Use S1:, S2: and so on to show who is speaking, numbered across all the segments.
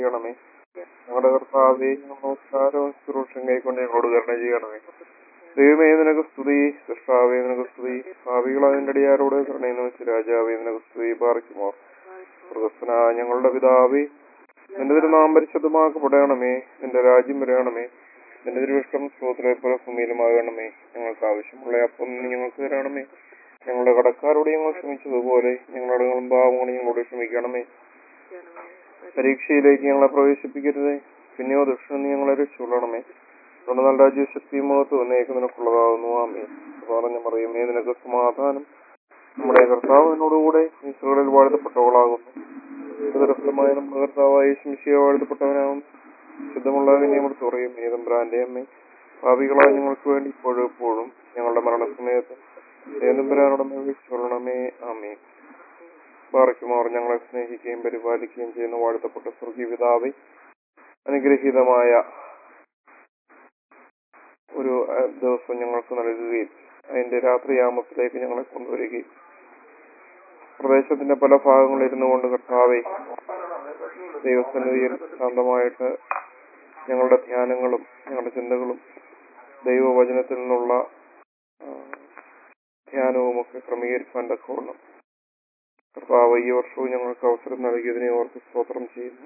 S1: ചെയ്യണമേ ഞങ്ങളുടെ കർത്താവെ നമസ്കാരവും ശുശ്രൂഷം കൈക്കൊണ്ട് ഞങ്ങളോട് കരുണ ചെയ്യണമേ ദൈവമേ നിനക്ക് സ്തുതി സൃഷ്ടാവേ നിനക്ക് സ്തുതി ഭാവികളതിന്റെ അടിയാരോട് കരുണയെന്ന് വെച്ച് രാജാവേ നിനക്ക് സ്തുതി പാറിക്കുമോ പ്രദർശന ഞങ്ങളുടെ പിതാവേ നിന്റെ തിരുനാം പരിശുദ്ധമാക്കപ്പെടണമേ നിന്റെ രാജ്യം വരയണമേ നിന്റെ തിരുവിഷ്ടം സ്രോതരെ പോലെ ഭൂമിയിലുമാകണമേ ഞങ്ങൾക്ക് ആവശ്യമുള്ള അപ്പം നീ ഞങ്ങൾക്ക് തരണമേ ഞങ്ങളുടെ കടക്കാരോട് ഞങ്ങൾ ക്ഷമിച്ചതുപോലെ ഞങ്ങളുടെ പാവങ്ങളോട് ഞങ്ങളോട് ക്ഷമിക്കണമേ പരീക്ഷയിലേക്ക് ഞങ്ങളെ പ്രവേശിപ്പിക്കരുതേ പിന്നെയോ ദക്ഷിണ ഞങ്ങളെ രക്ഷിക്കൊള്ളണമേ അതുകൊണ്ട് നല്ല രാജ്യശക്തിയും മഹത്വം എന്നേക്ക് നിനക്കുള്ളതാകുന്നു ആമേ പറഞ്ഞ പറയുമേ നിനക്ക് സമാധാനം നമ്മുടെ കർത്താവ് എന്നോടുകൂടെ ഈശ്വരകളിൽ വാഴ്ത്തപ്പെട്ടവളാകുന്നു സുരക്ഷിതമായ നമ്മുടെ കർത്താവായ ശംശിയെ വാഴ്ത്തപ്പെട്ടവനാകും ശുദ്ധമുള്ള വിനയമർ തുറയും ഏതമ്പ്രാന്റെ അമ്മേ ഭാവികളായ ഞങ്ങൾക്ക് വേണ്ടി ഇപ്പോഴും എപ്പോഴും ഞങ്ങളുടെ മരണസമയത്ത് ഏതമ്പരാനോട് വിളിച്ചുകൊള്ളണമേ ആമേ പാറയ്ക്കുമാർ ഞങ്ങളെ സ്നേഹിക്കുകയും പരിപാലിക്കുകയും ചെയ്യുന്ന വാഴ്ത്തപ്പെട്ട സ്വർഗീയ പിതാവെ അനുഗ്രഹീതമായ ഒരു അഹ്, ദിവസം ഞങ്ങൾക്ക് നൽകുകയും അതിന്റെ രാത്രിയാമത്തിലേക്ക് ഞങ്ങളെ കൊണ്ടുവരികയും പ്രദേശത്തിന്റെ പല ഭാഗങ്ങളിൽ ഇരുന്നു കൊണ്ട് കർത്താവെ ദൈവസന്നിധിയിൽ ശാന്തമായിട്ട് ഞങ്ങളുടെ ധ്യാനങ്ങളും ഞങ്ങളുടെ ചിന്തകളും ദൈവവചനത്തിൽ നിന്നുള്ള ആ, ധ്യാനവും ഒക്കെ ക്രമീകരിക്കാൻ തക്കവണ്ണം കർത്താവ് ഈ വർഷവും ഞങ്ങൾക്ക് അവസരം നൽകിയതിനെ ഓർത്ത് സ്തോത്രം ചെയ്യുന്നു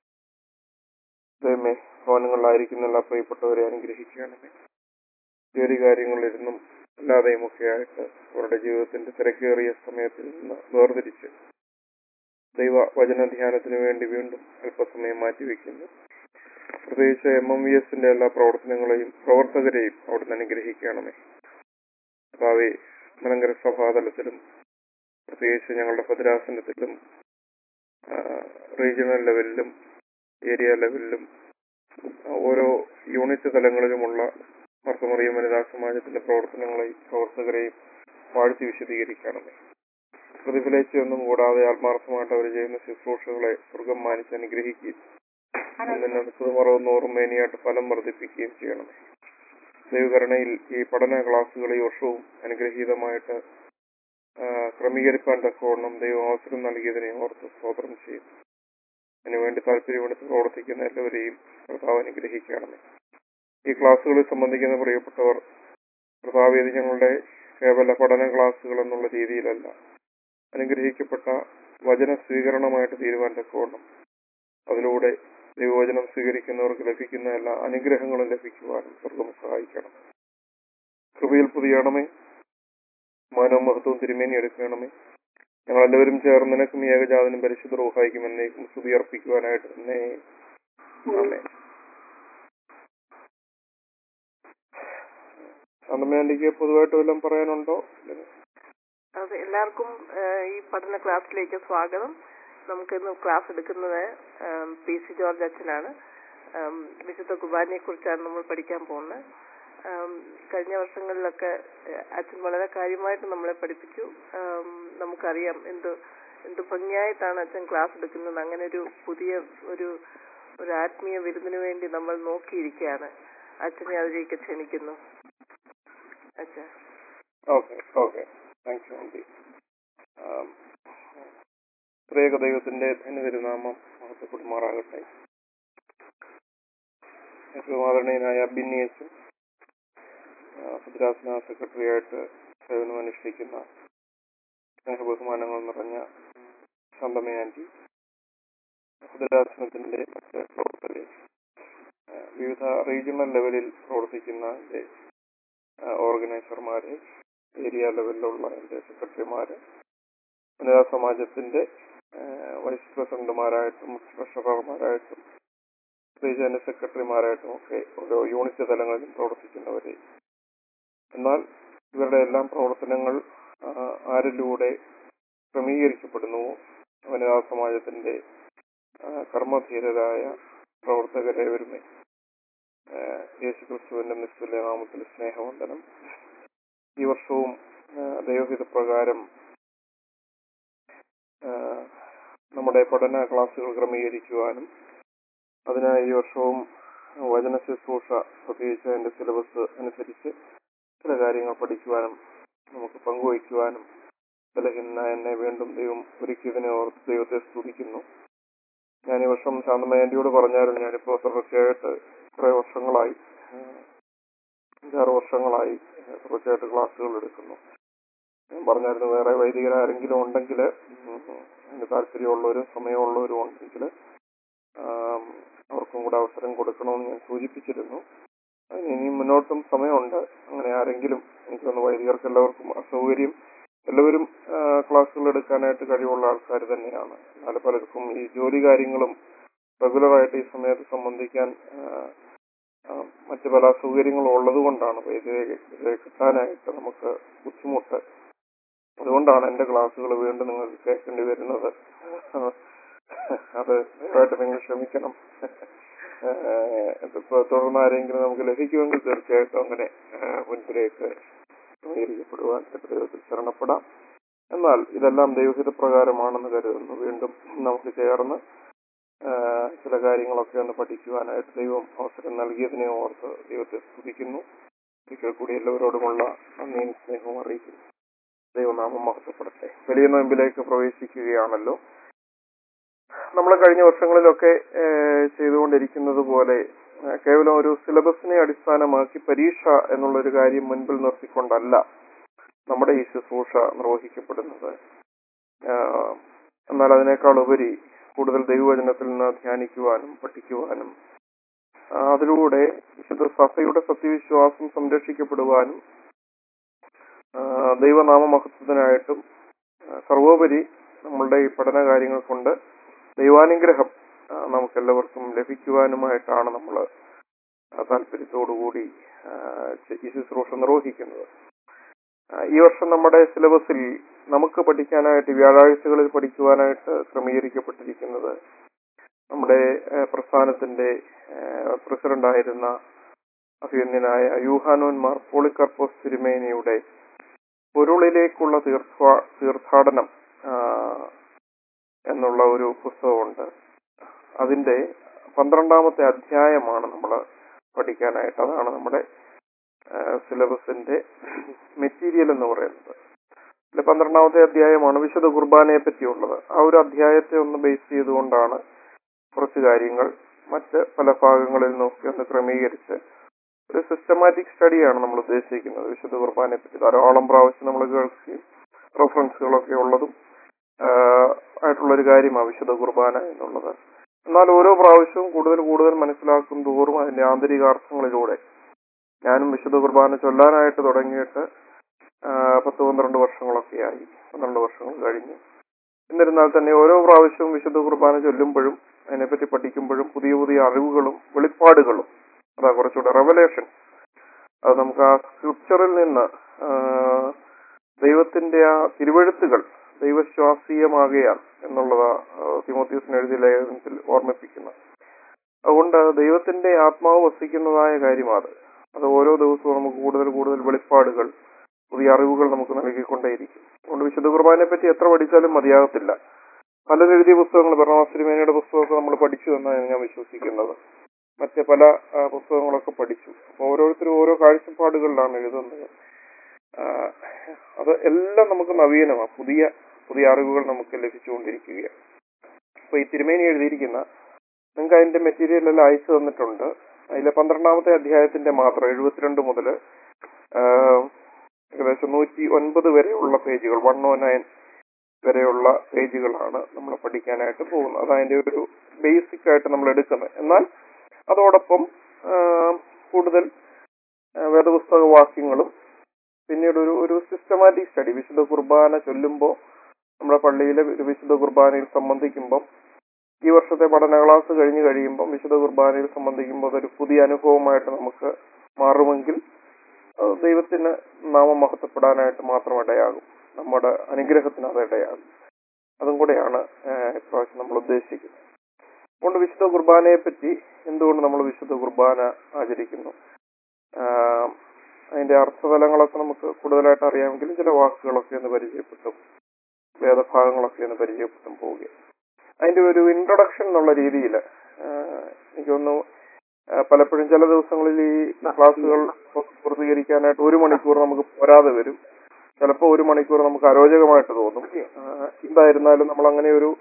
S1: ദൈവമേ ഭവനങ്ങളിലായിരിക്കുന്ന എല്ലാ പ്രിയപ്പെട്ടവരെ അനുഗ്രഹിക്കണമേ ജോലി കാര്യങ്ങളിലിരുന്നും അല്ലാതെയും ഒക്കെ ആയിട്ട് അവരുടെ ജീവിതത്തിന്റെ തിരക്കേറിയ സമയത്തിൽ നിന്ന് വേർതിരിച്ച് ദൈവ വചന ധ്യാനത്തിന് വേണ്ടി വീണ്ടും അല്പസമയം മാറ്റിവെക്കുന്നു പ്രത്യേകിച്ച് എം എം വി എസിന്റെ എല്ലാ പ്രവർത്തനങ്ങളെയും പ്രവർത്തകരെയും അവിടുന്ന് അനുഗ്രഹിക്കണമേ കർത്താവെ മലങ്കര സഭാതലത്തിലും പ്രത്യേകിച്ച് ഞങ്ങളുടെ ഭദ്രാസനത്തിലും ആ, റീജിയണൽ ലെവലിലും ഏരിയ ലെവലിലും ആ, ഓരോ യൂണിറ്റ് തലങ്ങളിലുമുള്ള മർത്തമറിയ വനിതാ സമാജത്തിന്റെ പ്രവർത്തനങ്ങളെയും പ്രവർത്തകരെയും വാഴ്ത്തി വിശദീകരിക്കണമേ പ്രതിഫലിച്ചൊന്നും കൂടാതെ ആത്മാർത്ഥമായിട്ട് അവർ ചെയ്യുന്ന ശുശ്രൂഷകളെ സ്വർഗം മാനിച്ച് അനുഗ്രഹിക്കുകയും അതിനടുത്തത് മറവെന്ന് ഓർമ്മേനിയായിട്ട് ഫലം വർദ്ധിപ്പിക്കുകയും ചെയ്യണമേ ദൈവകരണയിൽ ഈ പഠന ക്ലാസ്സുകൾ ഈ വർഷവും അനുഗ്രഹീതമായിട്ട് ആ, ക്രമീകരിക്കാൻ തക്കവണ്ണം ദൈവം അവസരം നൽകിയതിനെ ഓർത്ത് സ്തോത്രം ചെയ്യും അതിനുവേണ്ടി താല്പര്യമെടുത്ത് പ്രവർത്തിക്കുന്ന എല്ലാവരെയും കർത്താവ് അനുഗ്രഹിക്കണമേ ഈ ക്ലാസ്സുകളിൽ സംബന്ധിക്കുന്ന പ്രിയപ്പെട്ടവർ കർത്താവ് ഇത് ഞങ്ങളുടെ കേവല പഠന ക്ലാസ്സുകൾ എന്നുള്ള രീതിയിലല്ല അനുഗ്രഹിക്കപ്പെട്ട വചന സ്വീകരണമായിട്ട് തീരുവാൻ തക്കവണ്ണം അതിലൂടെ ദൈവവചനം സ്വീകരിക്കുന്നവർക്ക് ലഭിക്കുന്ന എല്ലാ അനുഗ്രഹങ്ങളും ലഭിക്കുവാനും സ്വർഗം സഹായിക്കണം കൃപയിൽ പുതിയണമേ മാനവും മഹത്വവും തിരുമേനി എടുക്കണമേ ഞങ്ങൾ എല്ലാവരും ചേർന്ന് നിനക്കും ഏകജാതനും പരിശുദ്ധ റൂഹായിക്കും എന്നേക്കും സ്തുതി അർപ്പിക്കുവാനായിട്ട് തന്നെ ആമേ അന്നമ്മയാണ്ടിക്ക് പൊതുവായിട്ട് വല്ലതും പറയാനുണ്ടോ
S2: അത് എല്ലാവർക്കും ഏഹ്, ഈ പഠന ക്ലാസ്സിലേക്ക് സ്വാഗതം നമുക്ക് ഇന്ന് ക്ലാസ് എടുക്കുന്നത് ഏം, പി സി ജോർജ് അച്ഛനാണ് ഏം, വിശുദ്ധ കുർബാനയെ കുറിച്ചാണ് നമ്മൾ പഠിക്കാൻ പോകുന്നത് ഏം, കഴിഞ്ഞ വർഷങ്ങളിലൊക്കെ ഏഹ്, അച്ഛൻ വളരെ കാര്യമായിട്ട് നമ്മളെ പഠിപ്പിച്ചു ഏം, നമുക്കറിയാം എന്ത് എന്ത് ഭംഗിയായിട്ടാണ് അച്ഛൻ ക്ലാസ് എടുക്കുന്നത് അങ്ങനെ ഒരു പുതിയ ഒരു ഒരു ആത്മീയ വിരുന്നിന് വേണ്ടി നമ്മൾ നോക്കിയിരിക്കുകയാണ് അച്ഛനെ അതിലേക്ക് ക്ഷണിക്കുന്നു അച്ഛാ
S1: okay okay thank you aunty ത്രേക ദൈവത്തിന്റെ ധന്യതിരുനാമം മഹത്വപ്പെടുമാറാകട്ടെ ഏറ്റവും ആദരണീയനായ ബിന്നിയച്ചും ഭദ്രാസന സെക്രട്ടറിയായിട്ട് സേവനമനുഷ്ഠിക്കുന്ന സ്നേഹബഹുമാനങ്ങൾ നിറഞ്ഞ ശാന്തമേ ആന്റി ഭദ്രാസനത്തിന്റെ മറ്റ് പ്രവർത്തകരെ ആ, വിവിധ റീജിയണൽ ലെവലിൽ പ്രവർത്തിക്കുന്ന എൻ്റെ ഓർഗനൈസർമാര് ഏരിയ ലെവലിലുള്ള എൻ്റെ സെക്രട്ടറിമാര് വനിതാ സമാജത്തിന്റെ ആ, വൈസ് പ്രസിഡന്റുമാരായിട്ടും ട്രഷറർമാരായിട്ടും റീജിയൻ സെക്രട്ടറിമാരായിട്ടും ഒക്കെ ഓരോ യൂണിറ്റ് തലങ്ങളിലും പ്രവർത്തിക്കുന്നവരെ എന്നാൽ ഇവരുടെ എല്ലാം പ്രവർത്തനങ്ങൾ ആ, ആരിലൂടെ ക്രമീകരിക്കപ്പെടുന്നുവോ വനിതാ സമാജത്തിന്റെ ആ, കർമ്മധീരരായ പ്രവർത്തകരേവരുമേ യേശുക്രിസ്തുവിന്റെ നിസ്തുല്യ നാമത്തിൽ സ്നേഹവന്ദനം ഈ വർഷവും ആ, ദൈവഹിതപ്രകാരം ആ, നമ്മുടെ പഠന ക്ലാസ്സുകൾ ക്രമീകരിക്കുവാനും അതിനായി ഈ വർഷവും വചന ശുശ്രൂഷ പ്രത്യേകിച്ച് അതിന്റെ സിലബസ് അനുസരിച്ച് ചില കാര്യങ്ങൾ പഠിക്കുവാനും നമുക്ക് പങ്കുവയ്ക്കുവാനും ബലഹീന എന്നെ വീണ്ടും ദൈവം ഒരുക്കിയതിനെ ഓർത്ത് ദൈവത്തെ സ്തുതിക്കുന്നു ഞാൻ ഈ വർഷം ശാന്തമയ ആന്റിയോട് പറഞ്ഞായിരുന്നു ഞാനിപ്പോ തുടർച്ചയായിട്ട് കുറെ വർഷങ്ങളായി ആ, അഞ്ചാറ് വർഷങ്ങളായി തുടർച്ചയായിട്ട് ക്ലാസ്സുകൾ എടുക്കുന്നു ഞാൻ പറഞ്ഞായിരുന്നു വേറെ വൈദികരാരെങ്കിലും ഉണ്ടെങ്കിൽ അതിന് താല്പര്യമുള്ളവരും സമയമുള്ളവരും ഉണ്ടെങ്കിൽ അവർക്കും കൂടെ അവസരം കൊടുക്കണമെന്ന് ഞാൻ സൂചിപ്പിച്ചിരുന്നു അതിന് ഇനിയും മുന്നോട്ടും സമയമുണ്ട് അങ്ങനെ ആരെങ്കിലും എനിക്കൊന്ന് വൈദികർക്ക് എല്ലാവർക്കും അസൗകര്യം എല്ലാവരും ആ, ക്ലാസ്സുകൾ എടുക്കാനായിട്ട് കഴിവുള്ള ആൾക്കാർ തന്നെയാണ് എന്നാൽ പലർക്കും ഈ ജോലി കാര്യങ്ങളും റെഗുലറായിട്ട് ഈ സമയത്ത് സംബന്ധിക്കാൻ ആ, ആ, മറ്റ് പല അസൗകര്യങ്ങളും ഉള്ളത് കൊണ്ടാണ് വൈദികരെ കിട്ടാനായിട്ട് നമുക്ക് ബുദ്ധിമുട്ട് അതുകൊണ്ടാണ് എന്റെ ക്ലാസ്സുകൾ വീണ്ടും നിങ്ങൾക്ക് കേൾക്കേണ്ടി വരുന്നത് അത് ദയവായിട്ട് നിങ്ങൾ ക്ഷമിക്കണം ഏഹ് ഇതിപ്പോ തുടർന്ന് ആരെങ്കിലും നമുക്ക് ലഭിക്കുമെങ്കിൽ തീർച്ചയായിട്ടും അങ്ങനെ ഏഹ് മുൻപിലേക്ക് ക്രമീകരിക്കപ്പെടുവാൻ ദൈവത്തിൽ ശരണപ്പെടാം എന്നാൽ ഇതെല്ലാം ദൈവഹിത പ്രകാരമാണെന്ന് കരുതുന്നു വീണ്ടും നമുക്ക് ചേർന്ന് ഏഹ് ചില കാര്യങ്ങളൊക്കെ ഒന്ന് പഠിക്കുവാനായിട്ട് ദൈവം അവസരം നൽകിയതിനെ ഓർത്ത് ദൈവത്തെ സ്തുതിക്കുന്നു ഒരിക്കൽ കൂടി എല്ലാവരോടുമുള്ള നന്ദിയും സ്നേഹവും അറിയിക്കുന്നു ദൈവനാമം മഹത്വപ്പെടട്ടെ വലിയ നോയമ്പിലേക്ക് പ്രവേശിക്കുകയാണല്ലോ നമ്മൾ കഴിഞ്ഞ വർഷങ്ങളിലൊക്കെ ഏഹ്, ചെയ്തുകൊണ്ടിരിക്കുന്നത് പോലെ ഏഹ്, കേവലം ഒരു സിലബസിനെ അടിസ്ഥാനമാക്കി പരീക്ഷ എന്നുള്ളൊരു കാര്യം മുൻപിൽ നിർത്തിക്കൊണ്ടല്ല നമ്മുടെ ഈ ശുശ്രൂഷ നിർവഹിക്കപ്പെടുന്നത് ആഹ്, എന്നാൽ അതിനേക്കാൾ ഉപരി കൂടുതൽ ദൈവവചനത്തിൽ നിന്ന് ധ്യാനിക്കുവാനും പഠിക്കുവാനും ആ, അതിലൂടെ വിശുദ്ധ സഭയുടെ സത്യവിശ്വാസം സംരക്ഷിക്കപ്പെടുവാനും ആ, ദൈവനാമ മഹത്വത്തിനായിട്ടും ആ, സർവോപരി നമ്മളുടെ ഈ പഠന കാര്യങ്ങൾ കൊണ്ട് ദൈവാനുഗ്രഹം ആ, നമുക്കെല്ലാവർക്കും ലഭിക്കുവാനുമായിട്ടാണ് നമ്മൾ താല്പര്യത്തോടുകൂടി ആ, ഈ ശുശ്രൂഷ നിർവഹിക്കുന്നത് ആ, ഈ വർഷം നമ്മുടെ സിലബസിൽ നമുക്ക് പഠിക്കാനായിട്ട് വ്യാഴാഴ്ചകളിൽ പഠിക്കുവാനായിട്ട് ക്രമീകരിക്കപ്പെട്ടിരിക്കുന്നത് നമ്മുടെ ആ, പ്രസ്ഥാനത്തിന്റെ പ്രസിഡന്റായിരുന്ന അഭിനന്ദനായ യൂഹാനോൻ മാർ പോളിക്കർപ്പോസ് തിരുമേനിയുടെ പൊരുളിലേക്കുള്ള തീർത്ഥാ തീർത്ഥാടനം ആ, എന്നുള്ള ഒരു പുസ്തകമുണ്ട് അതിന്റെ പന്ത്രണ്ടാമത്തെ അധ്യായമാണ് നമ്മൾ പഠിക്കാനായിട്ട് അതാണ് നമ്മുടെ ആ, സിലബസിന്റെ മെറ്റീരിയൽ എന്ന് പറയുന്നത് ഇതിലെ പന്ത്രണ്ടാമത്തെ അധ്യായമാണ് വിശുദ്ധ കുർബാനയെ പറ്റിയുള്ളത് ആ ഒരു അധ്യായത്തെ ഒന്ന് ബേസ് ചെയ്തുകൊണ്ടാണ് കുറച്ച് കാര്യങ്ങൾ മറ്റ് പല ഭാഗങ്ങളിൽ നോക്കി ഒന്ന് ക്രമീകരിച്ച് ഒരു സിസ്റ്റമാറ്റിക് സ്റ്റഡിയാണ് നമ്മൾ ഉദ്ദേശിക്കുന്നത് വിശുദ്ധ കുർബാനയെ പറ്റി ധാരാളം പ്രാവശ്യം നമ്മൾ കേൾക്കുകയും റെഫറൻസുകളൊക്കെ ഉള്ളതും ആഹ് ആയിട്ടുള്ളൊരു കാര്യമാണ് വിശുദ്ധ കുർബാന എന്നുള്ളത് എന്നാൽ ഓരോ പ്രാവശ്യവും കൂടുതൽ കൂടുതൽ മനസ്സിലാക്കും തോറും അതിന്റെ ആന്തരികാർത്ഥങ്ങളിലൂടെ ഞാനും വിശുദ്ധ കുർബാന ചൊല്ലാനായിട്ട് തുടങ്ങിയിട്ട് ആഹ് പത്ത് പന്ത്രണ്ട് വർഷങ്ങളൊക്കെയായി പന്ത്രണ്ട് വർഷങ്ങൾ കഴിഞ്ഞു എന്നിരുന്നാൽ തന്നെ ഓരോ പ്രാവശ്യവും വിശുദ്ധ കുർബാന ചൊല്ലുമ്പോഴും അതിനെപ്പറ്റി പഠിക്കുമ്പോഴും പുതിയ പുതിയ അറിവുകളും വെളിപ്പാടുകളും അതാ കുറച്ചുകൂടെ റെവലേഷൻ അത് നമുക്ക് ആ സ്ക്രിപ്ചറിൽ നിന്ന് ആഹ് ദൈവത്തിന്റെ ആ തിരുവഴുത്തുകൾ ദൈവശ്വാസീയമാകയാൽ എന്നുള്ളതാ ആഹ് തിമോത്തിയൂസിന് എഴുതിയ ലേഖനത്തിൽ ഓർമ്മിപ്പിക്കുന്നത് അതുകൊണ്ട് ദൈവത്തിന്റെ ആത്മാവ് വസിക്കുന്നതായ കാര്യമാണ് അത് ഓരോ ദിവസവും നമുക്ക് കൂടുതൽ കൂടുതൽ വെളിപ്പാടുകൾ പുതിയ അറിവുകൾ നമുക്ക് നൽകിക്കൊണ്ടേയിരിക്കും അതുകൊണ്ട് വിശുദ്ധ കുർബാനയെ പറ്റി എത്ര പഠിച്ചാലും മതിയാകത്തില്ല പലരും എഴുതിയ പുസ്തകങ്ങൾ ഭരണവാസിരിമേനയുടെ പുസ്തകമൊക്കെ നമ്മൾ പഠിച്ചു എന്നാണ് ഞാൻ വിശ്വസിക്കുന്നത് മറ്റ് പല ആ, പുസ്തകങ്ങളൊക്കെ പഠിച്ചു അപ്പൊ ഓരോരുത്തരും ഓരോ കാഴ്ചപ്പാടുകളിലാണ് എഴുതുന്നത് ആ, അത് എല്ലാം നമുക്ക് നവീനമാണ് പുതിയ പുതിയ അറിവുകൾ നമുക്ക് ലഭിച്ചുകൊണ്ടിരിക്കുകയാണ് അപ്പൊ ഈ തിരുമേനി എഴുതിയിരിക്കുന്ന നിങ്ങൾക്ക് അതിന്റെ മെറ്റീരിയൽ എല്ലാം അയച്ചു തന്നിട്ടുണ്ട് അതിലെ പന്ത്രണ്ടാമത്തെ അധ്യായത്തിന്റെ മാത്രം എഴുപത്തിരണ്ട് മുതൽ ഏകദേശം നൂറ്റി ഒൻപത് വരെയുള്ള പേജുകൾ വൺ ഓ നയൻ വരെയുള്ള പേജുകളാണ് നമ്മൾ പഠിക്കാനായിട്ട് പോകുന്നത് അത് അതിന്റെ ഒരു ബേസിക് ആയിട്ട് നമ്മൾ എടുക്കുന്നത് എന്നാൽ അതോടൊപ്പം ആ, കൂടുതൽ ആ, വേദപുസ്തക വാക്യങ്ങളും പിന്നീട് ഒരു ഒരു സിസ്റ്റമാറ്റിക് സ്റ്റഡി വിശുദ്ധ കുർബാന ചൊല്ലുമ്പോൾ നമ്മുടെ പള്ളിയിലെ ഒരു വിശുദ്ധ കുർബാനയിൽ സംബന്ധിക്കുമ്പോൾ ഈ വർഷത്തെ പഠന ക്ലാസ് കഴിഞ്ഞു കഴിയുമ്പോൾ വിശുദ്ധ കുർബാനയിൽ സംബന്ധിക്കുമ്പോൾ അതൊരു പുതിയ അനുഭവമായിട്ട് നമുക്ക് മാറുമെങ്കിൽ അത് ദൈവത്തിന് നാമം മഹത്വപ്പെടാനായിട്ട് മാത്രം ഇടയാകും നമ്മുടെ അനുഗ്രഹത്തിന് അത് ഇടയാകും അതും കൂടെയാണ് ഏഹ്, ഇപ്രാവശ്യം നമ്മൾ ഉദ്ദേശിക്കുന്നത് അതുകൊണ്ട് വിശുദ്ധ കുർബാനയെ പറ്റി എന്തുകൊണ്ട് നമ്മൾ വിശുദ്ധ കുർബാന ആചരിക്കുന്നു ആഹ്, അതിന്റെ അർത്ഥതലങ്ങളൊക്കെ നമുക്ക് കൂടുതലായിട്ട് അറിയാമെങ്കിലും ചില വാക്കുകളൊക്കെ ഒന്ന് പരിചയപ്പെട്ടും വേദഭാഗങ്ങളൊക്കെ ഒന്ന് പരിചയപ്പെട്ടും പോവുകയാണ് അതിന്റെ ഒരു ഇൻട്രൊഡക്ഷൻ എന്നുള്ള രീതിയിൽ എനിക്ക് തോന്നുന്നു ആ, പലപ്പോഴും ചില ദിവസങ്ങളിൽ ഈ ക്ലാസ്സുകൾ പൂർത്തീകരിക്കാനായിട്ട് ഒരു മണിക്കൂർ നമുക്ക് പോരാതെ വരും ചിലപ്പോൾ ഒരു മണിക്കൂർ നമുക്ക് അരോചകമായിട്ട് തോന്നും ആ, എന്തായിരുന്നാലും നമ്മൾ അങ്ങനെ ഒരു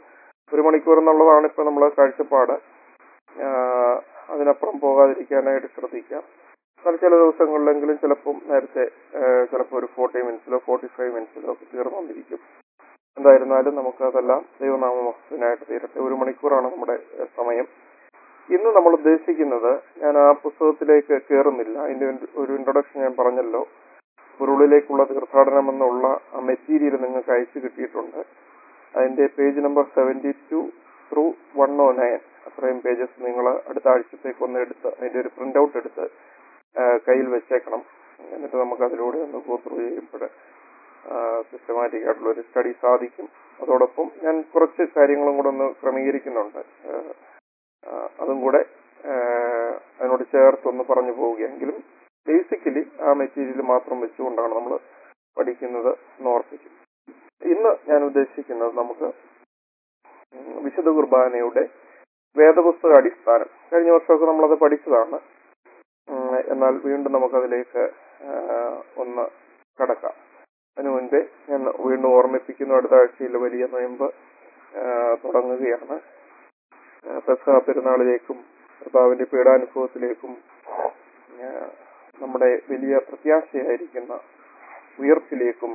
S1: ഒരു മണിക്കൂർ എന്നുള്ളതാണ് ഇപ്പൊ നമ്മളെ കാഴ്ചപ്പാട് ആഹ് അതിനപ്പുറം പോകാതിരിക്കാനായിട്ട് ശ്രദ്ധിക്കാം എന്നാൽ ചില ദിവസങ്ങളിലെങ്കിലും ചിലപ്പം നേരത്തെ ആഹ് ചിലപ്പോൾ ഒരു ഫോർട്ടി മിനിറ്റ്സിലോ ഫോർട്ടി ഫൈവ് മിനിറ്റ്സിലോ ഒക്കെ തീർന്നുകൊണ്ടിരിക്കും എന്തായിരുന്നാലും നമുക്ക് അതെല്ലാം ദൈവനാമത്തിനായിട്ട് തീരട്ടെ ഒരു മണിക്കൂറാണ് നമ്മുടെ ആഹ് സമയം ഇന്ന് നമ്മൾ ഉദ്ദേശിക്കുന്നത് ഞാൻ ആ പുസ്തകത്തിലേക്ക് കയറുന്നില്ല അതിന്റെ ഒരു- ഒരു ഇൻട്രൊഡക്ഷൻ ഞാൻ പറഞ്ഞല്ലോ ഉരുളിലേക്കുള്ള തീർത്ഥാടനം എന്നുള്ള ആ മെറ്റീരിയൽ നിങ്ങൾക്ക് അയച്ചു കിട്ടിയിട്ടുണ്ട് അതിന്റെ page number seventy two through one O nine അത്രയും പേജസ് നിങ്ങൾ അടുത്ത ആഴ്ചത്തേക്ക് ഒന്ന് എടുത്ത് അതിന്റെ ഒരു പ്രിന്റ് ഔട്ട് എടുത്ത് ആ, കയ്യിൽ വെച്ചേക്കണം എന്നിട്ട് നമുക്ക് അതിലൂടെ ഒന്ന് ഗോ ത്രൂ ചെയ്യുമ്പോൾ സിസ്റ്റമാറ്റിക് ആയിട്ടുള്ള ഒരു സ്റ്റഡി സാധിക്കും അതോടൊപ്പം ഞാൻ കുറച്ച് കാര്യങ്ങളും കൂടെ ഒന്ന് ക്രമീകരിക്കുന്നുണ്ട് ആ, ആ, അതും കൂടെ ആ, അതിനോട് ചേർത്തൊന്ന് പറഞ്ഞു പോവുകയെങ്കിലും ബേസിക്കലി ആ മെറ്റീരിയൽ മാത്രം വെച്ചുകൊണ്ടാണ് നമ്മൾ പഠിക്കുന്നത് എന്ന് ഓർപ്പിക്കും ഇന്ന് ഞാൻ ഉദ്ദേശിക്കുന്നത് നമുക്ക് ഉം, വിശുദ്ധ കുർബാനയുടെ വേദപുസ്തക അടിസ്ഥാനം കഴിഞ്ഞ വർഷമൊക്കെ നമ്മളത് പഠിച്ചതാണ് ഉം, എന്നാൽ വീണ്ടും നമുക്കതിലേക്ക് ആ, ഒന്ന് കടക്കാം അതിനു മുൻപേ ഞാൻ വീണ്ടും ഓർമ്മിപ്പിക്കുന്നു അടുത്ത ആഴ്ചയിൽ വലിയ നോയമ്പ് ആ, തുടങ്ങുകയാണ് ആ, പെസഹ പെരുന്നാളിലേക്കും കർത്താവിന്റെ പീഡാനുഭവത്തിലേക്കും ആ, നമ്മുടെ വലിയ പ്രത്യാശയായിരിക്കുന്ന ഉയർപ്പിലേക്കും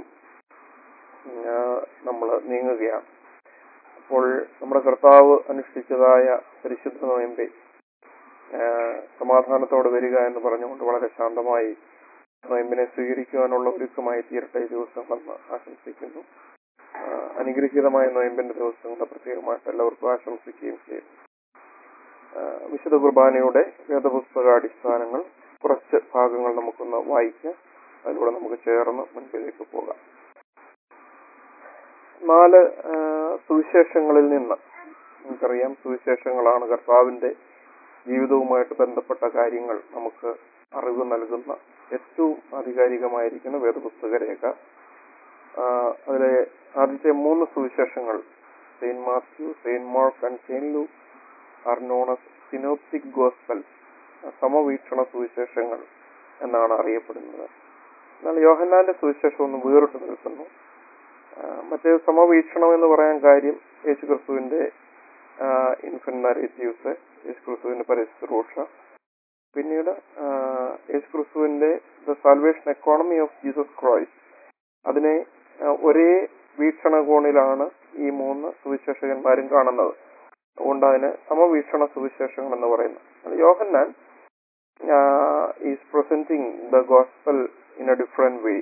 S1: നമ്മൾ നീങ്ങുകയാണ് അപ്പോൾ നമ്മുടെ കർത്താവ് അനുഷ്ഠിച്ചതായ പരിശുദ്ധ നോയമ്പെ ആ, സമാധാനത്തോടെ വരിക എന്ന് പറഞ്ഞുകൊണ്ട് വളരെ ശാന്തമായി നോയമ്പിനെ സ്വീകരിക്കുവാനുള്ള ഒരുക്കമായി തീരട്ടെ ഈ ദിവസങ്ങളെന്ന് ആശംസിക്കുന്നു ആ, അനുഗ്രഹീതമായ നോയമ്പിന്റെ ദിവസങ്ങൾ പ്രത്യേകമായിട്ട് എല്ലാവർക്കും ആശംസിക്കുകയും ചെയ്യും ആ, വിശുദ്ധ കുർബാനയുടെ വേദപുസ്തക അടിസ്ഥാനങ്ങൾ കുറച്ച് ഭാഗങ്ങൾ നമുക്കൊന്ന് വായിക്കാം അതിലൂടെ നമുക്ക് ചേർന്ന് മുൻപിലേക്ക് പോകാം നാല് ആ, സുവിശേഷങ്ങളിൽ നിന്ന് നമുക്കറിയാം സുവിശേഷങ്ങളാണ് കർത്താവിന്റെ ജീവിതവുമായിട്ട് ബന്ധപ്പെട്ട കാര്യങ്ങൾ നമുക്ക് അറിവ് നൽകുന്ന ഏറ്റവും ആധികാരികമായിരിക്കുന്ന വേദപുസ്തക രേഖ ആ, അതിലെ ആദ്യത്തെ മൂന്ന് സുവിശേഷങ്ങൾ saint Matthew saint Mark and saint Luke are known as synoptic gospel സമവീക്ഷണ സുവിശേഷങ്ങൾ എന്നാണ് അറിയപ്പെടുന്നത് എന്നാൽ യോഹന്നാന്റെ സുവിശേഷം ഒന്ന് വേറിട്ട് നിൽക്കുന്നു ആ, മറ്റേ സമവീക്ഷണം എന്ന് പറയാൻ കാര്യം യേശു ക്രിസ്തുവിന്റെ ഇൻഫന്റ് നറേറ്റീവ്സ് യേശു ക്രിസ്തുവിന്റെ പരിശുശ്രൂഷ പിന്നീട് ആ, യേശു ക്രിസ്തുവിന്റെ the salvation economy of Jesus Christ അതിനെ ആ, ഒരേ വീക്ഷണകോണിലാണ് ഈ മൂന്ന് സുവിശേഷകന്മാരും കാണുന്നത് അതുകൊണ്ട് അതിന് സമവീക്ഷണ സുവിശേഷങ്ങൾ എന്ന് പറയുന്നത് യോഹന്നാൻ is presenting the gospel in a different way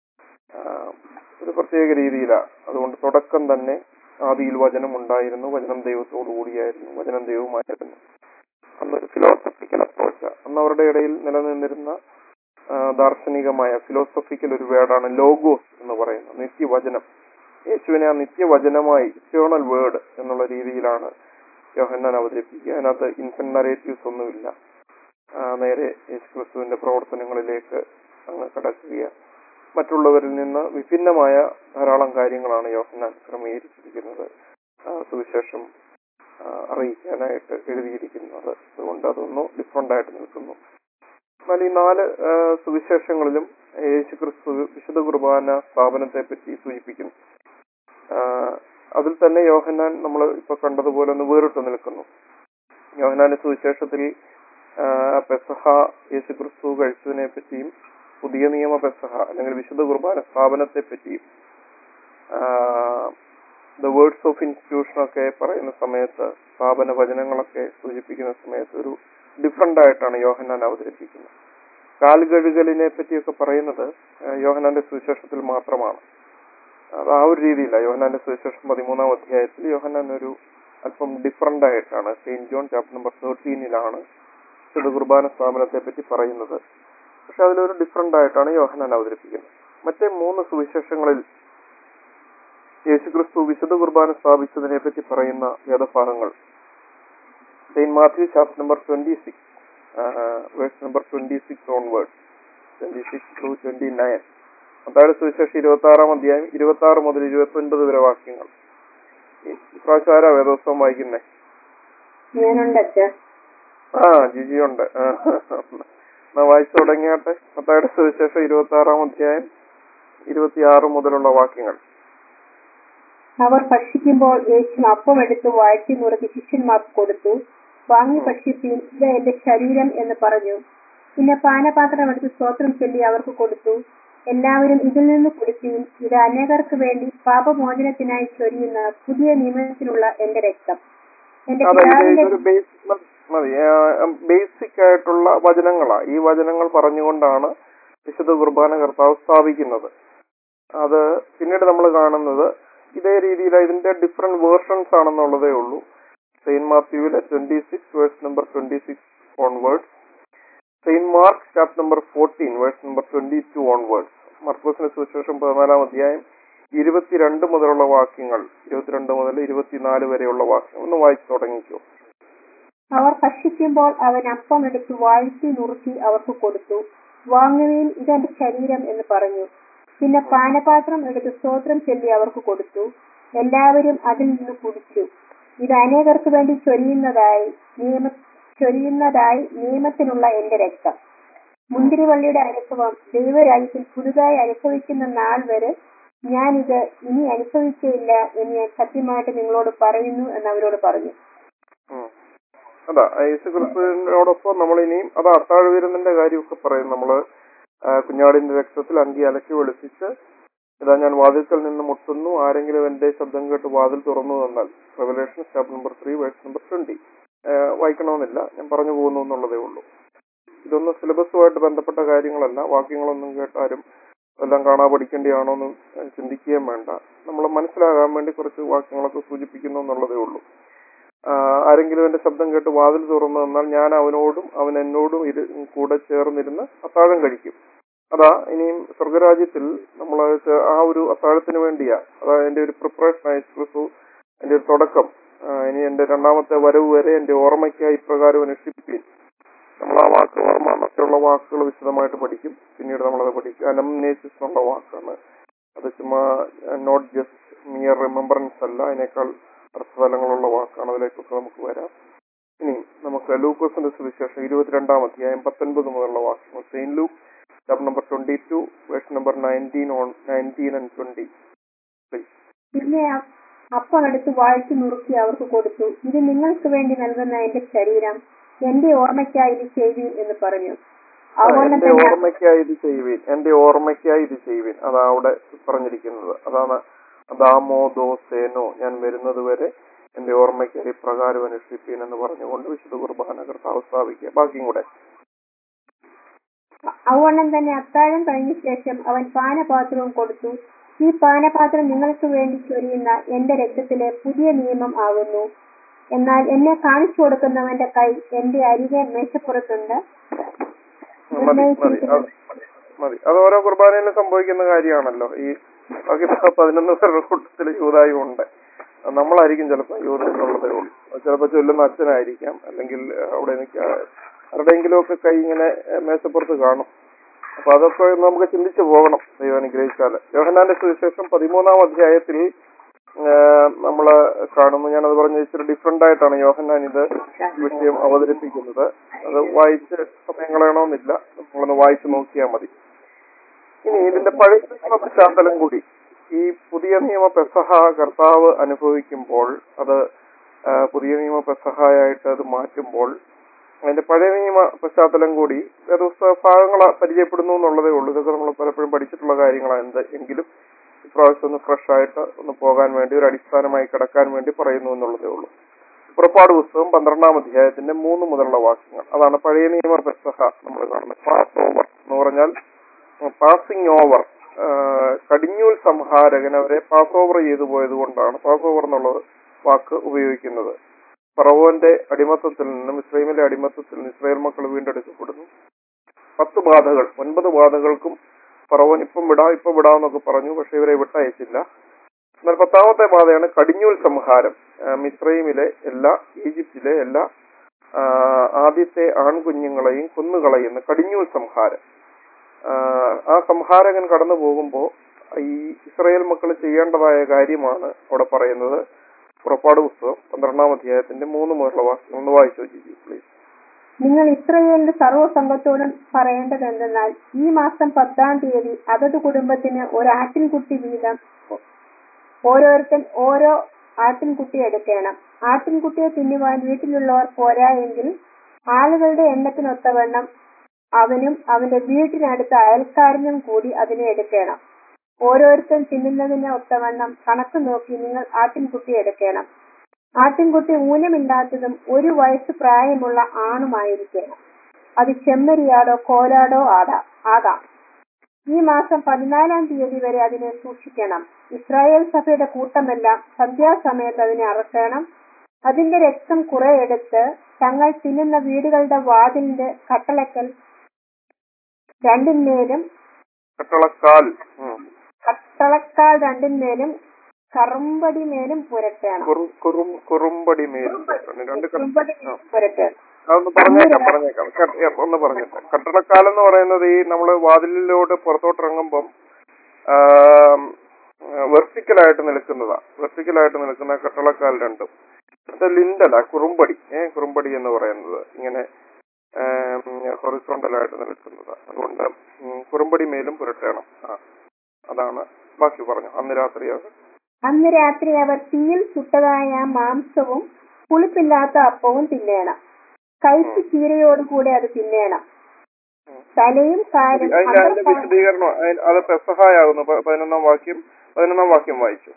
S1: ഒരു പ്രത്യേക രീതിയിലാണ് അതുകൊണ്ട് തുടക്കം തന്നെ ആദിയിൽ വചനം ഉണ്ടായിരുന്നു വചനം ദൈവത്തോടു കൂടിയായിരുന്നു വചനം ദൈവമായിരുന്നു അന്നൊരു ഫിലോസഫിക്കൽ അപ്രോച്ച് അന്ന് അവരുടെ ഇടയിൽ നിലനിന്നിരുന്ന ആ, ദാർശനികമായ ഫിലോസഫിക്കൽ ഒരു വേർഡാണ് ലോഗോസ് എന്ന് പറയുന്നത് നിത്യവചനം യേശുവിനെ ആ നിത്യവചനമായി ഇറ്റേണൽ വേർഡ് എന്നുള്ള രീതിയിലാണ് യോഹന്നാൻ അവതരിപ്പിക്കുക അതിനകത്ത് ഇൻഫന്റ് നറേറ്റീവ്സ് ഒന്നുമില്ല ആ, നേരെ യേശു ക്രിസ്തുവിന്റെ പ്രവർത്തനങ്ങളിലേക്ക് അങ്ങ് കടക്കുകയാണ് മറ്റുള്ളവരിൽ നിന്ന് വിഭിന്നമായ ധാരാളം കാര്യങ്ങളാണ് യോഹന്നാൻ ക്രമീകരിച്ചിരിക്കുന്നത് ആ, സുവിശേഷം ആ, അറിയിക്കാനായിട്ട് എഴുതിയിരിക്കുന്നത് അതുകൊണ്ട് അതൊന്നും ഡിഫറെന്റ് ആയിട്ട് നിൽക്കുന്നു എന്നാൽ ഈ നാല് ആ, സുവിശേഷങ്ങളിലും യേശു ക്രിസ്തു വിശുദ്ധ കുർബാന സ്ഥാപനത്തെ പറ്റി സൂചിപ്പിക്കുന്നു ആ, അതിൽ തന്നെ യോഹന്നാൻ നമ്മൾ ഇപ്പൊ കണ്ടതുപോലെ ഒന്ന് വേറിട്ട് നിൽക്കുന്നു യോഹന്നാന്റെ സുവിശേഷത്തിൽ ആ, പെസഹ യേശു ക്രിസ്തു കഴിച്ചതിനെ പറ്റിയും പുതിയ നിയമ പെസഹ അല്ലെങ്കിൽ വിശുദ്ധ കുർബാന സ്ഥാപനത്തെ പറ്റിയും ദ വേർഡ്സ് ഓഫ് ഇൻസ്റ്റിറ്റ്യൂഷൻ ഒക്കെ പറയുന്ന സമയത്ത് സ്ഥാപന വചനങ്ങളൊക്കെ സൂചിപ്പിക്കുന്ന സമയത്ത് ഒരു ഡിഫറെന്റ് ആയിട്ടാണ് യോഹന്നാൻ അവതരിപ്പിക്കുന്നത് കാൽകഴുകലിനെ പറ്റിയൊക്കെ പറയുന്നത് ആ, യോഹന്നാന്റെ സുവിശേഷത്തിൽ മാത്രമാണ് അത് ആ ഒരു രീതിയില്ല യോഹന്നാന്റെ സുവിശേഷം പതിമൂന്നാം അധ്യായത്തിൽ യോഹന്നാൻ ഒരു അല്പം ഡിഫറെന്റ് ആയിട്ടാണ് സെയിന്റ് ജോൺ ചാപ്റ്റർ നമ്പർ തേർട്ടീനിലാണ് വിശുദ്ധ കുർബാന സ്ഥാപനത്തെ പറ്റി പറയുന്നത് പക്ഷെ അതിലൊരു ഡിഫറെന്റ് ആയിട്ടാണ് യോഹന്നാൻ അവതരിപ്പിക്കുന്നത് മറ്റേ മൂന്ന് സുവിശേഷങ്ങളിൽ യേശുക്രിസ്തു വിശുദ്ധ കുർബാന സ്ഥാപിച്ചതിനെ പറ്റി പറയുന്ന വേദഭാഗങ്ങൾ saint Matthew chapter number twenty six verse number twenty six onward twenty six to twenty nine മത്തായുടെ സുവിശേഷം ഇരുപത്തി ആറാം അധ്യായം ഇരുപത്തി ആറ് മുതൽ ഇരുപത്തി ഒൻപത് വരെ വാക്യങ്ങൾ ഈ ഇപ്രാവശ്യം ആരാ വേദോത്സവം വായിക്കുന്നേ
S3: ഞാനുണ്ട് അച്ഛ
S1: ആ ജിജി ഉണ്ട് ആ, എന്നാ വായിച്ചു തുടങ്ങിയാട്ടെ മത്തായുടെ സുവിശേഷം ഇരുപത്തി ആറാം അധ്യായം ഇരുപത്തിയാറ് മുതലുള്ള വാക്യങ്ങൾ
S3: അവർ ഭക്ഷിക്കുമ്പോൾ യേശു അപ്പമെടുത്ത് വാഴ്ത്തി നുറുക്കി ശിഷ്യന്മാർക്ക് കൊടുത്തു വാങ്ങി ഭക്ഷിപ്പീൻ ഇത് എന്റെ ശരീരം എന്ന് പറഞ്ഞു പിന്നെ പാനപാത്രം എടുത്ത് സ്തോത്രം ചൊല്ലി അവർക്ക് കൊടുത്തു എല്ലാവരും ഇതിൽ നിന്ന് കുടിപ്പീൻ ഇത് അനേകർക്ക് വേണ്ടി പാപമോചനത്തിനായി ചൊരിയുന്ന പുതിയ നിയമത്തിലുള്ള എന്റെ രക്തം എന്റെ
S1: അതെ ഇത്
S3: പിതാവിന്റെ
S1: ഇതൊരു ബേസിക് മതി ബേസിക് ആയിട്ടുള്ള വചനങ്ങളാ ഈ വചനങ്ങൾ പറഞ്ഞുകൊണ്ടാണ് വിശുദ്ധ കുർബാന കർത്താവ് സ്ഥാപിക്കുന്നത് അത് പിന്നീട് നമ്മൾ കാണുന്നത് ഇതേ രീതിയിൽ ഇതിന്റെ ഡിഫറെന്റ് വേർഷൻസ് ആണെന്നുള്ളതേ ഉള്ളൂ സെയിന്റ് മാത്യുവിലെ twenty six verse number twenty six onwards saint Mark chapter number fourteen verse number twenty two onwards മർക്കോസിന് സുവിശേഷം പതിനാലാം അധ്യായം ഇരുപത്തിരണ്ട് മുതലുള്ള വാക്യങ്ങൾ ഇരുപത്തിരണ്ട് മുതൽ ഇരുപത്തിനാല് വരെയുള്ള വാക്യങ്ങൾ ഒന്ന് വായിച്ചു തുടങ്ങിക്കോ
S3: അവർ ഭക്ഷിക്കുമ്പോൾ അവൻ അപ്പം എടുത്ത് വാഴ്ത്തി നുറുക്കി അവർക്ക് കൊടുത്തു വാങ്ങുവീൻ ഇതെന്റെ ശരീരം എന്ന് പറഞ്ഞു പിന്നെ പാനപാത്രം എടുത്ത് സ്തോത്രം ചൊല്ലി അവർക്ക് കൊടുത്തു എല്ലാവരും അതിൽ നിന്ന് കുടിച്ചു ഇത് അനേകർക്ക് വേണ്ടി ചൊരിയുന്നതായി നിയമ ചൊരിയുന്നതായി നിയമത്തിനുള്ള എന്റെ രക്തം മുന്തിരിവള്ളിയുടെ അനുഭവം ദൈവരാജ്യത്തിൽ പുതുതായി അനുഭവിക്കുന്ന നാൾ വരെ ഞാനിത് ഇനി അനുഭവിക്കുകയില്ല എന്ന് ഞാൻ സത്യമായിട്ട് നിങ്ങളോട് പറയുന്നു എന്ന് അവരോട് പറഞ്ഞു
S1: ഉം. അതാ യേശു ക്രിസ്തുവിനോടൊപ്പം നമ്മൾ ഇനിയും അത് അത്താഴ വിരുന്നിന്റെ കാര്യമൊക്കെ പറയും നമ്മള് ആ, കുഞ്ഞാടിന്റെ രക്തത്തിൽ അങ്കി അലക്കി വെളുപ്പിച്ച് ഇതാ ഞാൻ വാതിൽക്കൽ നിന്ന് മുട്ടുന്നു ആരെങ്കിലും എന്റെ ശബ്ദം കേട്ട് വാതിൽ തുറന്നു തന്നാൽ revelation chapter number three verse number twenty വായിക്കണമെന്നില്ല ഞാൻ പറഞ്ഞു പോകുന്നു എന്നുള്ളതേ ഉള്ളൂ ഇതൊന്നും സിലബസുമായിട്ട് ബന്ധപ്പെട്ട കാര്യങ്ങളല്ല വാക്യങ്ങളൊന്നും കേട്ടാരും എല്ലാം കാണാ പഠിക്കേണ്ടിയാണോ എന്ന് ചിന്തിക്കുകയും വേണ്ട നമ്മൾ മനസ്സിലാകാൻ വേണ്ടി കുറച്ച് വാക്യങ്ങളൊക്കെ സൂചിപ്പിക്കുന്നു എന്നുള്ളതേ ഉള്ളൂ ആ, ആരെങ്കിലും എന്റെ ശബ്ദം കേട്ട് വാതിൽ തുറന്നു തന്നാൽ ഞാൻ അവനോടും അവൻ എന്നോടും ഇരു കൂടെ ചേർന്നിരുന്ന് അത്താഴം കഴിക്കും അതാ ഇനിയും സ്വർഗരാജ്യത്തിൽ നമ്മൾ ആ ഒരു അത്താഴത്തിന് വേണ്ടിയാ അതാ എന്റെ ഒരു പ്രിപ്പറേഷൻ ആയി ക്രിസ്തു എന്റെ ഒരു തുടക്കം ആ, ഇനി എന്റെ രണ്ടാമത്തെ വരവ് വരെ എന്റെ ഓർമ്മയ്ക്കായി ഇപ്രകാരം അനുഷ്ഠിപ്പിക്കും നമ്മൾ ആ വാക്ക് ഓർമ്മ മറ്റുള്ള വാക്കുകൾ വിശദമായിട്ട് പഠിക്കും പിന്നീട് നമ്മളത് പഠിക്കും അനംനേസിസ് എന്നുള്ള വാക്കാണ് അത് ചുമ്മാ നോട്ട് ജസ്റ്റ് മിയർ റിമെമ്പറൻസ് അല്ല അതിനേക്കാൾ അർത്ഥതലങ്ങളുള്ള വാക്കാണ് അതിലേക്കൊക്കെ നമുക്ക് വരാം ഇനി നമുക്ക് ലൂക്കോസിന്റെ സുവിശേഷം ഇരുപത്തിരണ്ടാം അധ്യായം പത്തൊൻപത് മുതലുള്ള വാക്യങ്ങൾ saint Luke chapter number twenty two verse number nineteen on nineteen and twenty please
S3: പിന്നെ അ- അപ്പം എടുത്ത് വാഴ്ത്തി നുറുക്കി അവർക്ക് കൊടുത്തു ഇത് നിങ്ങൾക്ക് വേണ്ടി നൽകുന്ന എന്റെ ശരീരം എന്റെ ഓർമ്മയ്ക്കായി ഇത് ചെയ്യുവീൻ എന്ന് പറഞ്ഞു അതുപോലെ
S1: എന്റെ
S3: തന്നെ
S1: ഓർമ്മയ്ക്കായി ഇത് ചെയ്യുവീൻ എന്റെ ഓർമ്മയ്ക്കായി ഇത് ചെയ്യുവീൻ അതാ അവിടെ പറഞ്ഞിരിക്കുന്നത് അതാണ് ദാമോ ദോസേനോ ഞാൻ വരുന്നത് വരെ എന്റെ ഓർമ്മയ്ക്കായി പ്രകാരം അനുഷ്ഠിപ്പീൻ എന്ന് പറഞ്ഞുകൊണ്ട് വിശുദ്ധ കുർബാന കർത്താവ് സ്ഥാപിക്കുക ബാക്കിയും കൂടെ
S3: അവണ്ണം തന്നെ അത്താഴം കഴിഞ്ഞ ശേഷം അവൻ പാനപാത്രവും കൊടുത്തു ഈ പാനപാത്രം നിങ്ങൾക്ക് വേണ്ടി ചൊരിയുന്ന എന്റെ രക്തത്തിലെ പുതിയ നിയമം ആകുന്നു എന്നാൽ എന്നെ കാണിച്ചു കൊടുക്കുന്നവന്റെ കൈ എന്റെ അരികെ മേശപ്പുറത്തുണ്ട്
S1: മതി മതി അത് മതി. മതി അത് ഓരോ കുർബാനയിലും സംഭവിക്കുന്ന കാര്യമാണല്ലോ ഈ ബാക്കി പ- പതിനൊന്ന് പേരുടെ കൂട്ടത്തിൽ യൂതായും ഉണ്ട് അത് നമ്മളായിരിക്കും ചിലപ്പോൾ യൂത എന്നുള്ളതേ ഉള്ളൂ അത് ചിലപ്പോൾ ചൊല്ലുന്ന അച്ഛനായിരിക്കാം അല്ലെങ്കിൽ അവിടെ നിൽക്കുക ആരുടെയെങ്കിലും ഒക്കെ കൈ ഇങ്ങനെ ഏഹ്, മേശപ്പുറത്ത് കാണും അപ്പൊ അതൊക്കെ നമുക്ക് ചിന്തിച്ചു പോകണം ദൈവം അനുഗ്രഹിച്ചാല് യോഹനാന്റെ സുവിശേഷം പതിമൂന്നാം അധ്യായത്തിൽ നമ്മൾ കാണുന്നു ഞാനത് പറഞ്ഞ ഇച്ചിരി ഡിഫറെന്റ് ആയിട്ടാണ് യോഹന്നാൻ ഇത് വിഷയം അവതരിപ്പിക്കുന്നത് അത് വായിച്ച് സമയം കളയണമെന്നില്ല നമ്മളൊന്ന് വായിച്ചു നോക്കിയാൽ മതി ഇനി ഇതിന്റെ പഴയ നിയമ പശ്ചാത്തലം കൂടി ഈ പുതിയ നിയമ പെസഹ കർത്താവ് അനുഭവിക്കുമ്പോൾ അത് ആ, പുതിയ നിയമ പെസഹായിട്ട് അത് മാറ്റുമ്പോൾ അതിന്റെ പഴയ നിയമ പശ്ചാത്തലം കൂടി വേദപുസ്തക ഭാഗങ്ങൾ പരിചയപ്പെടുന്നു എന്നുള്ളതേ ഉള്ളൂ ഇതൊക്കെ നമ്മൾ പലപ്പോഴും പഠിച്ചിട്ടുള്ള കാര്യങ്ങളാണ് എന്ത് എങ്കിലും ഇപ്രാവശ്യം ഒന്ന് ഫ്രഷ് ആയിട്ട് ഒന്ന് പോകാൻ വേണ്ടി ഒരു അടിസ്ഥാനമായി കിടക്കാൻ വേണ്ടി പറയുന്നു എന്നുള്ളതേ ഉള്ളൂ പുറപ്പാട് പുസ്തകം പന്ത്രണ്ടാം അധ്യായത്തിന്റെ മൂന്ന് മുതലുള്ള വാക്യങ്ങൾ അതാണ് പഴയ നിയമ പെസഹ നമ്മൾ കാണുന്നത് പാസ് ഓവർ എന്ന് പറഞ്ഞാൽ പാസിംഗ് ഓവർ കടിഞ്ഞൂൽ സംഹാരകൻ അവരെ പാസ് ഓവർ ചെയ്തു പോയത് കൊണ്ടാണ് പാസ് ഓവർ എന്നുള്ള വാക്ക് ഉപയോഗിക്കുന്നത് ഫറവോന്റെ അടിമത്തത്തിൽ നിന്നും ഇസ്രയേലിലെ അടിമത്തത്തിൽ നിന്ന് ഇസ്രായേൽ മക്കൾ വീണ്ടെടുക്കപ്പെടുന്നു പത്ത് ബാധകൾ ഒൻപത് ബാധകൾക്കും ഫറവോൻ ഇപ്പം വിടാം ഇപ്പം വിടാമെന്നൊക്കെ പറഞ്ഞു പക്ഷെ ഇവരെ വിട്ടയച്ചില്ല എന്നാൽ പത്താമത്തെ ബാധയാണ് കടിഞ്ഞൂൽ സംഹാരം ആ, മിസ്രൈമിലെ എല്ലാ ഈജിപ്തിലെ എല്ലാ ആ, ആദ്യത്തെ ആൺകുഞ്ഞുങ്ങളെയും കൊന്നുകളയുന്ന കടിഞ്ഞൂൽ സംഹാരം ആ, ആ സംഹാരകൻ കടന്നു പോകുമ്പോൾ ഈ ഇസ്രായേൽ മക്കൾ ചെയ്യേണ്ടതായ കാര്യമാണ് അവിടെ പറയുന്നത് പുറപ്പാട് പുസ്തകം പന്ത്രണ്ടാം അധ്യായത്തിന്റെ മൂന്ന് മുതലുള്ള വാക്യങ്ങൾ ഒന്ന് വായിച്ചു വെച്ചു പ്ലീസ്
S3: നിങ്ങൾ ഇസ്രയേലിന്റെ സർവ്വസംഘത്തോടും പറയേണ്ടത് എന്തെന്നാൽ ഈ മാസം പത്താം തീയതി അതത് കുടുംബത്തിന് ഒരു ആട്ടിൻകുട്ടി വീതം ഓരോരുത്തൻ ഓരോ ആട്ടിൻകുട്ടി എടുക്കണം ആട്ടിൻകുട്ടിയെ തിന്നുവാൻ വീട്ടിലുള്ളവർ പോരാ എങ്കിൽ ആളുകളുടെ എണ്ണത്തിനൊത്തവണ്ണം അവനും അവന്റെ വീട്ടിനടുത്ത അയൽക്കാരനും കൂടി അതിനെ എടുക്കണം ഓരോരുത്തൻ തിന്നുന്നതിന് ഒത്തവണ്ണം കണക്ക് നോക്കി നിങ്ങൾ ആട്ടിൻകുട്ടി എടുക്കണം ആട്ടിൻകുട്ടി ഊനമില്ലാത്തതും ഒരു വയസ്സ് പ്രായമുള്ള ആണുമായിരിക്കണം അത് ചെമ്മരിയാടോ കോലാടോ ആടാ ആകാം ഈ മാസം പതിനാലാം തീയതി വരെ അതിനെ സൂക്ഷിക്കണം ഇസ്രായേൽ സഭയുടെ കൂട്ടമെല്ലാം സന്ധ്യാസമയത്ത് അതിനെ അറക്കണം അതിന്റെ രക്തം കുറെ എടുത്ത് തങ്ങൾ തിന്നുന്ന വീടുകളുടെ വാതിലിന്റെ കട്ടളക്കൽ രണ്ടിന്മേലും
S1: കട്ടളക്കാൽ ഉം.
S3: കട്ടളക്കാൽ രണ്ടിന്മേലും കറുമ്പടി മേലും പുരട്ടണം
S1: കുറു- കുറും കുറുമ്പടി മേലും രണ്ട് കട്ട-
S3: കറുമ്പടി
S1: ആ.
S3: മേലും പുരട്ടണം
S1: അതൊന്ന് പറഞ്ഞേക്കാം പറഞ്ഞേക്കാം കട്ട്- ഏ, ഒന്ന് പറഞ്ഞേക്കാം കട്ടടക്കാലം എന്ന് പറയുന്നത് ഈ നമ്മള് വാതിലിലോട്ട് പുറത്തോട്ട് ഇറങ്ങുമ്പം വെർട്ടിക്കലായിട്ട് നിൽക്കുന്നതാ വെർട്ടിക്കലായിട്ട് നിൽക്കുന്ന കട്ടളക്കാൽ രണ്ടും അത് ലിൻഡല കുറുമ്പടി ഏ കുറുമ്പടി എന്ന് പറയുന്നത് ഇങ്ങനെ ഹൊറിസോണ്ടലായിട്ട് നിൽക്കുന്നത് അതുകൊണ്ട് ഉം, കുറുമ്പടി മേലും പുരട്ടണം ആ അതാണ് ബാക്കി പറഞ്ഞു അന്ന് രാത്രി അത്
S3: അന്ന് രാത്രി അവർ തീയിൽ ചുട്ടതായ മാംസവും പുളിപ്പില്ലാത്ത അപ്പവും തിന്നേണം കൈപ്പ് ചീരയോടുകൂടെ അത് തിന്നേണം തലയും കാലും
S1: അതിന്റെ അതിന്റെ
S3: അന്തർഭാഗം
S1: വിശദീകരണം അതി- അത് പെസഹായാകുന്നു പ- പതിനൊന്നാം വാക്യം പതിനൊന്നാം വാക്യം വായിച്ചു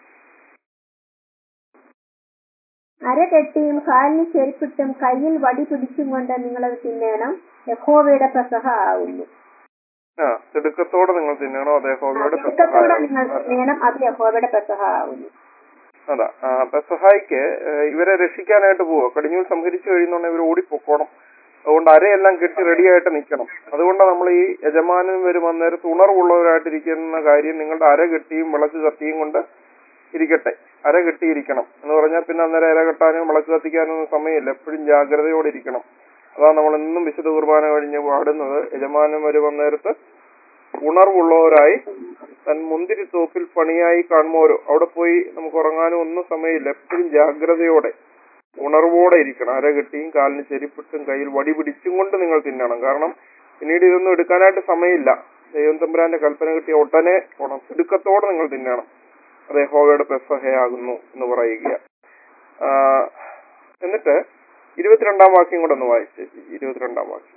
S3: അരകെട്ടിയും കാലിന് ചെരുപ്പിട്ടും കയ്യിൽ വടി പിടിച്ചും കൊണ്ട് നിങ്ങളത് തിന്നേണം യഹോവയുടെ പെസഹ ആകുന്നു
S1: ആ തിടുക്കത്തോടെ നിങ്ങൾ തിന്നണോ അദ്ദേഹത്തോടെ
S3: ചുരുക്കത്തോടെ നിങ്ങൾ തിന്നേണം അത് യഹോവയുടെ പെസഹ ആകുന്നു
S1: അതാ ആ, പെസഹായിക്ക് ഏ, ഇവരെ രക്ഷിക്കാനായിട്ട് പോവുക കടിഞ്ഞൂൽ സംഹരിച്ചു കഴിയുന്നുണ്ടെങ്കിൽ ഇവർ ഓടിപ്പൊക്കോണം അതുകൊണ്ട് അരയെല്ലാം കെട്ടി റെഡിയായിട്ട് നിൽക്കണം അതുകൊണ്ട് നമ്മൾ ഈ യജമാനൻ വരും അന്നേരത്ത് ഉണർവുള്ളവരായിട്ടിരിക്കുന്ന കാര്യം നിങ്ങളുടെ അര കെട്ടിയും വിളക്ക് കത്തിയും കൊണ്ട് ഇരിക്കട്ടെ അര കെട്ടിയിരിക്കണം എന്ന് പറഞ്ഞാൽ പിന്നെ അന്നേരം അര കെട്ടാനും വിളക്ക് കത്തിക്കാനും ഒന്നും സമയമില്ല എപ്പോഴും ജാഗ്രതയോടെ ഇരിക്കണം അതാ നമ്മൾ എന്നും വിശുദ്ധ കുർബാന കഴിഞ്ഞ് പാടുന്നത് യജമാനൻ വരും അന്നേരത്ത് ഉണർവുള്ളവരായി തൻ മുന്തിരി തോപ്പിൽ പണിയായി കാണുമ്പോരോ അവിടെ പോയി നമുക്ക് ഉറങ്ങാനും ഒന്നും സമയമില്ല എപ്പോഴും ജാഗ്രതയോടെ ഉണർവോടെ ഇരിക്കണം അര കെട്ടിയും കാലിന് ചെരിപ്പിട്ടും കയ്യിൽ വടി പിടിച്ചും കൊണ്ട് നിങ്ങൾ തിന്നണം കാരണം പിന്നീട് ഇതൊന്നും എടുക്കാനായിട്ട് സമയമില്ല ദൈവം തമ്പുരാന്റെ കൽപ്പന കിട്ടിയ ഉടനെ പോണം തിടുക്കത്തോടെ നിങ്ങൾ തിന്നണം അത് യഹോവയുടെ പെസഹയാകുന്നു എന്ന് പറയുക ആ, എന്നിട്ട് ഇരുപത്തിരണ്ടാം വാക്യം കൂടെ ഒന്ന് വായിച്ചേ ഇരുപത്തിരണ്ടാം വാക്യം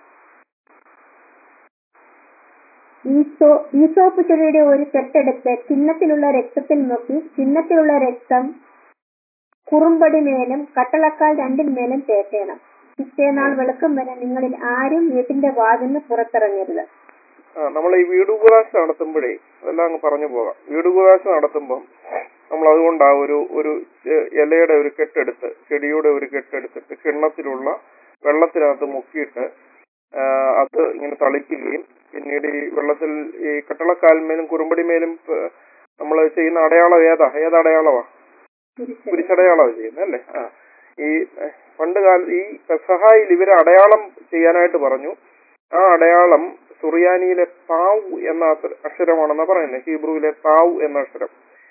S3: ഈസോ ഈസോപ്പ് ചെടിയുടെ ഒരു കെട്ടെടുത്ത് കിണ്ണത്തിലുള്ള രക്തത്തിൽ നോക്കി കിണ്ണത്തിലുള്ള രക്തം കുറുമ്പടി മേലും കട്ടളക്കാൽ രണ്ടിന്മേലും തേക്കേണം പിറ്റേനാൾ വെളുക്കും വരെ നിങ്ങളിൽ ആരും വീട്ടിന്റെ വാതിന് പുറത്തിറങ്ങരുത്
S1: ആ നമ്മൾ ഈ വീടുപകാശം നടത്തുമ്പോഴേ അതെല്ലാം അങ്ങ് പറഞ്ഞു പോകാം വീടുപകാശം നടത്തുമ്പം നമ്മൾ അതുകൊണ്ട് ആ ഒരു ഒരു ചെ- ഇലയുടെ ഒരു കെട്ടെടുത്ത് ചെടിയുടെ ഒരു കെട്ടെടുത്തിട്ട് കിണ്ണത്തിലുള്ള വെള്ളത്തിനകത്ത് മുക്കിയിട്ട് ആ, അത് ഇങ്ങനെ തളിക്കുകയും പിന്നീട് ഈ വെള്ളത്തിൽ ഈ കട്ടളക്കാൽമേലും കുറുമ്പടിമേലും നമ്മൾ ചെയ്യുന്ന അടയാളം ഏതാ ഏത് അടയാളമാ
S3: കുരിശ്.
S1: കുരിശടയാളമാണ് ചെയ്യുന്നത് അല്ലേ ആ ഈ എഹ്, പണ്ട് കാലത്ത് ഈ പെസഹായിൽ ഇവര് അടയാളം ചെയ്യാനായിട്ട് പറഞ്ഞു ആ അടയാളം സുറിയാനിയിലെ താവ് എന്ന അക്ഷ- അക്ഷരമാണെന്നാ പറയുന്നത് ഹീബ്രുവിലെ താവ് എന്ന അക്ഷരം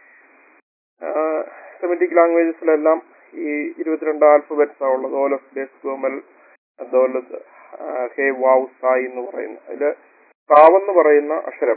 S1: സെമിറ്റിക് ലാംഗ്വേജസിലെല്ലാം ഈ ഇരുപത്തിരണ്ട് ആൽഫബറ്റ്സ് ആ ഉള്ളത് ഓലഫ് ഡെസ് ഗോമൽ ദോലത്ത് ഹേ വാവ് സായി എന്ന് പറയുന്ന അതില് താവ് എന്ന് പറയുന്ന അക്ഷരം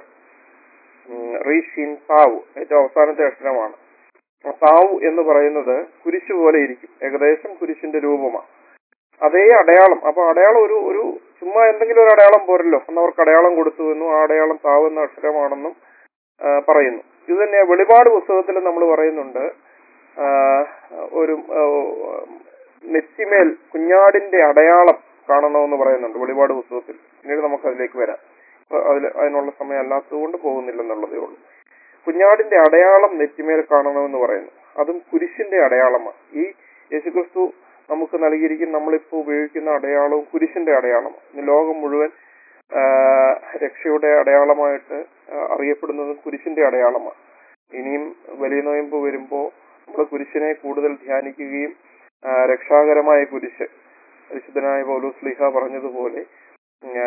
S1: റീഷിൻ താവ് ഏറ്റവും അവസാനത്തെ അക്ഷരമാണ് ആ താവ് എന്ന് പറയുന്നത് കുരിശ് പോലെ ഇരിക്കും ഏകദേശം കുരിശിന്റെ രൂപമാണ് അതേ അടയാളം അപ്പൊ അടയാളം ഒരു ഒരു ചുമ്മാ എന്തെങ്കിലും ഒരു അടയാളം പോരല്ലോ അന്ന് അവർക്ക് അടയാളം കൊടുത്തു എന്നും ആ അടയാളം താവ് എന്ന അക്ഷരമാണെന്നും ആ, പറയുന്നു ഇത് തന്നെ വെളിപാട് പുസ്തകത്തിൽ നമ്മൾ പറയുന്നുണ്ട് ആ, ഒരു ആ, നെറ്റിമേൽ കുഞ്ഞാടിന്റെ അടയാളം കാണണമെന്ന് പറയുന്നുണ്ട് വെളിപാട് പുസ്തകത്തിൽ പിന്നീട് നമുക്ക് അതിലേക്ക് വരാം അപ്പൊ അതിൽ അതിനുള്ള സമയം അല്ലാത്തതുകൊണ്ട് പോകുന്നില്ലെന്നുള്ളതേ ഉള്ളൂ കുഞ്ഞാടിന്റെ അടയാളം നെറ്റിമേൽ കാണണമെന്ന് പറയുന്നു അതും കുരിശിന്റെ അടയാളമാണ് ഈ യേശുക്രിസ്തു നമുക്ക് നൽകിയിരിക്കുന്ന നമ്മളിപ്പോൾ ഉപയോഗിക്കുന്ന അടയാളവും കുരിശിന്റെ അടയാളമാണ് ഇന്ന് ലോകം മുഴുവൻ ആ, രക്ഷയുടെ അടയാളമായിട്ട് ആ, അറിയപ്പെടുന്നതും കുരിശിന്റെ അടയാളമാണ് ഇനിയും വലിയ നോയമ്പ് വരുമ്പോൾ നമ്മൾ കുരിശിനെ കൂടുതൽ ധ്യാനിക്കുകയും ആ, രക്ഷാകരമായ കുരിശ് വിശുദ്ധനായ പൗലോസ് ലീഹ പറഞ്ഞതുപോലെ ആ,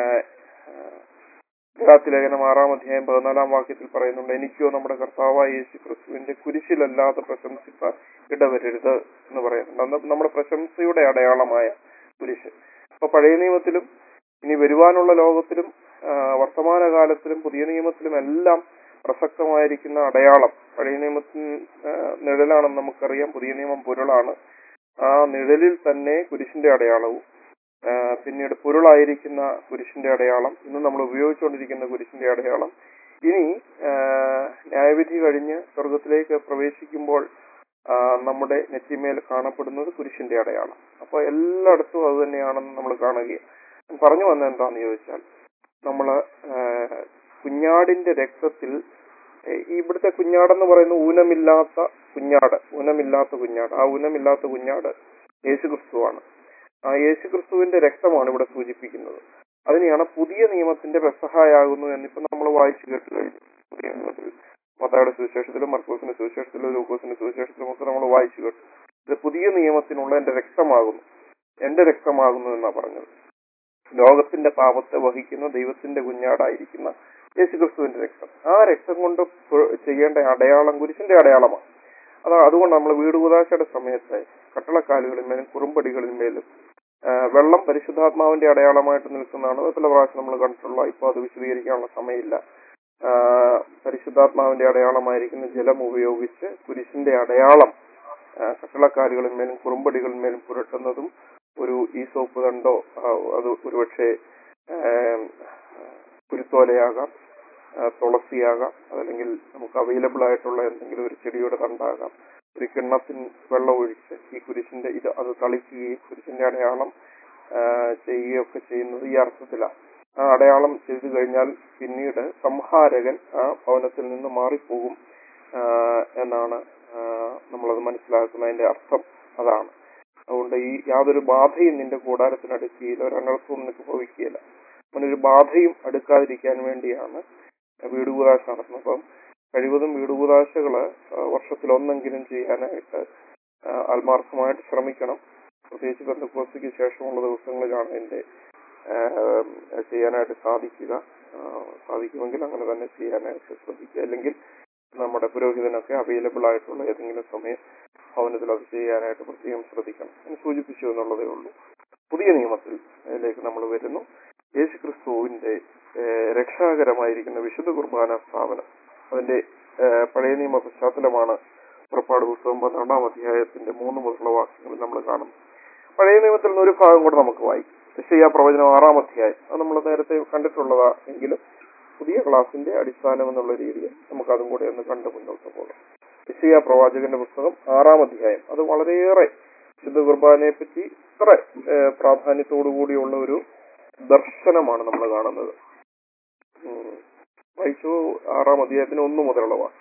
S1: ഗലാത്തി ലേഖനം ആറാം അധ്യായം പതിനാലാം വാക്യത്തിൽ പറയുന്നുണ്ട് എനിക്കോ നമ്മുടെ കർത്താവായ യേശു ക്രിസ്തുവിന്റെ കുരിശിലല്ലാതെ പ്രശംസിപ്പാൻ ഇടവരരുത് എന്ന് പറയുന്നുണ്ട് അന്ന് നമ്മുടെ പ്രശംസയുടെ അടയാളമായ കുരിശ് അപ്പൊ പഴയ നിയമത്തിലും ഇനി വരുവാനുള്ള ലോകത്തിലും ആ, വർത്തമാനകാലത്തിലും പുതിയ നിയമത്തിലും എല്ലാം പ്രസക്തമായിരിക്കുന്ന അടയാളം പഴയ നിയമത്തിന് ആ, നിഴലാണെന്ന് നമുക്കറിയാം പുതിയ നിയമം പൊരുളാണ് ആ നിഴലിൽ തന്നെ കുരിശിന്റെ അടയാളവും ആ, പിന്നീട് പൊരുളായിരിക്കുന്ന കുരിശിന്റെ അടയാളം ഇന്ന് നമ്മൾ ഉപയോഗിച്ചുകൊണ്ടിരിക്കുന്ന കുരിശിന്റെ അടയാളം ഇനി ആ, ന്യായവിധി കഴിഞ്ഞ് സ്വർഗത്തിലേക്ക് പ്രവേശിക്കുമ്പോൾ ആ, നമ്മുടെ നെറ്റിമേൽ കാണപ്പെടുന്നത് കുരിശിന്റെ അടയാളം അപ്പൊ എല്ലായിടത്തും അത് തന്നെയാണെന്ന് നമ്മൾ കാണുകയും ഞാൻ പറഞ്ഞു വന്നത് എന്താണെന്ന് ചോദിച്ചാൽ നമ്മള് ആ, കുഞ്ഞാടിന്റെ രക്തത്തിൽ ഏ, ഇവിടുത്തെ കുഞ്ഞാടെന്ന് പറയുന്ന ഊനമില്ലാത്ത കുഞ്ഞാട് ഊനമില്ലാത്ത കുഞ്ഞാട് ആ ഊനമില്ലാത്ത കുഞ്ഞാട് യേശുക്രിസ്തുവാണ് ആ യേശുക്രിസ്തുവിന്റെ രക്തമാണ് ഇവിടെ സൂചിപ്പിക്കുന്നത് അതിനെയാണ് പുതിയ നിയമത്തിന്റെ പെസഹായാകുന്നു എന്നിപ്പോ നമ്മൾ വായിച്ചു കേട്ട് കഴിഞ്ഞു പുതിയ നിയമത്തിൽ മത്തായുടെ സുവിശേഷത്തിലും മർക്കോസിന്റെ സുവിശേഷത്തിലും ലൂക്കോസിന്റെ സുവിശേഷത്തിലും ഒക്കെ നമ്മൾ വായിച്ചു കേട്ടു ഇത് പുതിയ നിയമത്തിനുള്ള എന്റെ രക്തമാകുന്നു എന്റെ രക്തമാകുന്നു എന്നാ പറഞ്ഞത് ലോകത്തിന്റെ പാപത്തെ വഹിക്കുന്ന ദൈവത്തിന്റെ കുഞ്ഞാടായിരിക്കുന്ന യേശുക്രിസ്തുവിന്റെ രക്തം ആ രക്തം കൊണ്ട് പ് ചെയ്യേണ്ട അടയാളം കുരിശിന്റെ അടയാളമാണ് അതാ അതുകൊണ്ട് നമ്മൾ വീട് കുതാശയുടെ സമയത്ത് കട്ടളക്കാലുകളിന്മേലും കുറുമ്പടികളിന്മേലും ആ, വെള്ളം പരിശുദ്ധാത്മാവിന്റെ അടയാളമായിട്ട് നിൽക്കുന്നതാണ് അത് പല പ്രാവശ്യം നമ്മൾ കണ്ടിട്ടുള്ള ഇപ്പൊ അത് വിശദീകരിക്കാനുള്ള സമയമില്ല ആ, പരിശുദ്ധാത്മാവിന്റെ അടയാളമായിരിക്കുന്ന ജലം ഉപയോഗിച്ച് കുരിശിന്റെ അടയാളം ആ, കട്ടളക്കാലുകളിന്മേലും കുറുമ്പടികളിന്മേലും പുരട്ടുന്നതും ഒരു ഈ സോപ്പ് തണ്ടോ ആ, അത് ഒരുപക്ഷെ ആം, കുരുത്തോലയാകാം ആ, തുളസിയാകാം അതല്ലെങ്കിൽ നമുക്ക് അവൈലബിൾ ആയിട്ടുള്ള എന്തെങ്കിലും ഒരു ചെടിയുടെ തണ്ടാകാം ഒരു കിണ്ണത്തിൽ വെള്ളം ഒഴിച്ച് ഈ കുരിശിന്റെ ഇത് അത് തളിക്കുകയും കുരിശിന്റെ അടയാളം ആ, ചെയ്യുകയൊക്കെ ചെയ്യുന്നത് ഈ അർത്ഥത്തിലാണ് ആ അടയാളം ചെയ്തു കഴിഞ്ഞാൽ പിന്നീട് സംഹാരകൻ ആ ഭവനത്തിൽ നിന്ന് മാറിപ്പോകും ആ, എന്നാണ് ആ, നമ്മളത് മനസ്സിലാക്കുന്നതിന്റെ അർത്ഥം അതാണ് അതുകൊണ്ട് ഈ യാതൊരു ബാധയും നിന്റെ കൂടാരത്തിന് അടുക്കുകയില്ല ഒരനർത്ഥവും നിനക്ക് ഭവിക്കുകയില്ല അങ്ങനെ ഒരു ബാധയും അടുക്കാതിരിക്കാൻ വേണ്ടിയാണ് വീട് കൂതാശ നടത്തുന്നത് അപ്പം കഴിവതും വീട് കൂതാശകള് വർഷത്തിൽ ഒന്നെങ്കിലും ചെയ്യാനായിട്ട് ആ, ആത്മാർത്ഥമായിട്ട് ശ്രമിക്കണം പ്രത്യേകിച്ച് ബന്ധുക്കോസിക്ക് ശേഷമുള്ള ദിവസങ്ങളിലാണ് ഇതിന്റെ ആ, ചെയ്യാനായിട്ട് സാധിക്കുക ആ, സാധിക്കുമെങ്കിൽ അങ്ങനെ തന്നെ ചെയ്യാനായിട്ട് ശ്രദ്ധിക്കുക അല്ലെങ്കിൽ നമ്മുടെ പുരോഹിതനൊക്കെ അവൈലബിൾ ആയിട്ടുള്ള ഏതെങ്കിലും സമയം ഭവനത്തിൽ അത് ചെയ്യാനായിട്ട് പ്രത്യേകം ശ്രദ്ധിക്കണം ഞാൻ സൂചിപ്പിച്ചു എന്നുള്ളതേ ഉള്ളൂ പുതിയ നിയമത്തിൽ അതിലേക്ക് നമ്മൾ വരുന്നു യേശു ക്രിസ്തുവിന്റെ ഏഹ്, രക്ഷാകരമായിരിക്കുന്ന വിശുദ്ധ കുർബാന സ്ഥാപനം അതിന്റെ ഏഹ്, പഴയ നിയമ പശ്ചാത്തലമാണ് പുറപ്പാട് പുസ്തകം പന്ത്രണ്ടാം അധ്യായത്തിന്റെ മൂന്ന് മുതലുള്ള വാക്യങ്ങളിൽ നമ്മൾ കാണും പഴയ നിയമത്തിൽ നിന്ന് ഒരു ഭാഗം കൂടെ നമുക്ക് വായിക്കും യശയ്യ പ്രവചനം ആറാം അധ്യായം അത് നമ്മൾ നേരത്തെ കണ്ടിട്ടുള്ളതാ എങ്കിലും പുതിയ ക്ലാസിന്റെ അടിസ്ഥാനം എന്നുള്ള രീതിയിൽ നമുക്ക് അതും കൂടെ ഒന്ന് കണ്ടു മുന്നോട്ട് പോകാം യശയ്യ പ്രവാചകന്റെ പുസ്തകം ആറാം അധ്യായം അത് വളരെയേറെ വിശുദ്ധ കുർബാനയെ പറ്റി ഇത്ര ഏഹ്, പ്രാധാന്യത്തോടു കൂടിയുള്ള ഒരു ദർശനമാണ് നമ്മൾ കാണുന്നത് ഉം. വായിച്ചു ആറാം അധ്യായത്തിന് ഒന്ന് മുതലുള്ള വാക്യം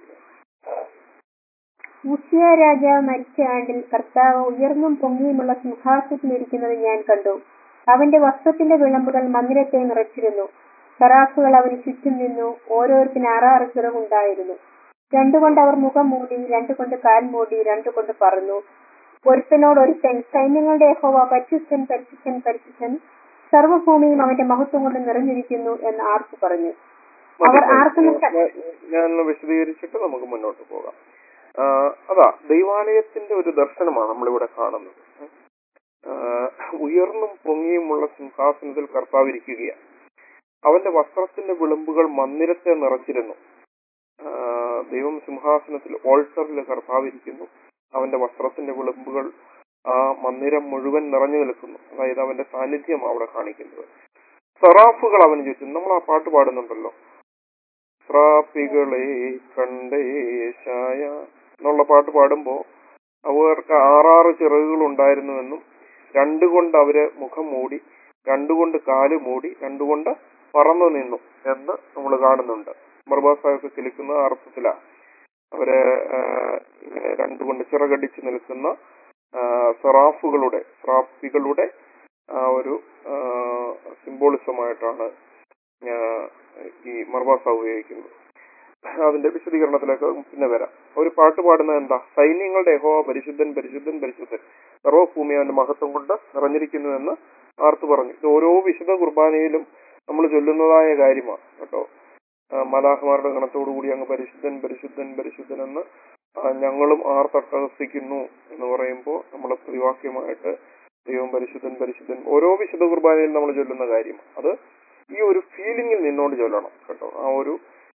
S3: ഉസിയ രാജാവ് മരിച്ച ആണ്ടിൽ കർത്താവ് ഉയർന്നും പൊങ്ങിയുമുള്ള സിംഹാസനത്തിലിരിക്കുന്നത് ഞാൻ കണ്ടു അവന്റെ വസ്ത്രത്തിന്റെ വിളമ്പുകൾ മന്ദിരത്തെ നിറച്ചിരുന്നു സറാഫുകൾ അവന് ചുറ്റും നിന്നു ഓരോരുത്തിന് ആറാറ് ചിറകുണ്ടായിരുന്നു രണ്ടുകൊണ്ട് അവർ മുഖം മൂടി രണ്ടുകൊണ്ട് കാൽ മൂടി രണ്ടുകൊണ്ട് പറന്നു ഒരുത്തനോട് ഒരുത്തൻ സൈന്യങ്ങളുടെ യഹോവ പരിശുദ്ധൻ പരിശുദ്ധൻ പരിശുദ്ധൻ സർവ്വഭൂമിയും അവന്റെ മഹത്വം കൊണ്ട് നിറഞ്ഞിരിക്കുന്നു എന്ന് ആർത്തു പറഞ്ഞു അവർ ആർക്കും
S1: ഞാൻ- ഞാൻ ഒന്ന് വിശദീകരിച്ചിട്ട് നമുക്ക് മുന്നോട്ട് പോകാം ആ, അതാ ദൈവാലയത്തിന്റെ ഒരു ദർശനമാണ് നമ്മളിവിടെ കാണുന്നത് ആ, ഉയർന്നും പൊങ്ങിയുമുള്ള സിംഹാസനത്തിൽ കർത്താവ് ഇരിക്കുകയാണ് അവന്റെ വസ്ത്രത്തിന്റെ വിളിമ്പുകൾ മന്ദിരത്തെ നിറച്ചിരുന്നു ആ, ദൈവം സിംഹാസനത്തിൽ ഓൾട്ടറിൽ കർത്താവ് ഇരിക്കുന്നു അവന്റെ വസ്ത്രത്തിന്റെ വിളിമ്പുകൾ ആ മന്ദിരം മുഴുവൻ നിറഞ്ഞു നിൽക്കുന്നു അതായത് അവന്റെ സാന്നിധ്യം അവിടെ കാണിക്കുന്നത് സറാഫുകൾ അവന് ചുറ്റും നമ്മൾ ആ പാട്ട് പാടുന്നുണ്ടല്ലോ സ്രാപ്പികളെ കണ്ടേശായ എന്നുള്ള പാട്ട് പാടുമ്പോ അവർക്ക് ആറാറ് ചിറകുകൾ ഉണ്ടായിരുന്നുവെന്നും രണ്ടുകൊണ്ട് അവര് മുഖം മൂടി രണ്ടുകൊണ്ട് കാല് മൂടി രണ്ടുകൊണ്ട് പറന്നു നിന്നു എന്ന് നമ്മൾ കാണുന്നുണ്ട് മർബാസായൊക്കെ കിളിക്കുന്ന ആ അർത്ഥത്തിലാണ് അവര് ആ, ഇങ്ങനെ രണ്ടുകൊണ്ട് ചിറകടിച്ച് നിൽക്കുന്ന ആ, സെറാഫുകളുടെ സ്രാഫികളുടെ ആ ഒരു സിംബോളിസമായിട്ടാണ് ഈ മർബാസ ഉപയോഗിക്കുന്നത് അതിന്റെ വിശദീകരണത്തിലേക്ക് പിന്നെ വരാം ഒരു പാട്ട് പാടുന്നത് എന്താ സൈന്യങ്ങളുടെ യഹോ പരിശുദ്ധൻ പരിശുദ്ധൻ പരിശുദ്ധൻ സർവഭൂമി അവന്റെ മഹത്വം കൊണ്ട് നിറഞ്ഞിരിക്കുന്നു എന്ന് ആർത്തു പറഞ്ഞു ഇത് ഓരോ വിശുദ്ധ കുർബാനയിലും നമ്മൾ ചൊല്ലുന്നതായ കാര്യമാണ് കേട്ടോ ആ, മലാഹമാരുടെ ഗണത്തോടുകൂടി അങ്ങ് പരിശുദ്ധൻ പരിശുദ്ധൻ പരിശുദ്ധൻ എന്ന് ആ, ഞങ്ങളും ആർത്തട്ടഹസിക്കുന്നു എന്ന് പറയുമ്പോൾ നമ്മൾ പ്രതിവാക്യമായിട്ട് ദൈവം പരിശുദ്ധൻ പരിശുദ്ധൻ ഓരോ വിശുദ്ധ കുർബാനയിലും നമ്മൾ ചൊല്ലുന്ന കാര്യം അത് ഈ ഒരു ഫീലിംഗിൽ നിന്നോണ്ട് ചൊല്ലണം കേട്ടോ ആ ഒരു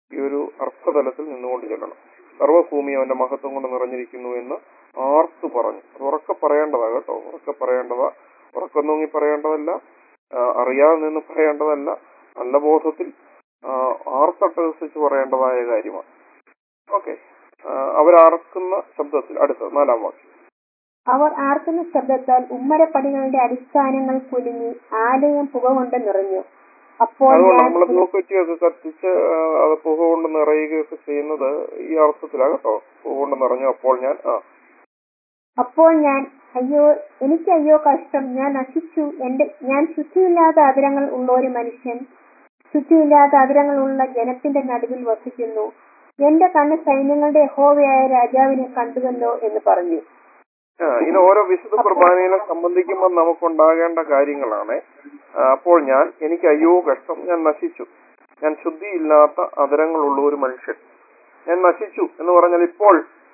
S1: ഈ ഒരു അർത്ഥതലത്തിൽ നിന്നുകൊണ്ട് ചെല്ലണം സർവ്വഭൂമി അവന്റെ മഹത്വം കൊണ്ട് നിറഞ്ഞിരിക്കുന്നു എന്ന് ആർത്തു പറഞ്ഞു അത് ഉറക്കെ പറയേണ്ടതാ കേട്ടോ ഉറക്കെ പറയേണ്ടതാ ഉറക്കം തൂങ്ങി പറയേണ്ടതല്ല ആ, അറിയാതെ നിന്ന് പറയേണ്ടതല്ല നല്ല ബോധത്തിൽ ആ, ആർത്തട്ടഹസിച്ച് പറയേണ്ടതായ കാര്യമാണ് ഓക്കെ അവരാർക്കുന്ന ശബ്ദത്തിൽ അടുത്ത നാലാം വാക്യം
S3: അവർ ആർക്കുന്ന ശബ്ദത്താൽ ഉമ്മരപ്പടികളുടെ അടിസ്ഥാനങ്ങൾ കുലുങ്ങി ആലയം പുക കൊണ്ട് നിറഞ്ഞു അപ്പോൾ
S1: അതുകൊണ്ട്
S3: ഞാൻ
S1: നമ്മൾ ധൂക്കുറ്റിയൊക്കെ കത്തിച്ച് ആ, അത് പുക കൊണ്ട് നിറയുകയൊക്കെ ചെയ്യുന്നത് ഈ അർത്ഥത്തിലാണ് കേട്ടോ പുക കൊണ്ട് നിറഞ്ഞു അപ്പോൾ ഞാൻ ആ
S3: അപ്പോൾ ഞാൻ അയ്യോ എനിക്ക് അയ്യോ കഷ്ടം ഞാൻ നശിച്ചു എന്റെ ഞാൻ ശുദ്ധിയില്ലാത്ത അതിരങ്ങൾ ഉള്ള ഒരു മനുഷ്യൻ ശുദ്ധിയില്ലാത്ത അതിരങ്ങൾ ഉള്ള ജനത്തിന്റെ നടുവിൽ വസിക്കുന്നു എന്റെ കണ്ണ് സൈന്യങ്ങളുടെ യഹോവയായ രാജാവിനെ കണ്ടുവല്ലോ എന്ന് പറഞ്ഞു
S1: ആ, ഇത് ഓരോ വിശുദ്ധ കുർബാനയിലും സംബന്ധിക്കുമ്പോൾ നമുക്കുണ്ടാകേണ്ട കാര്യങ്ങളാണ് ആ, അപ്പോൾ ഞാൻ എനിക്ക് അയ്യോ കഷ്ടം ഞാൻ നശിച്ചു ഞാൻ ശുദ്ധിയില്ലാത്ത അതരങ്ങളുള്ള ഒരു മനുഷ്യൻ ഞാൻ നശിച്ചു എന്ന് പറഞ്ഞാൽ ഇപ്പോൾ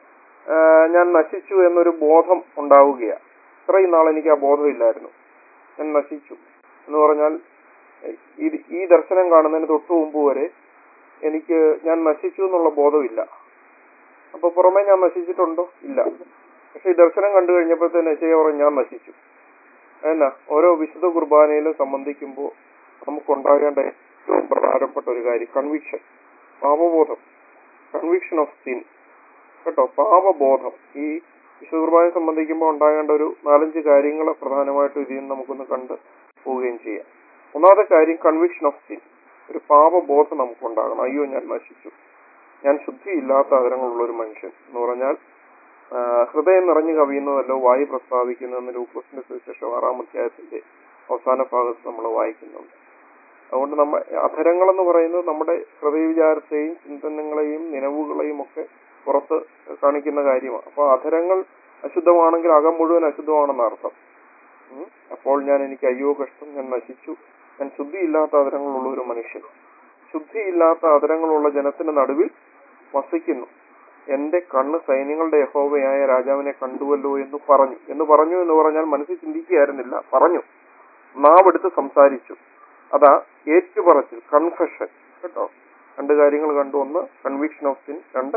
S1: ആ, ഞാൻ നശിച്ചു എന്നൊരു ബോധം ഉണ്ടാവുകയാണ് ഇത്രയും നാൾ എനിക്ക് ആ ബോധമില്ലായിരുന്നു ഞാൻ നശിച്ചു എന്ന് പറഞ്ഞാൽ ഇത് ഈ ദർശനം കാണുന്നതിന് തൊട്ടു മുമ്പ് വരെ എനിക്ക് ഞാൻ നശിച്ചു എന്നുള്ള ബോധമില്ല അപ്പൊ പുറമെ ഞാൻ നശിച്ചിട്ടുണ്ടോ ഇല്ല പക്ഷെ ഈ ദർശനം കണ്ടു കഴിഞ്ഞപ്പോൾ തന്നെ ചെയ്യാൻ പറഞ്ഞു ഞാൻ നശിച്ചു എന്നാ ഓരോ വിശുദ്ധ കുർബാനയിലും സംബന്ധിക്കുമ്പോൾ നമുക്കുണ്ടാകേണ്ട ഏറ്റവും പ്രധാനപ്പെട്ട ഒരു കാര്യം കൺവിക്ഷൻ പാപബോധം കൺവിക്ഷൻ ഓഫ് സിൻ കേട്ടോ പാപബോധം ഈ വിശുദ്ധ കുർബാനയെ സംബന്ധിക്കുമ്പോൾ ഉണ്ടാകേണ്ട ഒരു നാലഞ്ച് കാര്യങ്ങൾ പ്രധാനമായിട്ടും ഇതിൽ നിന്ന് നമുക്കൊന്ന് കണ്ട് പോവുകയും ചെയ്യാം ഒന്നാമത്തെ കാര്യം കൺവിക്ഷൻ ഓഫ് സിൻ ഒരു പാപബോധം നമുക്കുണ്ടാകണം അയ്യോ ഞാൻ നശിച്ചു ഞാൻ ശുദ്ധിയില്ലാത്ത അതിരങ്ങളുള്ള ഒരു മനുഷ്യൻ എന്ന് പറഞ്ഞാൽ ആ, ഹൃദയം നിറഞ്ഞു കവിയുന്നതല്ലോ വായു പ്രസ്താവിക്കുന്നതെന്ന് ലൂക്കോസിന്റെ സുവിശേഷം ആറാം അധ്യായത്തിന്റെ അവസാന ഭാഗത്ത് നമ്മൾ വായിക്കുന്നുണ്ട് അതുകൊണ്ട് നമ്മ അധരങ്ങൾ എന്ന് പറയുന്നത് നമ്മുടെ ഹൃദയവിചാരത്തെയും ചിന്തനങ്ങളെയും നിലവുകളെയും ഒക്കെ പുറത്ത് കാണിക്കുന്ന കാര്യമാണ് അപ്പൊ അധരങ്ങൾ അശുദ്ധമാണെങ്കിൽ അകം മുഴുവൻ അശുദ്ധമാണെന്ന് അർത്ഥം ഉം. അപ്പോൾ ഞാൻ എനിക്ക് അയ്യോ കഷ്ടം ഞാൻ നശിച്ചു ഞാൻ ശുദ്ധിയില്ലാത്ത അതരങ്ങളുള്ള ഒരു മനുഷ്യൻ ശുദ്ധിയില്ലാത്ത അതരങ്ങളുള്ള ജനത്തിന്റെ നടുവിൽ വസിക്കുന്നു എന്റെ കണ്ണ് സൈന്യങ്ങളുടെ യഹോവയായ രാജാവിനെ കണ്ടുവല്ലോ എന്ന് പറഞ്ഞു എന്ന് പറഞ്ഞു എന്ന് പറഞ്ഞാൽ മനസ്സിൽ ചിന്തിക്കുകയായിരുന്നില്ല പറഞ്ഞു നാവെടുത്ത് സംസാരിച്ചു അതാ ഏറ്റുപറച്ചിൽ കൺഫെഷൻ കേട്ടോ രണ്ട് കാര്യങ്ങൾ കണ്ടു ഒന്ന് കൺവിക്ഷൻ ഓഫ് സിൻ രണ്ട്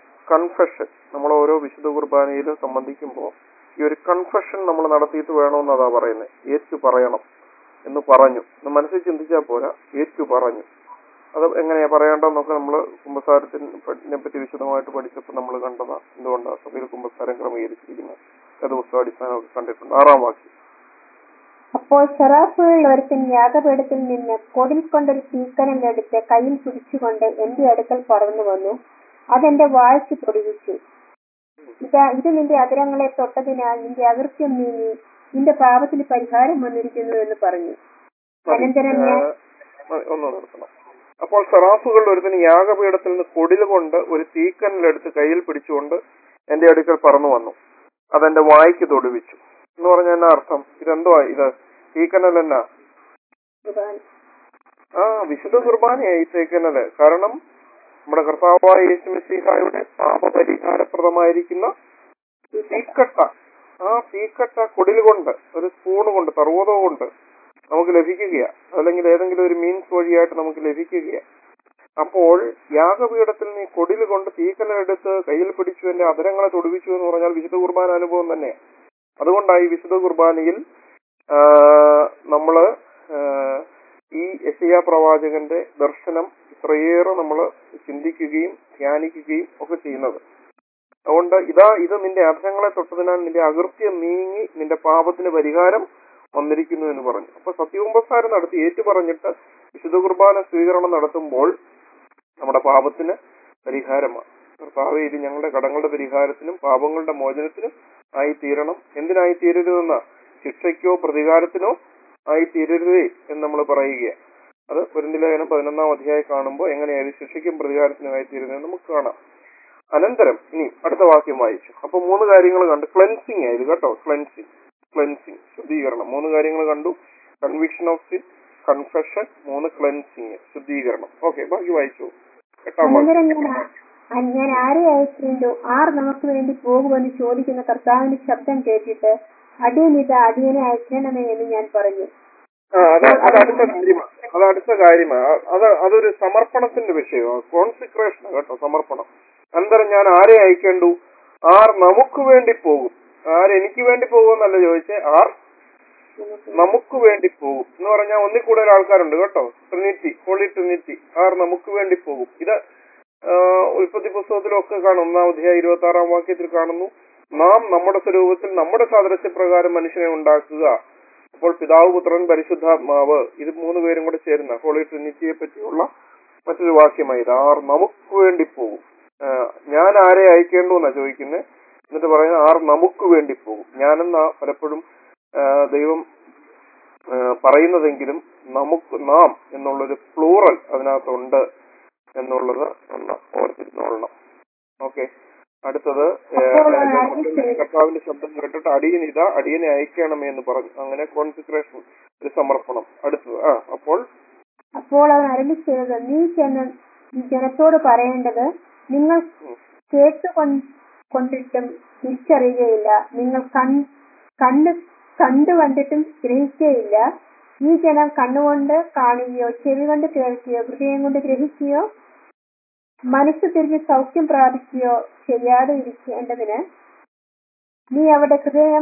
S1: കൺഫെഷൻ നമ്മൾ ഓരോ വിശുദ്ധ കുർബാനയിലും സംബന്ധിക്കുമ്പോൾ ഈ ഒരു കൺഫെഷൻ നമ്മൾ നടത്തിയിട്ട് വേണമെന്ന് അതാ പറയുന്നത് ഏറ്റു പറയണം എന്ന് പറഞ്ഞു എന്ന് മനസ്സിൽ ചിന്തിച്ചാൽ പോരാ ഏറ്റു പറഞ്ഞു അത് എങ്ങനെയാ പറയേണ്ടതെന്നൊക്കെ നമ്മൾ കുമ്പസാരത്തിനെ പറ്റി വിശദമായിട്ട് പഠിച്ചപ്പോൾ നമ്മൾ കണ്ടതാ എന്തുകൊണ്ടാണ് സഭയിൽ കുമ്പസാരം ക്രമീകരിച്ചിരിക്കുന്നത് അത് പുസ്തക അടിസ്ഥാനമൊക്കെ കണ്ടിട്ടുണ്ട് ആറാം വാക്യം
S3: അപ്പോൾ സെറാഫുകളിൽ ഒരുത്തൻ യാഗപീഠത്തിൽ നിന്ന് കൊടിൽ കൊണ്ടൊരു തീക്കനലെടുത്ത് കയ്യിൽ പിടിച്ചുകൊണ്ട് എന്റെ അടുക്കൽ പറന്നു വന്നു അതെന്റെ വാഴ്ച പൊടിവിച്ചു ഇതാ ഇത് നിന്റെ അതിരങ്ങളെ തൊട്ടതിനാൽ നിന്റെ അകൃത്യം നീങ്ങി നിന്റെ പാപത്തിന് പരിഹാരം വന്നിരിക്കുന്നു എന്ന് പറഞ്ഞു അനന്തരം ഞാൻ
S1: മതി, ഒന്ന് നിർത്തണം അപ്പോൾ സെറാഫുകൾ ഒരുത്തിന് യാഗപീഠത്തിൽ നിന്ന് കൊടിൽ കൊണ്ട് ഒരു തീക്കനലെടുത്ത് കയ്യിൽ പിടിച്ചുകൊണ്ട് എന്റെ അടുക്കൽ പറന്നു വന്നു അതെന്റെ വായിക്ക് തൊടുവിച്ചു എന്ന് പറഞ്ഞ എന്നാ അർത്ഥം ഇതെന്തോ ഇത് തീക്കനൽ എന്നാ
S3: കുർബാന
S1: ആ വിശുദ്ധ കുർബാനയായി തീക്കനല് കാരണം നമ്മുടെ കർത്താവായ യേശുമിശിഹായുടെ പാപപരിഹാരപ്രദമായിരിക്കുന്ന തീക്കട്ട ആ തീക്കട്ട കൊടിൽ കൊണ്ട് ഒരു സ്പൂൺ കൊണ്ട് പർവ്വതോ കൊണ്ട് നമുക്ക് ലഭിക്കുകയാ അല്ലെങ്കിൽ ഏതെങ്കിലും ഒരു മീൻസ് വഴിയായിട്ട് നമുക്ക് ലഭിക്കുകയാ അപ്പോൾ യാഗപീഠത്തിൽ നീ കൊടിൽ കൊണ്ട് തീക്കനലെടുത്ത് കയ്യിൽ പിടിച്ചു എന്റെ അതരങ്ങളെ തൊടുവിച്ചു എന്ന് പറഞ്ഞാൽ വിശുദ്ധ കുർബാന അനുഭവം തന്നെ അതുകൊണ്ടായി വിശുദ്ധ കുർബാനയിൽ ആ, നമ്മള് ആ, ഈ യശയ പ്രവാചകന്റെ ദർശനം ഇത്രയേറെ നമ്മൾ ചിന്തിക്കുകയും ധ്യാനിക്കുകയും ഒക്കെ ചെയ്യുന്നത് അതുകൊണ്ട് ഇതാ ഇത് നിന്റെ അധരങ്ങളെ തൊട്ടതിനാൽ നിന്റെ അകൃത്യം നീങ്ങി നിന്റെ പാപത്തിന് പരിഹാരം വന്നിരിക്കുന്നു എന്ന് പറഞ്ഞു അപ്പൊ സത്യകുംഭസാരം നടത്തി ഏറ്റു പറഞ്ഞിട്ട് വിശുദ്ധ കുർബാന സ്വീകരണം നടത്തുമ്പോൾ നമ്മുടെ പാപത്തിന് പരിഹാരമാണ് കർത്താവെ ഇത് ഞങ്ങളുടെ കടങ്ങളുടെ പരിഹാരത്തിനും പാപങ്ങളുടെ മോചനത്തിനും ആയി തീരണം എന്തിനായി തീരരുതെന്ന ശിക്ഷയ്ക്കോ പ്രതികാരത്തിനോ ആയി തീരരുതേ എന്ന് നമ്മൾ പറയുകയാണ് അത് പൊരുന്തിലേഖനം പതിനൊന്നാം അധ്യായം കാണുമ്പോൾ എങ്ങനെയായാലും ശിക്ഷയ്ക്കും പ്രതികാരത്തിനും ആയി തീരുന്നത് നമുക്ക് കാണാം അനന്തരം ഇനി അടുത്ത വാക്യം വായിച്ചു അപ്പൊ മൂന്ന് കാര്യങ്ങൾ കണ്ടു ക്ലെൻസിങ് ആയത് കേട്ടോ ക്ലെൻസിങ് ക്ലെൻസിങ് ശുദ്ധീകരണം മൂന്ന് കാര്യങ്ങൾ കണ്ടു കൺവിക്ഷൻ ഓഫ് സിൻ കൺഫെഷൻ മൂന്ന് ക്ലെൻസിങ് ശുദ്ധീകരണം ഓക്കെ ബാക്കി വായിച്ചു എട്ടാം വാക്യം
S3: അനന്തരം ഞാൻ ആ- ആ- ഞാൻ ആരെ അയച്ചിട്ടുണ്ടോ ആർ നമുക്ക് വേണ്ടി പോകുമെന്ന് ചോദിക്കുന്ന കർത്താവിന്റെ ശബ്ദം കേട്ടിട്ട് അടിയനിത അടിയനെ അയക്കണമേ എന്ന് ഞാൻ പറഞ്ഞു
S1: ആ അത് അത് അടുത്ത കാര്യമാണ് അത് അടുത്ത കാര്യമാണ് അ- അത് അതൊരു സമർപ്പണത്തിന്റെ വിഷയമാണ് കോൺസിക്രേഷൻ കേട്ടോ സമർപ്പണം അനന്തരം ഞാൻ ആരെ അയക്കേണ്ടു ആർ നമുക്ക് വേണ്ടി പോകും ആർ എനിക്ക് വേണ്ടി പോകുമെന്നല്ല ചോദിച്ചേ ആർ നമുക്ക് വേണ്ടി പോകും എന്ന് പറഞ്ഞാൽ ഒന്നിൽ കൂടുതൽ ആൾക്കാരുണ്ട് കേട്ടോ ട്രിനിറ്റി ഹോളി ട്രിനിറ്റി ആർ നമുക്ക് വേണ്ടി പോകും ഇത് ആ, ഉൽപ്പത്തി പുസ്തകത്തിലൊക്കെ കാണും ഒന്നാം അധ്യായം ഇരുപത്തി ആറാം വാക്യത്തിൽ കാണുന്നു നാം നമ്മുടെ സ്വരൂപത്തിൽ നമ്മുടെ സാദൃശ്യപ്രകാരം മനുഷ്യനെ ഉണ്ടാക്കുക അപ്പോൾ പിതാവ് പുത്രൻ പരിശുദ്ധാത്മാവ് ഇത് മൂന്ന് പേരും കൂടെ ചേരുന്ന ഹോളി ട്രിനിറ്റിയെ പറ്റിയുള്ള മറ്റൊരു വാക്യമായത് ആർ നമുക്ക് വേണ്ടി പോകും ആ, ഞാൻ ആരെ അയക്കേണ്ടു എന്നാ ചോദിക്കുന്നത് എന്നിട്ട് പറയുന്നത് ആർ നമുക്ക് വേണ്ടി പോകും ഞാനെന്ന പലപ്പോഴും ആ, ദൈവം ആ, പറയുന്നതെങ്കിലും നമുക്ക് നാം എന്നുള്ളൊരു പ്ലൂറൽ അതിനകത്തുണ്ട് എന്നുള്ളത് ഒന്ന് ഓർത്തിരുന്നോളണം ഓക്കെ അടുത്തത് ഏ,
S3: അപ്പോൾ
S1: എന്റെ
S3: ആരും
S1: മക്കളുടെ കർത്താവിന്റെ ശബ്ദം കേട്ടിട്ട് അടിയൻ ഇതാ അടിയനെ അയക്കണമേ എന്ന് പറഞ്ഞു അങ്ങനെ കോൺസിക്രേഷൻ ഒരു സമർപ്പണം അടുത്തത് ആ അപ്പോൾ
S3: അപ്പോൾ അവൻ അരളി ചെയ്തത് നീ ചെന്ന് ഈ ജനത്തോട് പറയേണ്ടത് നിങ്ങൾ കേട്ടുകൊ- കൊണ്ടിട്ടും തിരിച്ചറിയുകയില്ല നിങ്ങൾ കൺ കണ്ണ് കണ്ടു കണ്ടിട്ടും ഗ്രഹിക്കുകയില്ല ഈ ജനം കണ്ണുകൊണ്ട് കാണുകയോ ചെവി കൊണ്ട് കേൾക്കുകയോ ഹൃദയം കൊണ്ട് ഗ്രഹിക്കുകയോ മനസ്സ് തിരിഞ്ഞ് സൗഖ്യം പ്രാപിക്കുകയോ ചെയ്യാതെ ഇരിക്കേണ്ടതിന് നീ അവരുടെ ഹൃദയം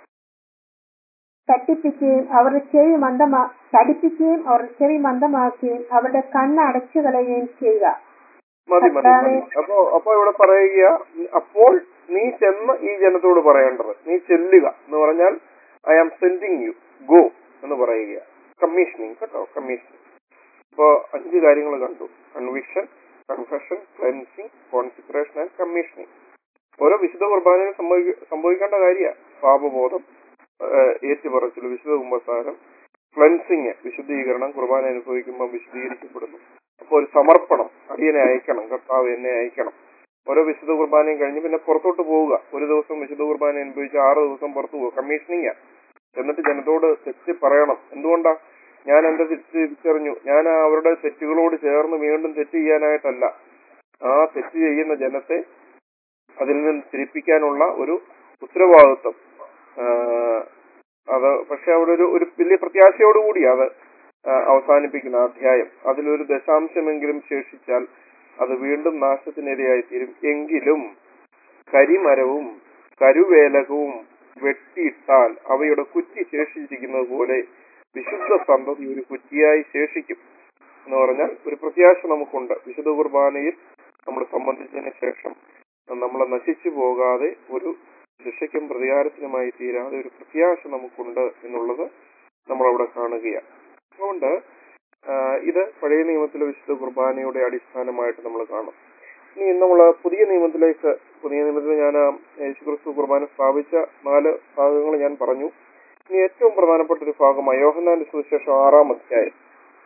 S3: തട്ടിപ്പിക്കുകയും അവരുടെ ചെവി മന്ദമാ തടിപ്പിക്കുകയും അവരുടെ ചെവി മന്ദമാക്കുകയും അവരുടെ കണ്ണ് അടച്ചു കളയുകയും ചെയ്യുക
S1: മതി മതി മതി അപ്പോ അപ്പോ ഇവിടെ പറയുക അപ്പോൾ നീ ചെന്ന് ഈ ജനത്തോട് പറയേണ്ടത് നീ ചെല്ലുക എന്ന് പറഞ്ഞാൽ I am sending you go എന്ന് പറയുക കമ്മീഷനിങ് കേട്ടോ കമ്മീഷനിങ് ഇപ്പോ അഞ്ച് കാര്യങ്ങൾ കണ്ടു conviction confession cleansing consecration and commissioning ഓരോ വിശുദ്ധ കുർബാനയിൽ സംഭവിക്ക- സംഭവിക്കേണ്ട കാര്യമാണ് പാപബോധം ഏഹ്, ഏറ്റുപറച്ചിൽ വിശുദ്ധ കുമ്പസാരം ക്ലെൻസിങ് വിശുദ്ധീകരണം കുർബാന അനുഭവിക്കുമ്പോൾ വിശുദ്ധീകരിക്കപ്പെടുന്നു അപ്പോൾ ഒരു സമർപ്പണം അടിയനെ അയക്കണം കർത്താവ് എന്നെ അയക്കണം ഓരോ വിശുദ്ധ കുർബാനയും കഴിഞ്ഞ് പിന്നെ പുറത്തോട്ട് പോവുക ഒരു ദിവസം വിശുദ്ധ കുർബാന അനുഭവിച്ച് ആറ് ദിവസം പുറത്തു പോകുക കമ്മീഷനിങ് എന്നിട്ട് ജനത്തോട് തെറ്റ് പറയണം എന്തുകൊണ്ടാ ഞാൻ എന്റെ തെറ്റ് തിരിച്ചറിഞ്ഞു ഞാൻ അവരുടെ തെറ്റുകളോട് ചേർന്ന് വീണ്ടും തെറ്റ് ചെയ്യാനായിട്ടല്ല ആ തെറ്റ് ചെയ്യുന്ന ജനത്തെ അതിൽ നിന്ന് തിരിപ്പിക്കാനുള്ള ഒരു ഉത്തരവാദിത്വം ആ, അത് പക്ഷെ അവിടെ ഒരു ഒരു വലിയ പ്രത്യാശയോടുകൂടി അത് ആ, അവസാനിപ്പിക്കുന്ന ആ അധ്യായം അതിലൊരു ദശാംശമെങ്കിലും ശേഷിച്ചാൽ അത് വീണ്ടും നാശത്തിനിരയായി തീരും എങ്കിലും കരിമരവും കരുവേലകവും വെട്ടിയിട്ടാൽ അവയുടെ കുറ്റി ശേഷിച്ചിരിക്കുന്നത് പോലെ വിശുദ്ധ സന്തതി ഒരു കുറ്റിയായി ശേഷിക്കും എന്ന് പറഞ്ഞാൽ ഒരു പ്രത്യാശ നമുക്കുണ്ട് വിശുദ്ധ കുർബാനയിൽ നമ്മൾ സംബന്ധിച്ചതിന് ശേഷം നമ്മൾ നശിച്ചു പോകാതെ ഒരു ശിക്ഷയ്ക്കും പ്രതികാരത്തിനുമായി തീരാതെ ഒരു പ്രത്യാശ നമുക്കുണ്ട് എന്നുള്ളത് നമ്മൾ അവിടെ കാണുകയാണ് അതുകൊണ്ട് ആ, ഇത് പഴയ നിയമത്തിലെ വിശുദ്ധ കുർബാനയുടെ അടിസ്ഥാനമായിട്ട് നമ്മൾ കാണും ഇനി നമ്മൾ പുതിയ നിയമത്തിലേക്ക് പുതിയ നിയമത്തിൽ ഞാൻ ആ യേശുക്രിസ്തു കുർബാന സ്ഥാപിച്ച നാല് ഭാഗങ്ങൾ ഞാൻ പറഞ്ഞു ഇനി ഏറ്റവും പ്രധാനപ്പെട്ട ഒരു ഭാഗമായി യോഹന്നാന്റെ സുവിശേഷം ആറാം അധ്യായം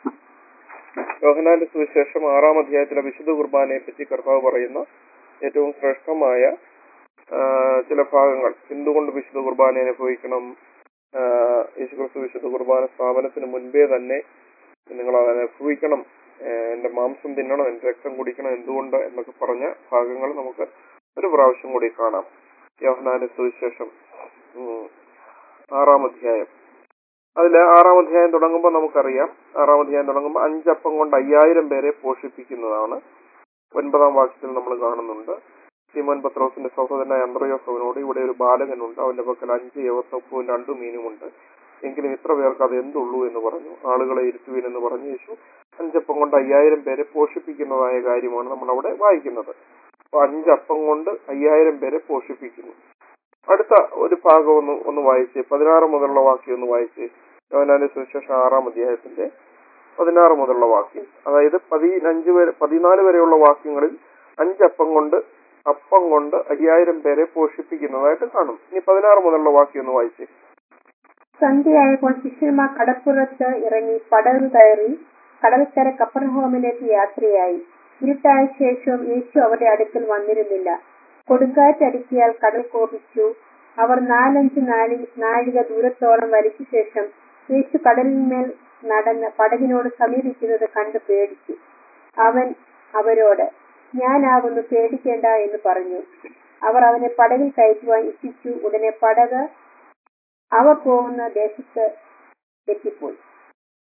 S1: യോഹന്നാന്റെ സുവിശേഷം ആറാം അധ്യായത്തിലെ വിശുദ്ധ കുർബാനയെ പറ്റി കർത്താവ് പറയുന്ന ഏറ്റവും ശ്രേഷ്ഠമായ ആ, ചില ഭാഗങ്ങൾ എന്തുകൊണ്ട് വിശുദ്ധ കുർബാന അനുഭവിക്കണം ആ, യേശുക്രിസ്തു വിശുദ്ധ കുർബാന സ്ഥാപനത്തിന് മുൻപേ തന്നെ നിങ്ങൾ അത് അനുഭവിക്കണം ആ, എന്റെ മാംസം തിന്നണം എന്റെ രക്തം കുടിക്കണം എന്തുകൊണ്ട് എന്നൊക്കെ പറഞ്ഞ ഭാഗങ്ങൾ നമുക്ക് ഒരു പ്രാവശ്യം കൂടി കാണാം യോഹനാന്റെ സുവിശേഷം ഉം, ആറാം അധ്യായം അതില് ആറാം അധ്യായം തുടങ്ങുമ്പോൾ നമുക്കറിയാം ആറാം അധ്യായം തുടങ്ങുമ്പോൾ അഞ്ചപ്പം കൊണ്ട് അയ്യായിരം പേരെ പോഷിപ്പിക്കുന്നതാണ് ഒൻപതാം വാക്യത്തിൽ നമ്മൾ കാണുന്നുണ്ട് സിമോൻ പത്രോസിന്റെ സഹോദരനായ അന്ത്രയോസ് അവനോട് ഇവിടെ ഒരു ബാലകനുണ്ട് അവന്റെ പക്കൽ അഞ്ച് യവത്തപ്പവും രണ്ടു മീനുമുണ്ട് എങ്കിലും ഇത്ര പേർക്ക് അത് എന്തുള്ളൂ എന്ന് പറഞ്ഞു ആളുകളെ ഇരുത്തുവിൻ എന്ന് പറഞ്ഞു യേശു അഞ്ചപ്പം കൊണ്ട് അയ്യായിരം പേരെ പോഷിപ്പിക്കുന്നതായ കാര്യമാണ് നമ്മൾ അവിടെ വായിക്കുന്നത് അപ്പൊ അഞ്ചപ്പം കൊണ്ട് അയ്യായിരം പേരെ പോഷിപ്പിക്കുന്നു അടുത്ത ഒരു ഭാഗം ഒന്ന് ഒന്ന് വായിച്ച് പതിനാറ് മുതലുള്ള വാക്യം ഒന്ന് വായിച്ച് യോഹന്നാന്റെ സുവിശേഷം ആറാം അധ്യായത്തിന്റെ പതിനാറ് മുതലുള്ള വാക്യം അതായത് പതിനഞ്ച് വരെ പതിനാല് വരെയുള്ള വാക്യങ്ങളിൽ അഞ്ചപ്പം കൊണ്ട് അപ്പം കൊണ്ട് അയ്യായിരം പേരെ പോഷിപ്പിക്കുന്നതായിട്ട് കാണും ഇനി പതിനാറ് മുതലുള്ള വാക്യം ഒന്ന് വായിച്ച്
S3: സന്ധ്യയായപ്പോൾ ശിഷ്യന്മാർ കടപ്പുറത്ത് ഇറങ്ങി പടവ് കയറി കടൽക്കര കപ്പർഹോമിലേക്ക് യാത്രയായി ഇരുട്ടായ ശേഷവും യേശു അവരുടെ അടുക്കൽ വന്നിരുന്നില്ല കൊടുങ്കാറ്റടിക്കിയാൽ കടൽ കോപിച്ചു അവർ നാലഞ്ച് നാഴി നാഴിക ദൂരത്തോളം വലിച്ച ശേഷം യേശു കടലിന്മേൽ നടന്ന് പടകിനോട് സമീപിക്കുന്നത് കണ്ട് പേടിച്ചു അവൻ അവരോട് ഞാനാകുന്നു പേടിക്കേണ്ട എന്ന് പറഞ്ഞു അവർ അവനെ പടകിൽ കയറ്റുവാൻ ഇച്ഛിച്ചു ഉടനെ പടക് അവർ പോകുന്ന ദേശത്ത് എത്തിപ്പോയി
S1: ഉം.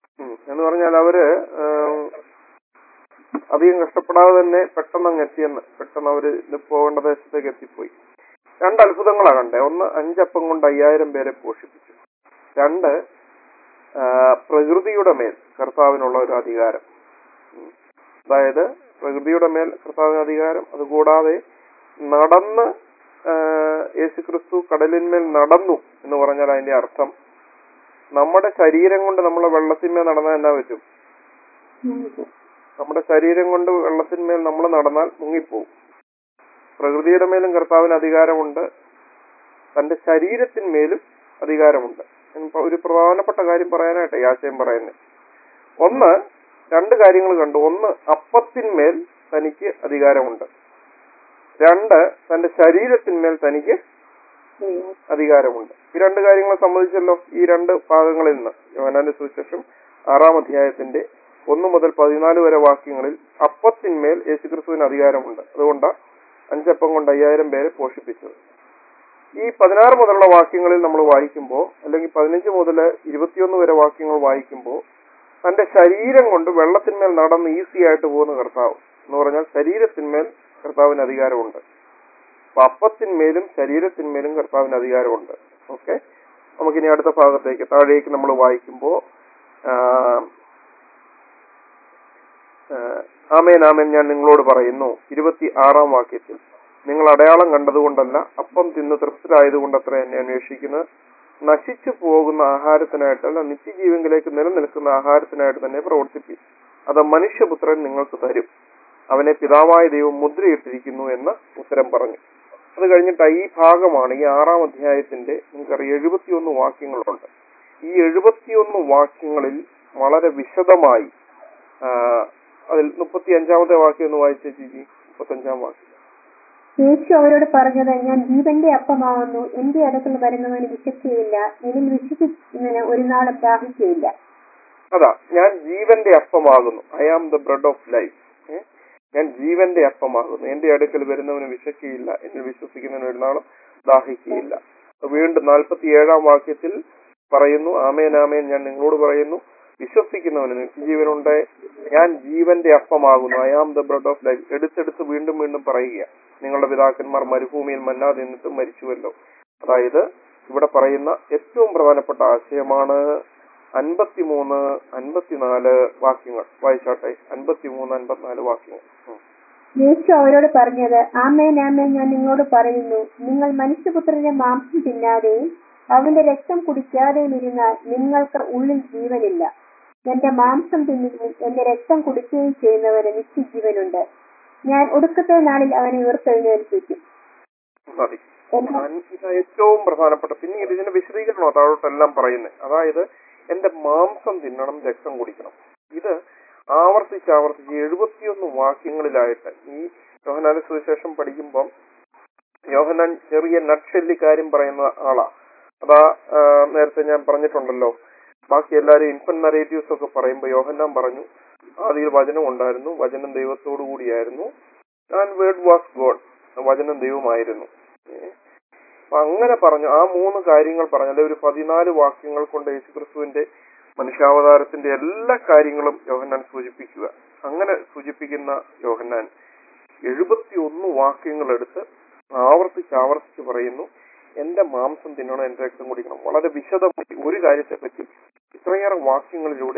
S1: എന്ന് പറഞ്ഞാൽ അവര് ഏം, അധികം കഷ്ടപ്പെടാതെ തന്നെ പെട്ടെന്ന് അങ്ങ് എത്തിയെന്ന് പെട്ടെന്ന് അവര് ഇത് പോകേണ്ട ദേശത്തേക്ക് എത്തിപ്പോയി രണ്ട് അത്ഭുതങ്ങളാ കണ്ടേ ഒന്ന് അഞ്ചപ്പം കൊണ്ട് അയ്യായിരം പേരെ പോഷിപ്പിച്ചു രണ്ട് ആ, പ്രകൃതിയുടെ മേൽ കർത്താവിനുള്ള ഒരു അധികാരം ഉം. അതായത് പ്രകൃതിയുടെ മേൽ കർത്താവിന് അധികാരം അതുകൂടാതെ നടന്ന് ആ, യേശുക്രിസ്തു കടലിന്മേൽ നടന്നു എന്ന് പറഞ്ഞാൽ അതിന്റെ അർത്ഥം നമ്മുടെ ശരീരം കൊണ്ട് നമ്മളെ വെള്ളത്തിന്മേൽ നടന്നാൽ എന്നാ പറ്റും നമ്മുടെ ശരീരം കൊണ്ട് വെള്ളത്തിന്മേൽ നമ്മൾ നടന്നാൽ മുങ്ങിപ്പോവും പ്രകൃതിയുടെ മേലും കർത്താവിന് അധികാരമുണ്ട് തന്റെ ശരീരത്തിന്മേലും അധികാരമുണ്ട് ഇപ്പൊ ഒരു പ്രധാനപ്പെട്ട കാര്യം പറയാനായിട്ട് ഈ ആശയം പറയുന്നത് ഒന്ന് രണ്ട് കാര്യങ്ങൾ കണ്ടു ഒന്ന് അപ്പത്തിന്മേൽ തനിക്ക് അധികാരമുണ്ട് രണ്ട് തന്റെ ശരീരത്തിന്മേൽ തനിക്ക് അധികാരമുണ്ട് ഈ രണ്ട് കാര്യങ്ങളെ സംബന്ധിച്ചല്ലോ ഈ രണ്ട് ഭാഗങ്ങളിൽ നിന്ന് യോഹന്നാന്റെ സുവിശേഷം ആറാം അധ്യായത്തിന്റെ ഒന്ന് മുതൽ പതിനാല് വരെ വാക്യങ്ങളിൽ അപ്പത്തിന്മേൽ യേശുക്രിസ്തുവിന് അധികാരമുണ്ട് അതുകൊണ്ട് അഞ്ചപ്പം കൊണ്ട് അയ്യായിരം പേരെ പോഷിപ്പിച്ചത് ഈ പതിനാറ് മുതലുള്ള വാക്യങ്ങളിൽ നമ്മൾ വായിക്കുമ്പോൾ അല്ലെങ്കിൽ പതിനഞ്ച് മുതൽ ഇരുപത്തിയൊന്ന് വരെ വാക്യങ്ങൾ വായിക്കുമ്പോൾ തന്റെ ശരീരം കൊണ്ട് വെള്ളത്തിന്മേൽ നടന്ന് ഈസി ആയിട്ട് പോകുന്ന കർത്താവ് എന്ന് പറഞ്ഞാൽ ശരീരത്തിന്മേൽ കർത്താവിന് അധികാരമുണ്ട് അപ്പൊ അപ്പത്തിന്മേലും ശരീരത്തിന്മേലും കർത്താവിന് അധികാരമുണ്ട് ഓക്കെ നമുക്കിനി അടുത്ത ഭാഗത്തേക്ക് താഴേക്ക് നമ്മൾ വായിക്കുമ്പോൾ ആമേൻ ആമേൻ ഞാൻ നിങ്ങളോട് പറയുന്നു ഇരുപത്തി ആറാം വാക്യത്തിൽ നിങ്ങൾ അടയാളം കണ്ടതുകൊണ്ടല്ല അപ്പം തിന്ന് തൃപ്തരായതുകൊണ്ടത്ര എന്നെ അന്വേഷിക്കുന്നത് നശിച്ചു പോകുന്ന ആഹാരത്തിനായിട്ടല്ല നിത്യജീവങ്കിലേക്ക് നിലനിൽക്കുന്ന ആഹാരത്തിനായിട്ട് തന്നെ പ്രവർത്തിപ്പി അത് മനുഷ്യപുത്രൻ നിങ്ങൾക്ക് തരും അവനെ പിതാവായ ദൈവം മുദ്രയിട്ടിരിക്കുന്നു എന്ന് ഉത്തരം പറഞ്ഞു അത് കഴിഞ്ഞിട്ട് ഈ ഭാഗമാണ് ഈ ആറാം അധ്യായത്തിന്റെ നിങ്ങൾക്കറിയാം എഴുപത്തിയൊന്ന് വാക്യങ്ങളുണ്ട് ഈ എഴുപത്തിയൊന്ന് വാക്യങ്ങളിൽ വളരെ വിശദമായി ആ, അതിൽ മുപ്പത്തി അഞ്ചാമത്തെ വാക്യം ഒന്ന് വായിച്ചേ ജിജി മുപ്പത്തഞ്ചാം വാക്യം
S3: യേശു അവരോട് പറഞ്ഞത് ഞാൻ ജീവന്റെ അപ്പമാവുന്നു എന്റെ അടുക്കൽ വരുന്നവന് വിശക്കുകയില്ല എന്നിൽ വിശ്വസിക്കുന്നതിന് ഒരു നാളും ദാഹിക്കുകയില്ല
S1: അതാ ഞാൻ ജീവന്റെ അപ്പമാകുന്നു I am the bread of life ഞാൻ ജീവന്റെ അപ്പമാകുന്നു എന്റെ അടുക്കൽ വരുന്നവന് വിശക്കുകയില്ല എന്നിൽ വിശ്വസിക്കുന്നവന് ഒരു നാളും ദാഹിക്കുകയില്ല വീണ്ടും നാൽപ്പത്തി ഏഴാം വാക്യത്തിൽ പറയുന്നു ആമേൻ ആമേൻ ഞാൻ നിങ്ങളോട് പറയുന്നു വിശ്വസിക്കുന്നവന് നിത്യജീവനുണ്ട് ഞാൻ ജീവന്റെ അപ്പമാകുന്നു I am the bread of life എടുത്തെടുത്ത് വീണ്ടും വീണ്ടും പറയുക നിങ്ങളുടെ പിതാക്കന്മാർ മരുഭൂമിയിൽ മന്നാ നിന്നിട്ട് മരിച്ചുവല്ലോ അതായത് ഇവിടെ പറയുന്ന ഏറ്റവും പ്രധാനപ്പെട്ട ആശയമാണ് അൻപത്തിമൂന്ന് അൻപത്തിനാല് വാക്യങ്ങൾ വായിച്ചാട്ടെ അൻപത്തിമൂന്ന് അൻപത്തിനാല് വാക്യങ്ങൾ ഉം.
S3: യേശു അവരോട് പറഞ്ഞത് ആമേൻ ആമേൻ ഞാൻ നിങ്ങളോട് പറയുന്നു നിങ്ങൾ മനുഷ്യപുത്രന്റെ മാംസം തിന്നാതെയും അവന്റെ രക്തം കുടിക്കാതെയും ഇരുന്നാൽ നിങ്ങൾക്ക് ഉള്ളിൽ ജീവനില്ല എന്റെ മാംസം തിന്നുകയും എന്റെ രക്തം കുടിക്കുകയും ചെയ്യുന്നവന് നിത്യജീവനുണ്ട് ഞാൻ ഒടുക്കത്തെ നാളിൽ അവനെ ഉയർത്തെഴുന്നേൽപ്പിക്കും
S1: മതി
S3: എന്റെ
S1: ഞാൻ ഇത് ഏറ്റവും പ്രധാനപ്പെട്ട പിന്നെ ഇതിന്റെ വിശദീകരണോ താഴോട്ടെല്ലാം പറയുന്നത് അതായത് എന്റെ മാംസം തിന്നണം രക്തം കുടിക്കണം ഇത് ആവർത്തിച്ച് ആവർത്തിച്ച് എഴുപത്തിയൊന്ന് വാക്യങ്ങളിലായിട്ട് ഈ യോഹനാന്റെ സുവിശേഷം പഠിക്കുമ്പം യോഹനാൻ ചെറിയ നട്ഷെല്ലി കാര്യം പറയുന്ന ആളാ അതാ ആ, നേരത്തെ ഞാൻ പറഞ്ഞിട്ടുണ്ടല്ലോ ബാക്കി എല്ലാവരും ഇൻഫന്റ് നറേറ്റീവ്സ് ഒക്കെ പറയുമ്പോൾ യോഹന്നാൻ പറഞ്ഞു ആദ്യം വചനം ഉണ്ടായിരുന്നു വചനം ദൈവത്തോടു കൂടിയായിരുന്നു ആൻഡ് വേർഡ് വാസ് ഗോഡ് വചനം ദൈവമായിരുന്നു ഏ? അപ്പൊ അങ്ങനെ പറഞ്ഞു ആ മൂന്ന് കാര്യങ്ങൾ പറഞ്ഞു അല്ലെ ഒരു പതിനാല് വാക്യങ്ങൾ കൊണ്ട് യേശുക്രിസ്തുവിന്റെ മനുഷ്യാവതാരത്തിന്റെ എല്ലാ കാര്യങ്ങളും യോഹന്നാൻ സൂചിപ്പിക്കുക അങ്ങനെ സൂചിപ്പിക്കുന്ന യോഹന്നാൻ എഴുപത്തി ഒന്ന് വാക്യങ്ങൾ എടുത്ത് ആവർത്തിച്ച് ആവർത്തിച്ച് പറയുന്നു എന്റെ മാംസം തിന്നണം എന്റെ രക്തം കുടിക്കണം വളരെ വിശദമായി ഒരു കാര്യത്തെ പറ്റി ഇത്രയേറെ വാക്യങ്ങളിലൂടെ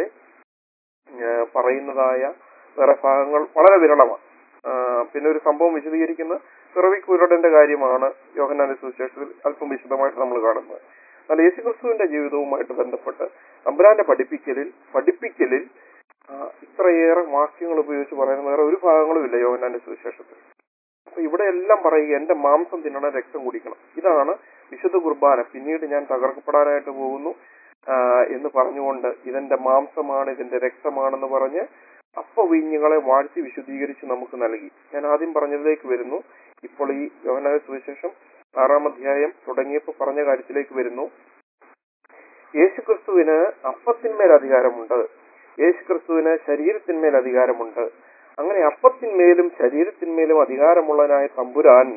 S1: ആ, പറയുന്നതായ വേറെ ഭാഗങ്ങൾ വളരെ വിരളമാണ് ആ, പിന്നെ ഒരു സംഭവം വിശദീകരിക്കുന്ന പിറവിക്കുരുടന്റെ കാര്യമാണ് യോഹന്നാന്റെ സുവിശേഷത്തിൽ അല്പം വിശദമായിട്ട് നമ്മൾ കാണുന്നത് എന്നാൽ യേശുക്രിസ്തുവിന്റെ ജീവിതവുമായിട്ട് ബന്ധപ്പെട്ട് തമ്പുരാന്റെ പഠിപ്പിക്കലിൽ പഠിപ്പിക്കലിൽ ആ, ഇത്രയേറെ വാക്യങ്ങൾ ഉപയോഗിച്ച് പറയുന്ന വേറെ ഒരു ഭാഗങ്ങളും ഇല്ല യോഹന്നാന്റെ സുവിശേഷത്തിൽ അപ്പൊ ഇവിടെ എല്ലാം പറയുക എന്റെ മാംസം തിന്നണം രക്തം കുടിക്കണം ഇതാണ് വിശുദ്ധ കുർബാന പിന്നീട് ഞാൻ തകർക്കപ്പെടാനായിട്ട് പോകുന്നു ആ, എന്ന് പറഞ്ഞുകൊണ്ട് ഇതെന്റെ മാംസമാണ് ഇതിന്റെ രക്തമാണെന്ന് പറഞ്ഞ് അപ്പവീഞ്ഞുകളെ വാഴ്ത്തി വിശുദ്ധീകരിച്ച് നമുക്ക് നൽകി ഞാൻ ആദ്യം പറഞ്ഞതിലേക്ക് വരുന്നു ഇപ്പോൾ ഈ യോഹനായ സുവിശേഷം ആറാം അധ്യായം തുടങ്ങിയപ്പോൾ പറഞ്ഞ കാര്യത്തിലേക്ക് വരുന്നു യേശുക്രിസ്തുവിന് അപ്പത്തിന്മേൽ അധികാരമുണ്ട് യേശുക്രിസ്തുവിന് ശരീരത്തിന്മേൽ അധികാരമുണ്ട് അങ്ങനെ അപ്പത്തിന്മേലും ശരീരത്തിന്മേലും അധികാരമുള്ളവനായ തമ്പുരാൻ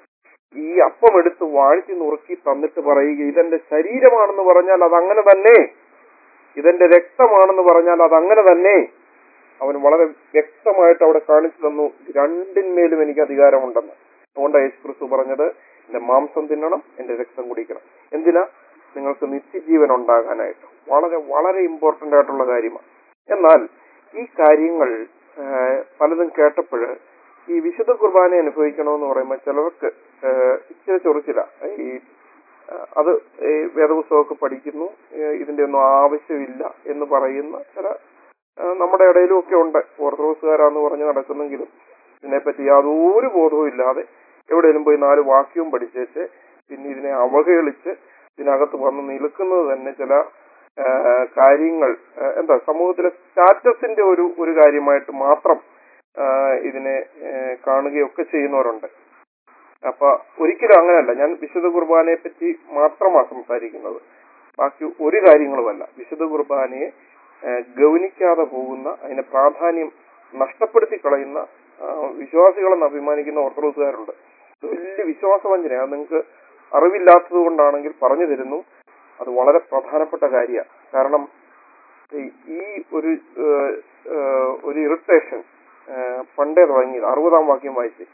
S1: ഈ അപ്പം എടുത്ത് വാഴ്ത്തി നുറുക്കി തന്നിട്ട് പറയുക ഇതെന്റെ ശരീരമാണെന്ന് പറഞ്ഞാൽ അത് അങ്ങനെ തന്നെ ഇതെന്റെ രക്തമാണെന്ന് പറഞ്ഞാൽ അത് അങ്ങനെ തന്നെ അവൻ വളരെ വ്യക്തമായിട്ട് അവിടെ കാണിച്ചു തന്നു രണ്ടിന്മേലും എനിക്ക് അധികാരമുണ്ടെന്ന് അതുകൊണ്ട് യേശു ക്രിസ്തു പറഞ്ഞത് എന്റെ മാംസം തിന്നണം എന്റെ രക്തം കുടിക്കണം എന്തിനാ നിങ്ങൾക്ക് നിത്യജീവൻ ഉണ്ടാകാനായിട്ട് വളരെ വളരെ ഇമ്പോർട്ടന്റ് ആയിട്ടുള്ള കാര്യമാണ് എന്നാൽ ഈ കാര്യങ്ങൾ ആ, പലതും കേട്ടപ്പോൾ ഈ വിശുദ്ധ കുർബാന അനുഭവിക്കണമെന്ന് പറയുമ്പോൾ ചിലർക്ക് ആ, ഇച്ചിരി ചൊറിച്ചില്ല ഈ ആ, അത് ഈ വേദപുസ്തകമൊക്കെ പഠിക്കുന്നു ഏ, ഇതിന്റെ ഒന്നും ആവശ്യമില്ല എന്ന് പറയുന്ന ചില ആ, നമ്മുടെ ഇടയിലും ഒക്കെ ഉണ്ട് ഓർത്തഡോക്സുകാരാന്ന് പറഞ്ഞ് നടക്കുന്നെങ്കിലും ഇതിനെപ്പറ്റി യാതൊരു ബോധവും ഇല്ലാതെ എവിടെയെങ്കിലും പോയി നാല് വാക്യവും പഠിച്ചേച്ച് പിന്നെ ഇതിനെ അവഹേളിച്ച് ഇതിനകത്ത് വന്ന് നിൽക്കുന്നത് തന്നെ ചില ആ, കാര്യങ്ങൾ ആ, എന്താ സമൂഹത്തിലെ സ്റ്റാറ്റസിന്റെ ഒരു ഒരു കാര്യമായിട്ട് മാത്രം ആ, ഇതിനെ ആ, കാണുകയൊക്കെ ചെയ്യുന്നവരുണ്ട് അപ്പൊ ഒരിക്കലും അങ്ങനെയല്ല ഞാൻ വിശുദ്ധ കുർബാനയെ പറ്റി മാത്രമാണ് സംസാരിക്കുന്നത് ബാക്കി ഒരു കാര്യങ്ങളുമല്ല വിശുദ്ധ കുർബാനയെ ആ, ഗൗനിക്കാതെ പോകുന്ന അതിന്റെ പ്രാധാന്യം നഷ്ടപ്പെടുത്തി കളയുന്ന ആ, വിശ്വാസികളെന്ന് അഭിമാനിക്കുന്ന ഓർത്തഡോക്സുകാരുണ്ട് ഇത് വലിയ വിശ്വാസവഞ്ചന അത് നിങ്ങൾക്ക് അറിവില്ലാത്തത് കൊണ്ടാണെങ്കിൽ പറഞ്ഞു തരുന്നു അത് വളരെ പ്രധാനപ്പെട്ട കാര്യമാണ് കാരണം ഈ- ഈ ഒരു ആ, ആ, ഒരു ഇറിറ്റേഷൻ പണ്ടേ തുടങ്ങിയത് അറുപതാം വാക്യം വായിച്ച്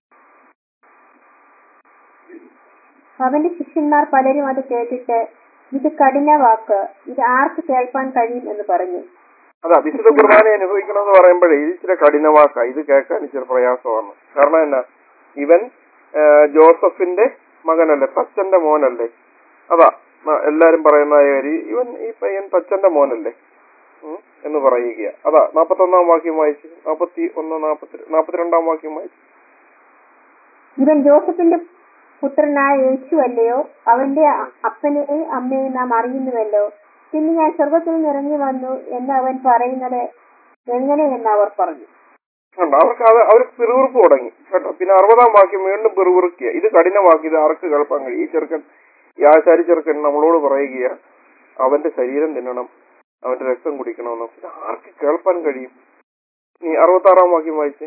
S3: അവന്റെ ശിഷ്യന്മാർ പലരും അത് കേട്ടിട്ട് ഇത് കഠിന വാക്ക് ഇത് ആർക്ക് കേൾപ്പാൻ കഴിയും എന്ന് പറഞ്ഞു
S1: അതാ വിശുദ്ധ കുർബാന അനുഭവിക്കണം എന്ന് പറയുമ്പോഴേ ഇത് ഇച്ചിരി കഠിനവാക്ക ഇത് കേൾക്കാൻ ഇച്ചിരി പ്രയാസമാണ് കാരണം എന്നാ ഇവൻ ആ, ജോസഫിന്റെ മകനല്ലേ തച്ചന്റെ മോനല്ലേ അതാ ന- എല്ലാരും പറയുന്ന കാര്യം ഇവൻ ഈ പയ്യൻ തച്ചന്റെ മോനല്ലേ ഉം, എന്ന് പറയുക അതാ നാപ്പത്തൊന്നാം വാക്യം വായിച്ചു നാപ്പത്തി ഒന്ന് നാപ്പത്തി നാപ്പത്തിരണ്ടാം വാക്യം വായിച്ചു
S3: ഇവൻ ജോസഫിന്റെ പുത്രനായ യേശു അല്ലയോ അവന്റെ അ- അപ്പനെയും അമ്മയെയും നാം അറിയുന്നുവല്ലോ പിന്നെ ഞാൻ സ്വർഗത്തിൽ നിന്ന് ഇറങ്ങി വന്നു എന്ന് അവൻ പറയുന്നത് എങ്ങനെയെന്ന് അവർ പറഞ്ഞു
S1: കണ്ടോ അവർക്ക് അത് അവർ പിറുവിറുപ്പ് തുടങ്ങി കേട്ടോ പിന്നെ അറുപതാം വാക്യം വീണ്ടും പിറുവിറുക്കുക ഇത് കഠിനവാക്കി ഇത് ആർക്ക് കേൾപ്പാൻ കഴിയും ഈ ചെറുക്കൻ ഈ ആശാരി ചെറുക്കൻ നമ്മളോട് പറയുക അവന്റെ ശരീരം തിന്നണം അവന്റെ രക്തം കുടിക്കണമെന്ന് ഇത് ആർക്ക് കേൾപ്പാൻ കഴിയും നീ അറുപത്തി ആറാം വാക്യം വായിച്ച്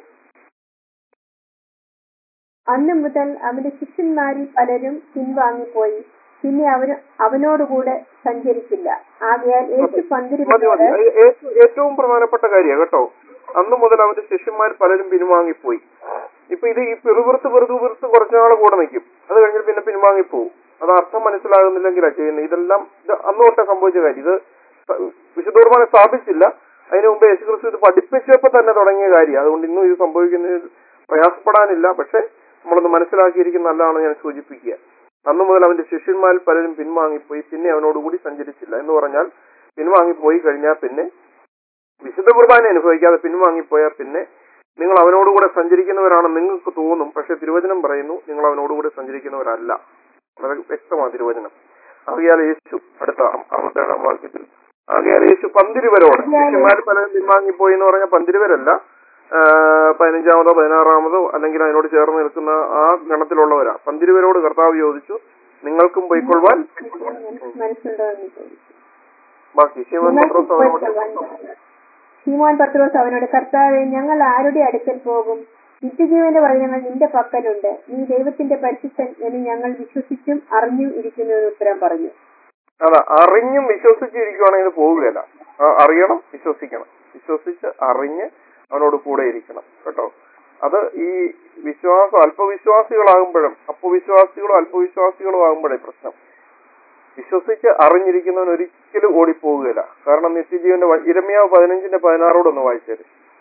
S3: അന്നു മുതൽ അവന്റെ ശിഷ്യന്മാരിൽ പലരും പിൻവാങ്ങിപ്പോയി പിന്നെ അവന് അവനോടുകൂടെ സഞ്ചരിച്ചില്ല ആകയാൽ യേശു
S1: മതി മതി
S3: പന്തിരുവനോട്
S1: അത് ഏറ്റവും- ഏറ്റവും പ്രധാനപ്പെട്ട കാര്യമാണ് കേട്ടോ അന്ന് മുതൽ അവന്റെ ശിഷ്യന്മാർ പലരും പിൻവാങ്ങിപ്പോയി ഇപ്പൊ ഇത് ഈ പിറുപിറുത്ത് പിറുപിറുത്ത് കുറച്ചുനാൾ കൂടെ നിൽക്കും അത് കഴിഞ്ഞിട്ട് പിന്നെ പിൻവാങ്ങിപ്പോവും അത് അർത്ഥം മനസ്സിലാകുന്നില്ലെങ്കിലാ ചെയ്യുന്നത് ഇതെല്ലാം ഇത് അന്ന് തൊട്ടേ സംഭവിച്ച കാര്യം ഇത് സ- വിശുദ്ധ കുർബാന സ്ഥാപിച്ചില്ല അതിനു മുമ്പ് യേശുക്രിസ്തു ഇത് പഠിപ്പിച്ചപ്പോ തന്നെ തുടങ്ങിയ കാര്യം അതുകൊണ്ട് ഇന്നും ഇത് സംഭവിക്കുന്നതിൽ പ്രയാസപ്പെടാനില്ല പക്ഷെ നമ്മളൊന്ന് മനസ്സിലാക്കിയിരിക്കുന്ന നല്ലതാണ് ഞാൻ സൂചിപ്പിക്കുക അന്നു മുതൽ അവന്റെ ശിഷ്യന്മാരിൽ പലരും പിൻവാങ്ങിപ്പോയി പിന്നെ അവനോടുകൂടി സഞ്ചരിച്ചില്ല എന്ന് പറഞ്ഞാൽ പിൻവാങ്ങിപ്പോയി കഴിഞ്ഞാൽ പിന്നെ വിശുദ്ധ കുർബാന അനുഭവിക്കാതെ പിൻവാങ്ങിപ്പോയാൽ പിന്നെ നിങ്ങൾ അവനോടുകൂടെ സഞ്ചരിക്കുന്നവരാണെന്ന് നിങ്ങൾക്ക് തോന്നും പക്ഷെ തിരുവചനം പറയുന്നു നിങ്ങൾ അവനോടുകൂടെ സഞ്ചരിക്കുന്നവരല്ല വളരെ വ്യക്തമാണ് തിരുവചനം ആകയാൽ യേശു അടുത്ത അറുപത്തേഴാം വാക്യത്തിൽ ആകയാൽ യേശു പന്തിരുവരോട് ശിഷ്യന്മാർ പലരും പിൻവാങ്ങിപ്പോയി എന്ന് പറഞ്ഞ പന്തിരുവരല്ല ആ, പതിനഞ്ചാമതോ പതിനാറാമതോ അല്ലെങ്കിൽ അതിനോട് ചേർന്ന് നിൽക്കുന്ന ആ ഗണത്തിലുള്ളവരാ പന്തിരുവരോട് കർത്താവ് ചോദിച്ചു നിങ്ങൾക്കും പൊയ്ക്കൊള്ളുവാൻ
S3: മനസ്സുണ്ടോ എന്ന് ചോദിച്ചു
S1: ബാക്കി ശിവൻ പത്രോസ് അവനോട്
S3: ശീമോൻ പത്രോസ് അവനോട് കർത്താവെ ഞങ്ങൾ ആരുടെ അടുക്കൽ പോകും നിത്യജീവന്റെ വചനങ്ങൾ നിന്റെ പക്കലുണ്ട് നീ ദൈവത്തിന്റെ പരിശുദ്ധൻ എന്ന് ഞങ്ങൾ വിശ്വസിച്ചും അറിഞ്ഞും ഇരിക്കുന്നു എന്ന് ഉത്തരം പറഞ്ഞു
S1: അതാ അറിഞ്ഞും വിശ്വസിച്ചിരിക്കുവാണെങ്കിൽ ഇത് പോവുകയല്ല ആ, അറിയണം വിശ്വസിക്കണം വിശ്വസിച്ച് അറിഞ്ഞ് അവനോട് കൂടെ ഇരിക്കണം കേട്ടോ അത് ഈ വിശ്വാസം അല്പവിശ്വാസികളാകുമ്പോഴും അപ്പവിശ്വാസികളും അല്പവിശ്വാസികളും ആകുമ്പോഴേ പ്രശ്നം വിശ്വസിച്ച് അറിഞ്ഞിരിക്കുന്നവൻ ഒരിക്കലും ഓടിപ്പോവുകയില്ല കാരണം നിത്യജീവന്റെ വ- ഇരമ്യാവ് പതിനഞ്ചിന്റെ പതിനാറോടൊന്ന് വായിച്ചത്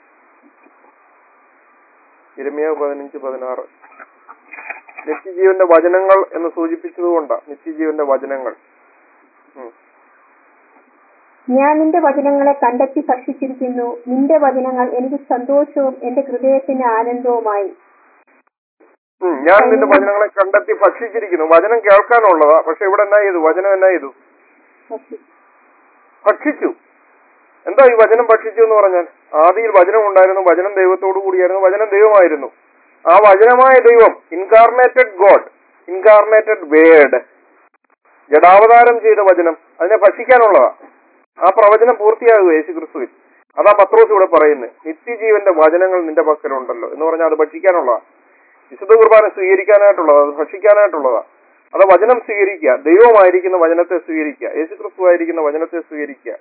S1: ഇരമ്യാവ് പതിനഞ്ച് പതിനാറ് നിത്യജീവന്റെ വചനങ്ങൾ എന്ന് സൂചിപ്പിച്ചതുകൊണ്ടാ നിത്യജീവന്റെ വചനങ്ങൾ ഉം.
S3: ഞാൻ നിന്റെ വചനങ്ങളെ കണ്ടെത്തി ഭക്ഷിച്ചിരിക്കുന്നു നിന്റെ വചനങ്ങൾ എനിക്ക് സന്തോഷവും എന്റെ ഹൃദയത്തിന് ആനന്ദവുമായി
S1: ഉം, ഞാൻ നിന്റെ വചനങ്ങളെ കണ്ടെത്തി ഭക്ഷിച്ചിരിക്കുന്നു വചനം കേൾക്കാനുള്ളതാ പക്ഷെ ഇവിടെ എന്നാ ചെയ്തു വചനം എന്നാ ചെയ്തു
S3: ഭക്ഷിച്ചു.
S1: ഭക്ഷിച്ചു എന്താ ഈ വചനം ഭക്ഷിച്ചു എന്ന് പറഞ്ഞാൽ ആദിയിൽ വചനം ഉണ്ടായിരുന്നു വചനം ദൈവത്തോടു കൂടിയായിരുന്നു വചനം ദൈവമായിരുന്നു ആ വചനമായ ദൈവം ഇൻകാർണേറ്റഡ് ഗോഡ് ഇൻകാർണേറ്റഡ് വേഡ് ജഡാവതാരം ചെയ്ത വചനം അതിനെ ഭക്ഷിക്കാനുള്ളതാ ആ പ്രവചനം പൂർത്തിയാകുക യേശു ക്രിസ്തുവിൽ അതാ പത്രോസ് ഇവിടെ പറയുന്നത് നിത്യജീവന്റെ വചനങ്ങൾ നിന്റെ പക്കലുണ്ടല്ലോ എന്ന് പറഞ്ഞാൽ അത് ഭക്ഷിക്കാനുള്ളതാ വിശുദ്ധ കുർബാന സ്വീകരിക്കാനായിട്ടുള്ളതാ അത് ഭക്ഷിക്കാനായിട്ടുള്ളതാ അത് വചനം സ്വീകരിക്കുക ദൈവമായിരിക്കുന്ന വചനത്തെ സ്വീകരിക്കുക യേശു ക്രിസ്തു ആയിരിക്കുന്ന വചനത്തെ സ്വീകരിക്കുക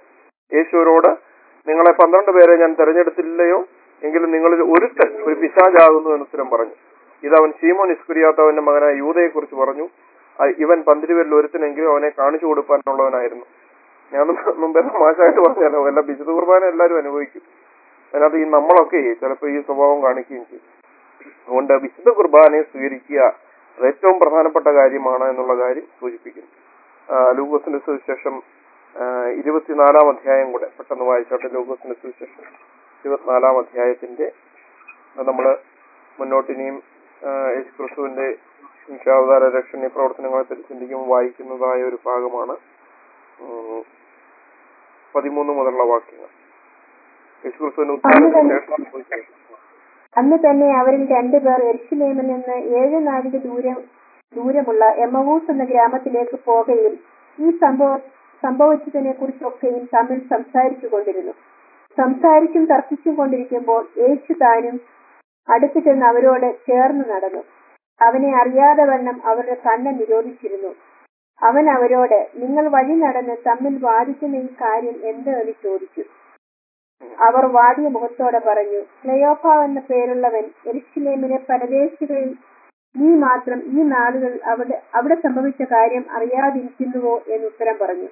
S1: യേശുവിനോട് നിങ്ങളെ പന്ത്രണ്ട് പേരെ ഞാൻ തെരഞ്ഞെടുത്തില്ലയോ എങ്കിലും നിങ്ങളിൽ ഒരുത്തൻ ഒരു പിശാചാകുന്നു എന്ന് ഉത്തരം പറഞ്ഞു ഇത് അവൻ ശീമോൻ ഇസ്കുരിയാത്തവന്റെ മകനായ യൂതയെ കുറിച്ച് പറഞ്ഞു ആ, ഇവൻ പന്തിരുവരിൽ ഒരുത്തനെങ്കിലും അവനെ കാണിച്ചു കൊടുക്കാനുള്ളവനായിരുന്നു ഞാൻ മുമ്പേ മാഷായിട്ട് പറഞ്ഞാലോ എല്ലാ വിശുദ്ധ കുർബാന എല്ലാവരും അനുഭവിക്കും അതിനകത്ത് ഈ നമ്മളൊക്കെ ചിലപ്പോൾ ഈ സ്വഭാവം കാണിക്കുകയും ചെയ്യും അതുകൊണ്ട് വിശുദ്ധ കുർബാനയെ സ്വീകരിക്കുക അത് ഏറ്റവും പ്രധാനപ്പെട്ട കാര്യമാണ് എന്നുള്ള കാര്യം സൂചിപ്പിക്കുന്നു ആ, ലൂക്കോസിന്റെ സുവിശേഷം ആ, ഇരുപത്തിനാലാം അധ്യായം കൂടെ പെട്ടെന്ന് വായിച്ചോട്ടെ ലൂക്കോസിന്റെ സുവിശേഷം ഇരുപത്തിനാലാം അധ്യായത്തിന്റെ അത് നമ്മള് മുന്നോട്ടിനിയും ആ, യേശു ക്രിസ്തുവിന്റെ അവതാര രക്ഷണീയ പ്രവർത്തനങ്ങളെ പറ്റി ചിന്തിക്കുമ്പോൾ വായിക്കുന്നതായ ഒരു ഭാഗമാണ് ഉം, പതിമൂന്ന് മുതലുള്ള വാക്യങ്ങൾ യേശു ക്രിസ്തുവിന്റെ ഉത്ഥാനത്തിന് ശേഷം സംഭവിച്ചത്.
S3: അന്ന് തന്നെ അവരിൽ രണ്ടുപേർ എരിശിലേമിൽ നിന്ന് ഏഴ് നാഴിക ദൂരം ദൂരമുള്ള എമവൂസ് എന്ന ഗ്രാമത്തിലേക്ക് പോകുകയും ഈ സംഭവ സംഭവിച്ചതിനെ കുറിച്ചൊക്കെയും തമ്മിൽ സംസാരിച്ചു കൊണ്ടിരുന്നു സംസാരിച്ചും തർക്കിച്ചും കൊണ്ടിരിക്കുമ്പോൾ യേശു താനും അടുത്തു ചെന്ന് അവരോട് ചേർന്ന് നടന്നു അവനെ അറിയാതെ വണ്ണം അവരുടെ കണ്ണ് നിരോധിച്ചിരുന്നു അവൻ അവരോട് നിങ്ങൾ വഴി നടന്ന് തമ്മിൽ വാദിക്കുന്ന ഈ കാര്യം എന്ത് എന്ന് ചോദിച്ചു അവർ വാടിയ മുഖത്തോടെ പറഞ്ഞു ക്ലയോപ്പ എന്ന പേരുള്ളവൻ എരിശിലേമിലെ പരദേശികളിൽ നീ മാത്രം ഈ നാളുകൾ അവിടെ അവിടെ സംഭവിച്ച കാര്യം അറിയാതിരിക്കുന്നുവോ എന്ന് ഉത്തരം പറഞ്ഞു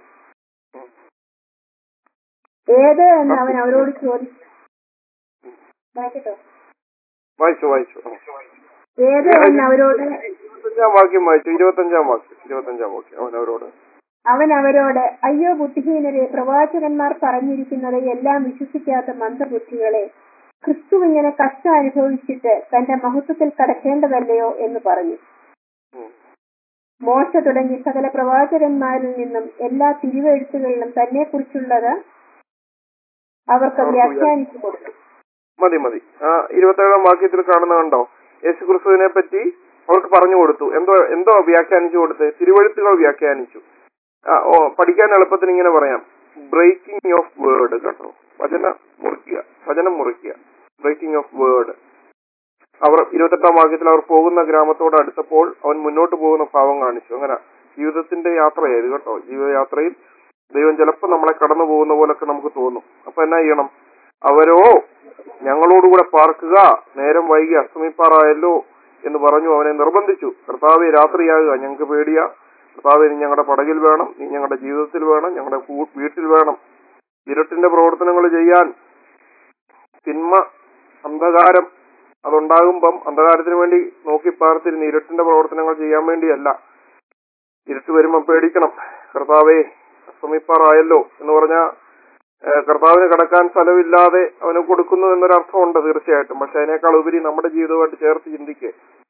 S3: ഏത് എന്ന് അവൻ അവരോട് ചോദിച്ചു വായിക്കട്ടോ
S1: വായിച്ചു വായിച്ചു ആ.
S3: ഏത് എന്ന് അവരോട്
S1: ഇരുപത്തഞ്ചാം വാക്യം വായിച്ചു ഇരുപത്തഞ്ചാം വാക്യം ഇരുപത്തഞ്ചാം വാക്യം അവൻ അവരോട്
S3: അവൻ അവരോട് അയ്യോ ബുദ്ധിഹീനരെ പ്രവാചകന്മാർ പറഞ്ഞിരിക്കുന്നത് എല്ലാം വിശ്വസിക്കാത്ത മന്ദബുദ്ധികളെ ക്രിസ്തു ഇങ്ങനെ കഷ്ടം അനുഭവിച്ചിട്ട് തന്റെ മഹത്വത്തിൽ കടക്കേണ്ടതല്ലയോ എന്ന് പറഞ്ഞു
S1: ഉം.
S3: മോശ തുടങ്ങി സകല പ്രവാചകന്മാരിൽ നിന്നും എല്ലാ തിരുവെഴുത്തുകളിലും തന്നെ കുറിച്ചുള്ളത് അവർക്ക്
S1: അവർക്ക്
S3: വ്യാഖ്യാനിച്ചു കൊടുത്തു
S1: മതി മതി ആ ഇരുപത്തേഴാം വാക്യത്തിൽ കാണുന്ന കണ്ടോ യേശു ക്രിസ്തുവിനെ പറ്റി അവർക്ക് പറഞ്ഞു കൊടുത്തു എന്തോ എന്തോ വ്യാഖ്യാനിച്ചു കൊടുത്ത് തിരുവഴുത്തുകൾ വ്യാഖ്യാനിച്ചു ആ ഓ പഠിക്കാൻ എളുപ്പത്തിന് ഇങ്ങനെ പറയാം ബ്രേക്കിംഗ് ഓഫ് വേർഡ് കേട്ടോ വചന മുറിക്കുക വചനം മുറിക്കുക ബ്രേക്കിംഗ് ഓഫ് വേർഡ് അവർ ഇരുപത്തെട്ടാം വാക്യത്തിൽ അവർ പോകുന്ന ഗ്രാമത്തോട് അടുത്തപ്പോൾ അവൻ മുന്നോട്ട് പോകുന്ന ഭാവം കാണിച്ചു അങ്ങനെ ജീവിതത്തിന്റെ യാത്രയായത് കേട്ടോ ജീവിതയാത്രയിൽ ദൈവം ചിലപ്പോൾ നമ്മളെ കടന്നു പോകുന്ന പോലൊക്കെ നമുക്ക് തോന്നും അപ്പൊ എന്നാ ചെയ്യണം അവരോ ഞങ്ങളോടുകൂടെ പാർക്കുക നേരം വൈകി അസ്തമിപ്പാറായല്ലോ എന്ന് പറഞ്ഞു അവനെ നിർബന്ധിച്ചു കർത്താവെ രാത്രിയാകുക ഞങ്ങൾക്ക് പേടിയാ കർത്താവെ നീ ഞങ്ങളുടെ പടകിൽ വേണം നീ ഞങ്ങളുടെ ജീവിതത്തിൽ വേണം ഞങ്ങളുടെ കൂ- വീട്ടിൽ വേണം ഇരുട്ടിന്റെ പ്രവർത്തനങ്ങൾ ചെയ്യാൻ തിന്മ അന്ധകാരം അതുണ്ടാകുമ്പം അന്ധകാരത്തിന് വേണ്ടി നോക്കി പാർത്തിരുന്ന് ഇരുട്ടിന്റെ പ്രവർത്തനങ്ങൾ ചെയ്യാൻ വേണ്ടിയല്ല ഇരുട്ട് വരുമ്പം പേടിക്കണം കർത്താവെ അസ്തമിപ്പാറായല്ലോ എന്ന് പറഞ്ഞാൽ കർത്താവിന് കിടക്കാൻ സ്ഥലമില്ലാതെ അവന് കൊടുക്കുന്നു എന്നൊരർത്ഥമുണ്ട് തീർച്ചയായിട്ടും പക്ഷെ അതിനേക്കാൾ ഉപരി നമ്മുടെ ജീവിതവുമായിട്ട് ചേർത്ത് ചിന്തിക്ക്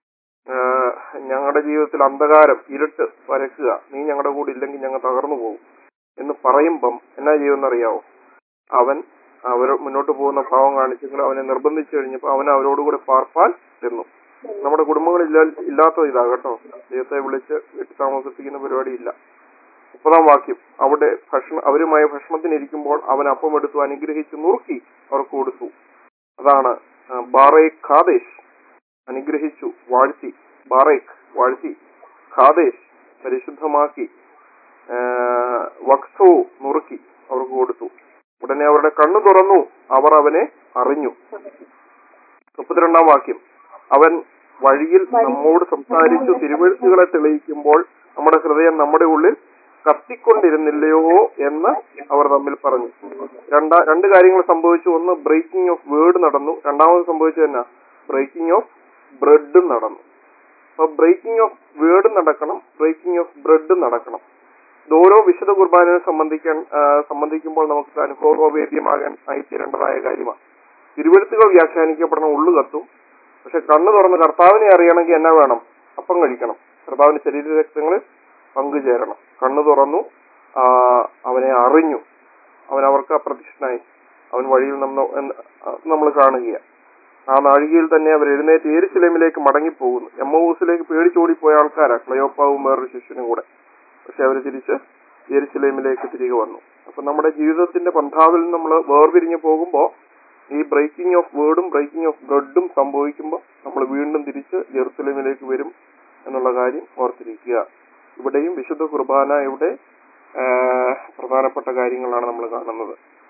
S1: ഞങ്ങളുടെ ജീവിതത്തിൽ അന്ധകാരം ഇരുട്ട് വരക്കുക നീ ഞങ്ങളുടെ കൂടെ ഇല്ലെങ്കിൽ ഞങ്ങൾ തകർന്നു പോകും എന്ന് പറയുമ്പം എന്നാ ചെയ്യുമെന്നറിയാവോ അവൻ അവർ മുന്നോട്ട് പോകുന്ന ഭാവം കാണിച്ചെങ്കിൽ അവനെ നിർബന്ധിച്ചു കഴിഞ്ഞപ്പോൾ അവൻ അവരോടുകൂടെ പാർപ്പാൻ ചെന്നു നമ്മുടെ കുടുംബങ്ങളിൽ ഇല്ലാ- ഇല്ലാത്ത ഇതാ കേട്ടോ ദൈവത്തെ വിളിച്ച് വീട്ടിൽ താമസിപ്പിക്കുന്ന പരിപാടി ഇല്ല മുപ്പതാം വാക്യം അവിടെ ഭക്ഷണ അവരുമായ ഭക്ഷണത്തിനിരിക്കുമ്പോൾ അവൻ അപ്പം എടുത്തു അനുഗ്രഹിച്ച് നുറുക്കി അവർക്ക് കൊടുത്തു അതാണ് ആ, ബാറേഖ് ഖാദേശ് അനുഗ്രഹിച്ചു വാഴ്ത്തി ബാറേഖ് വാഴ്ത്തി ഖാദേശ് പരിശുദ്ധമാക്കി ആ, വക്സോ നുറുക്കി അവർക്ക് കൊടുത്തു ഉടനെ അവരുടെ കണ്ണു തുറന്നു അവർ അവനെ അറിഞ്ഞു മുപ്പത്തിരണ്ടാം വാക്യം അവൻ വഴിയിൽ നമ്മോട് സംസാരിച്ചു തിരുവഴുത്തുകളെ തെളിയിക്കുമ്പോൾ നമ്മുടെ ഹൃദയം നമ്മുടെ ഉള്ളിൽ കത്തിക്കൊണ്ടിരുന്നില്ലയോ എന്ന് അവർ തമ്മിൽ പറഞ്ഞു രണ്ടാ രണ്ട് കാര്യങ്ങൾ സംഭവിച്ചു ഒന്ന് ബ്രേക്കിംഗ് ഓഫ് വേർഡ് നടന്നു രണ്ടാമത് സംഭവിച്ചത് എന്നാ ബ്രേക്കിംഗ് ഓഫ് ബ്രെഡും നടന്നു അപ്പൊ ബ്രേക്കിംഗ് ഓഫ് വേർഡ് നടക്കണം ബ്രേക്കിംഗ് ഓഫ് ബ്രെഡും നടക്കണം ഇത് ഓരോ വിശുദ്ധ കുർബാനയെ സംബന്ധിക്കാൻ ആ, സംബന്ധിക്കുമ്പോൾ നമുക്ക് അനുഭവവേദ്യമാകാൻ ആയിത്തീരേണ്ടതായ കാര്യമാണ് തിരുവഴുത്തുകൾ വ്യാഖ്യാനിക്കപ്പെടണം ഉള്ളു കത്തും പക്ഷെ കണ്ണു തുറന്ന് കർത്താവിനെ അറിയണമെങ്കിൽ എന്നാ വേണം അപ്പം കഴിക്കണം കർത്താവിന്റെ ശരീര രക്തങ്ങളിൽ പങ്കുചേരണം കണ്ണു തുറന്നു ആ, അവനെ അറിഞ്ഞു അവൻ അവർക്ക് അപ്രത്യക്ഷനായി അവൻ വഴിയിൽ നമ്മൾ കാണുകയാണ് ആ നാഴികയിൽ തന്നെ അവർ എഴുന്നേറ്റ് ഏരിശിലേമിലേക്ക് മടങ്ങിപ്പോകുന്നു എമ്മൂസിലേക്ക് പേടിച്ചോടിപ്പോയ ആൾക്കാരാ ക്ലയോപ്പാവും വേറൊരു ശിഷ്യനും കൂടെ പക്ഷെ അവർ തിരിച്ച് യെരുസലേമിലേക്ക് തിരികെ വന്നു അപ്പൊ നമ്മുടെ ജീവിതത്തിന്റെ പന്ഥാവിൽ നമ്മൾ വേർപിരിഞ്ഞു പോകുമ്പോൾ ഈ ബ്രേക്കിംഗ് ഓഫ് വേർഡും ബ്രേക്കിംഗ് ഓഫ് ബ്രെഡും സംഭവിക്കുമ്പോൾ നമ്മൾ വീണ്ടും തിരിച്ച് ജെറുസലേമിലേക്ക് വരും എന്നുള്ള കാര്യം ഓർത്തിരിക്കുക ഇവിടെയും വിശുദ്ധ കുർബാനയുടെ ആ, പ്രധാനപ്പെട്ട കാര്യങ്ങളാണ് നമ്മൾ കാണുന്നത്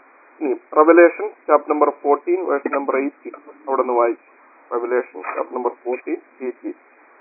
S1: ഇനി revelation chapter number fourteen verse number eighteen അവിടെ നിന്ന് വായിച്ചു revelation chapter number fourteen eighteen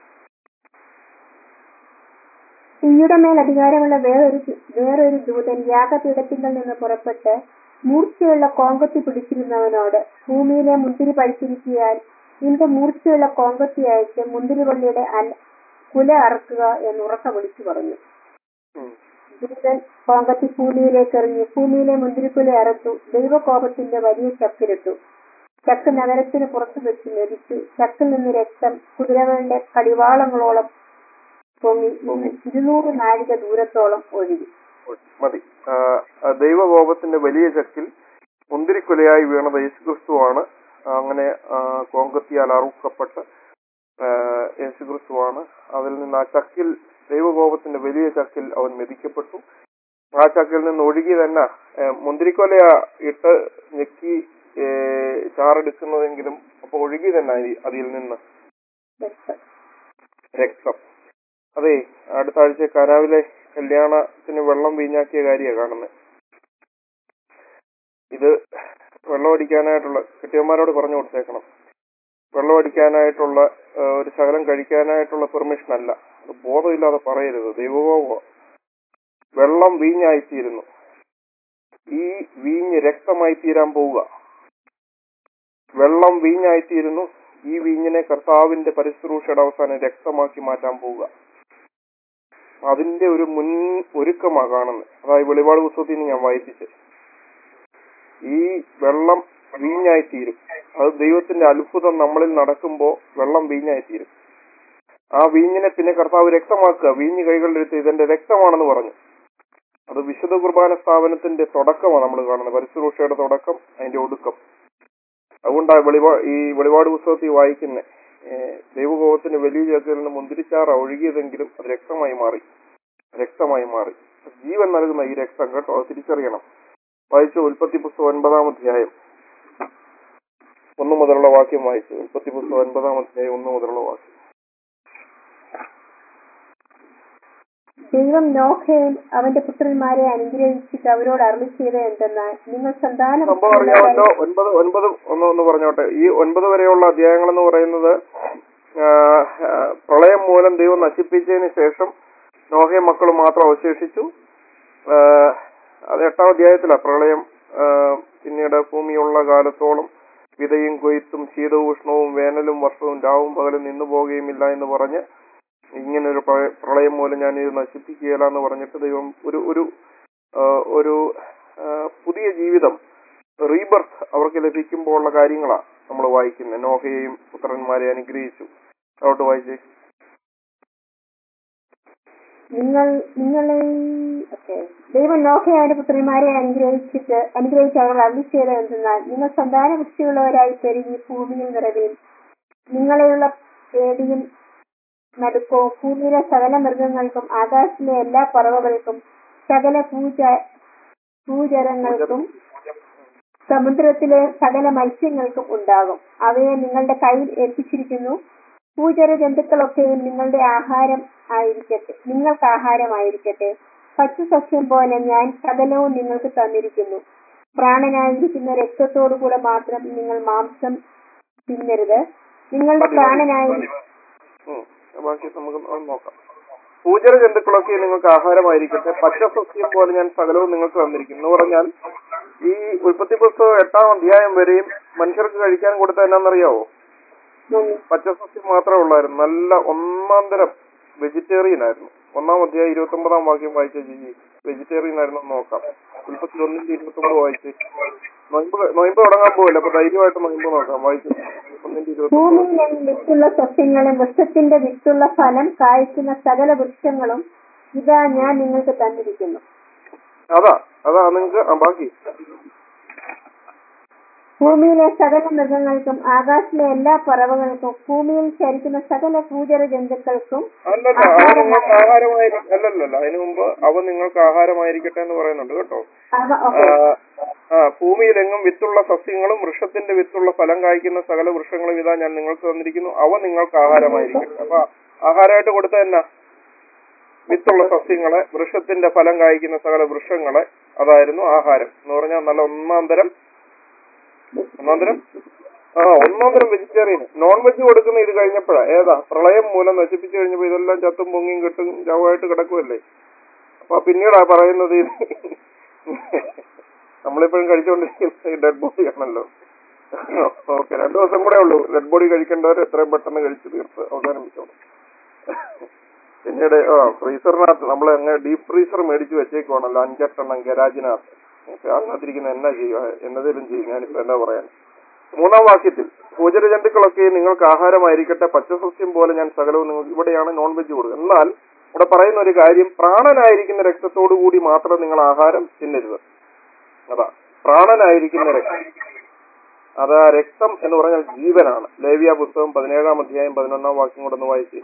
S3: തീയുടെ മേൽ അധികാരമുള്ള വേറൊരു വേറൊരു ദൂതൻ യാഗപീഠത്തിങ്കിൽ നിന്ന് പുറപ്പെട്ട് മൂർച്ചയുള്ള കോങ്കത്തി പിടിച്ചിരുന്നവനോട് ഭൂമിയിലെ മുന്തിരി പഴുത്തിരിക്കിയാൽ നിന്റെ മൂർച്ചയുള്ള കോങ്കത്തി അയച്ച് മുന്തിരിവള്ളിയുടെ അല- കുല അറക്കുക എന്ന് ഉറക്ക വിളിച്ചു പറഞ്ഞു ദൂതൻ കോങ്കത്തി ഭൂമിയിലേക്ക് എറിഞ്ഞു ഭൂമിയിലെ മുന്തിരിക്കുല അറുത്തു ദൈവകോപത്തിന്റെ വലിയ ചക്കിലിട്ടു ചക്ക് നഗരത്തിന് പുറത്തു വെച്ച് മെതിച്ചു ചക്കിൽ നിന്ന് രക്തം കുതിരകളുടെ കടിവാളങ്ങളോളം പൊങ്ങി ഇരുന്നൂറ് നാഴിക ദൂരത്തോളം ഒഴുകി
S1: മതി ആ, ആ ദൈവകോപത്തിന്റെ വലിയ ചക്കിൽ മുന്തിരിക്കുലയായി വീണത് യേശുക്രിസ്തുവാണ് അങ്ങനെ ആ, കോങ്കത്തിയാൽ അറുക്കപ്പെട്ട ആ, യേശുക്രിസ്തുവാണ് അതിൽ നിന്ന് ആ ചക്കിൽ ദൈവകോപത്തിന്റെ വലിയ ചക്കിൽ അവൻ മെതിക്കപ്പെട്ടു ആ ചക്കിൽ നിന്ന് ഒഴുകി തന്നെ ഏ, മുന്തിരിക്കൊല ഇട്ട് ഞെക്കി ഏ, ചാറെടുക്കുന്നതെങ്കിലും അപ്പൊ ഒഴുകി തന്നെ അതി- അതിൽ നിന്ന് രക്തം അതെ അടുത്ത ആഴ്ച കനാവിലെ കല്യാണത്തിന് വെള്ളം വീഞ്ഞാക്കിയ കാര്യമാണ് കാണുന്നത് ഇത് വെള്ളം അടിക്കാനായിട്ടുള്ള കെട്ടിയന്മാരോട് പറഞ്ഞു കൊടുത്തേക്കണം വെള്ളം അടിക്കാനായിട്ടുള്ള ആ, ഒരു ശകലം കഴിക്കാനായിട്ടുള്ള പെർമിഷൻ അല്ല അത് ബോധമില്ലാതെ പറയരുത് ദൈവകോപം വെള്ളം വീഞ്ഞായിത്തീരുന്നു ഈ വീഞ്ഞ് രക്തമായി തീരാൻ പോവുക വെള്ളം വീഞ്ഞായിത്തീരുന്നു ഈ വീഞ്ഞിനെ കർത്താവിന്റെ പരിശുശ്രൂഷയുടെ അവസാനം രക്തമാക്കി മാറ്റാൻ പോവുക അതിന്റെ ഒരു മുൻ ഒരുക്കമാ കാണുന്നത് അതായത് വെളിപാട് പുസ്തകത്തിൽ നിന്ന് ഞാൻ വായിപ്പിച്ച് ഈ വെള്ളം വീഞ്ഞായി തീരും അത് ദൈവത്തിന്റെ അത്ഭുതം നമ്മളിൽ നടക്കുമ്പോൾ വെള്ളം വീഞ്ഞായി തീരും ആ വീഞ്ഞിനെ പിന്നെ കർത്താവ് രക്തമാക്കുക വീഞ്ഞ് കൈകളിലെടുത്ത് ഇതെന്റെ രക്തമാണെന്ന് പറഞ്ഞു അത് വിശുദ്ധ കുർബാന സ്ഥാപനത്തിന്റെ തുടക്കമാണ് നമ്മൾ കാണുന്നത് പരിശുശ്രൂഷയുടെ തുടക്കം അതിന്റെ ഒടുക്കം അതുകൊണ്ടാണ് വെളിപാ ഈ വെളിപാട് പുസ്തകത്തിൽ വായിക്കുന്നത് ദൈവകോപത്തിന് വലിയ ചേർത്തിൽ നിന്ന് മുന്തിരിച്ചാറ ഒഴുകിയതെങ്കിലും അത് രക്തമായി മാറി രക്തമായി മാറി ജീവൻ നൽകുന്ന ഈ രക്തം കേട്ടോ അത് തിരിച്ചറിയണം വായിച്ചു ഉൽപ്പത്തി പുസ്തകം ഒൻപതാം അധ്യായം ഒന്ന് മുതലുള്ള വാക്യം വായിച്ചു ഉൽപ്പത്തി പുസ്തകം ഒൻപതാം അധ്യായം ഒന്ന് മുതലുള്ള വാക്യം
S3: ദൈവം നോഹയിൽ അവന്റെ പുത്രന്മാരെ അനുഗ്രഹിച്ചിട്ട് അവരോട് അരുളി ചെയ്ത എന്തെന്നാൽ നിങ്ങൾ സന്താനം
S1: സംഭവം അറിയാമല്ലോ ഒൻപത് ഒൻപത് ഒന്ന് ഒന്ന് പറഞ്ഞോട്ടെ ഈ ഒൻപത് വരെയുള്ള അധ്യായങ്ങൾ എന്ന് പറയുന്നത് ആ, ആ, പ്രളയം മൂലം ദൈവം നശിപ്പിച്ചതിന് ശേഷം നോഹയും മക്കളും മാത്രം അവശേഷിച്ചു ആ, അത് എട്ടാം അധ്യായത്തിലാണ് പ്രളയം ആ, പിന്നീട് ഭൂമിയുള്ള കാലത്തോളം വിതയും കൊയ്ത്തും ശീതവും ഉഷ്ണവും വേനലും വർഷവും രാവും പകലും നിന്നു പോകുകയുമില്ല എന്ന് പറഞ്ഞ് ഇങ്ങനെ ഒരു പ്രളയ- പ്രളയം മൂലം ഞാൻ ഇത് നശിപ്പിക്കുകയില്ല എന്ന് പറഞ്ഞിട്ട് ദൈവം ഒരു ഒരു ആ, ഒരു ആ, പുതിയ ജീവിതം റീബർത്ത് അവർക്ക് ലഭിക്കുമ്പോൾ ഉള്ള കാര്യങ്ങളാണ് നമ്മൾ വായിക്കുന്നത് നോഹയെയും പുത്രന്മാരെ അനുഗ്രഹിച്ചു അതോട്ട് വായിച്ചേ
S3: നിങ്ങൾ നിങ്ങളെ ഓക്കെ ദൈവം നോഹയെ അവന്റെ പുത്രന്മാരെ അനുഗ്രഹിച്ചിട്ട് അനുഗ്രഹിച്ച് അവർ അരുളി ചെയ്ത എന്തെന്നാൽ നിങ്ങൾ സന്താന പുഷ്ടിയുള്ളവരായി പെരുകി ഭൂമിയിൽ നിറവേൽ നിങ്ങളെയുള്ള പേടിയും നടുക്കവും ഭൂമിയിലെ സകല മൃഗങ്ങൾക്കും ആകാശത്തിലെ എല്ലാ പറവകൾക്കും സകല പൂജ ഭൂചരങ്ങൾക്കും സമുദ്രത്തിലെ സകല മത്സ്യങ്ങൾക്കും ഉണ്ടാകും അവയെ നിങ്ങളുടെ കയ്യിൽ ഏൽപ്പിച്ചിരിക്കുന്നു ഭൂചര ജന്തുക്കളൊക്കെയും നിങ്ങളുടെ ആഹാരം ആയിരിക്കട്ടെ നിങ്ങൾക്ക് ആഹാരമായിരിക്കട്ടെ പച്ചസസ്യം പോലെ ഞാൻ സകലവും നിങ്ങൾക്ക് തന്നിരിക്കുന്നു പ്രാണനായിരിക്കുന്ന രക്തത്തോടുകൂടെ മാത്രം നിങ്ങൾ മാംസം തിന്നരുത് നിങ്ങളുടെ പ്രാണനായി
S1: ഉം. ബാക്കി നമുക്ക് ഒന്ന് നോക്കാം പൂജര ജന്തുക്കളൊക്കെ നിങ്ങൾക്ക് ആഹാരമായിരിക്കട്ടെ പച്ചസസ്യം പോലെ ഞാൻ സകലവും നിങ്ങൾക്ക് തന്നിരിക്കുന്നു എന്ന് പറഞ്ഞാൽ ഈ ഉൽപ്പത്തി പുസ്തകം എട്ടാം അധ്യായം വരെയും മനുഷ്യർക്ക് കഴിക്കാൻ കൊടുത്ത എന്നാന്നറിയാവോ പച്ചസസ്യം മാത്രമേ ഉള്ളായിരുന്നു നല്ല ഒന്നാം തരം വെജിറ്റേറിയൻ ആയിരുന്നു ഒന്നാം അധ്യായം ഇരുപത്തി ഒമ്പതാം വാക്യം വായിച്ച ജിജി വെജിറ്റേറിയൻ ആയിരുന്നു എന്ന് നോക്കാം ഉൽപ്പത്തി ഒന്നിന്റെ ഇരുപത്തി ഒമ്പത് വായിച്ച് നൊയമ്പ് നൊയമ്പ് തുടങ്ങാൻ പോവില്ല അപ്പൊ ധൈര്യമായിട്ട് നൊയമ്പ് നോക്കാം വായിച്ചു ഒന്നിന്റെ ഇരുപത്തി ഒമ്പത്
S3: ഭൂമിയിലെ വിത്തുള്ള സസ്യങ്ങളും വൃക്ഷത്തിന്റെ വിത്തുള്ള ഫലം കായ്ക്കുന്ന സകല വൃക്ഷങ്ങളും ഇതാ ഞാൻ നിങ്ങൾക്ക് തന്നിരിക്കുന്നു
S1: അതാ അതാ നിങ്ങക്ക് ആ, ബാക്കി
S3: ഭൂമിയിലെ സകല മൃഗങ്ങൾക്കും ആകാശത്തിലെ എല്ലാ പറവകൾക്കും ഭൂമിയിൽ ചരിക്കുന്ന സകല പൂജര ജന്തുക്കൾക്കും
S1: അല്ലല്ല അവ നിങ്ങൾക്ക് ആഹാരമായിരിക്കും അല്ലല്ലല്ല അതിനു മുമ്പ് അവ നിങ്ങൾക്ക് ആഹാരമായിരിക്കട്ടെ എന്ന് പറയുന്നുണ്ട് കേട്ടോ
S3: അവ
S1: ആ,
S3: ഓക്കെ
S1: ആ ഭൂമിയിലെങ്ങും വിത്തുള്ള സസ്യങ്ങളും വൃക്ഷത്തിന്റെ വിത്തുള്ള ഫലം കായ്ക്കുന്ന സകല വൃക്ഷങ്ങളും ഇതാ ഞാൻ നിങ്ങൾക്ക് തന്നിരിക്കുന്നു അവ നിങ്ങൾക്ക് ആഹാരമായിരിക്കട്ടെ അപ്പൊ ആഹാരമായിട്ട് കൊടുത്ത എന്നാ വിത്തുള്ള സസ്യങ്ങളെ വൃക്ഷത്തിന്റെ ഫലം കായ്ക്കുന്ന സകല വൃക്ഷങ്ങളെ അതായിരുന്നു ആഹാരം എന്ന് പറഞ്ഞാൽ നല്ല ഒന്നാം തരം ഒന്നാം തരം ആ ഒന്നാം തരം വെജിറ്റേറിയൻ നോൺ വെജ് കൊടുക്കുന്ന ഇത് കഴിഞ്ഞപ്പോഴാ ഏതാ പ്രളയം മൂലം നശിപ്പിച്ചു കഴിഞ്ഞപ്പോ ഇതെല്ലാം ചത്തും പൊങ്ങിയും കെട്ടും ചാവായിട്ട് കിടക്കുമല്ലേ അപ്പൊ പിന്നീടാ പറയുന്നത് ഇത് നമ്മളിപ്പോഴും കഴിച്ചുകൊണ്ടിരിക്കുന്ന ഡെഡ് ബോഡി ആണല്ലോ ഓക്കെ രണ്ടു ദിവസം കൂടെ ഉള്ളൂ ഡെഡ് ബോഡി കഴിക്കേണ്ടവർ എത്രയും പെട്ടെന്ന് കഴിച്ചു തീർത്ത് അവസാനിപ്പിച്ചോളൂ പിന്നീട് ആ ഫ്രീസറിനകത്ത് നമ്മൾ അങ്ങ് ഡീപ് ഫ്രീസർ മേടിച്ച് വെച്ചേക്കുവാണല്ലോ അഞ്ചെട്ടെണ്ണം ഗരാജിനകത്ത് ഓക്കെ അതിനകത്തിരിക്കുന്ന എന്നാ ചെയ്യുക എന്നതിലും ചെയ്യും ഞാനിപ്പോ എന്താ പറയാൻ മൂന്നാം വാക്യത്തിൽ ഭോജന ജന്തുക്കളൊക്കെ നിങ്ങൾക്ക് ആഹാരമായിരിക്കട്ടെ പച്ചസസ്യം പോലെ ഞാൻ സകലവും നിങ്ങൾക്ക് ഇവിടെയാണ് നോൺ വെജ് കൊടുക്കുക എന്നാൽ ഇവിടെ പറയുന്ന ഒരു കാര്യം പ്രാണനായിരിക്കുന്ന രക്തത്തോടു കൂടി മാത്രം നിങ്ങൾ ആഹാരം തിന്നരുത് അതാ പ്രാണനായിരിക്കുന്ന രക്തം അത് ആ രക്തം എന്ന് പറഞ്ഞാൽ ജീവനാണ് ലേവ്യ പുസ്തകം പതിനേഴാം അധ്യായം പതിനൊന്നാം വാക്യം കൂടെ ഒന്ന് വായിച്ച്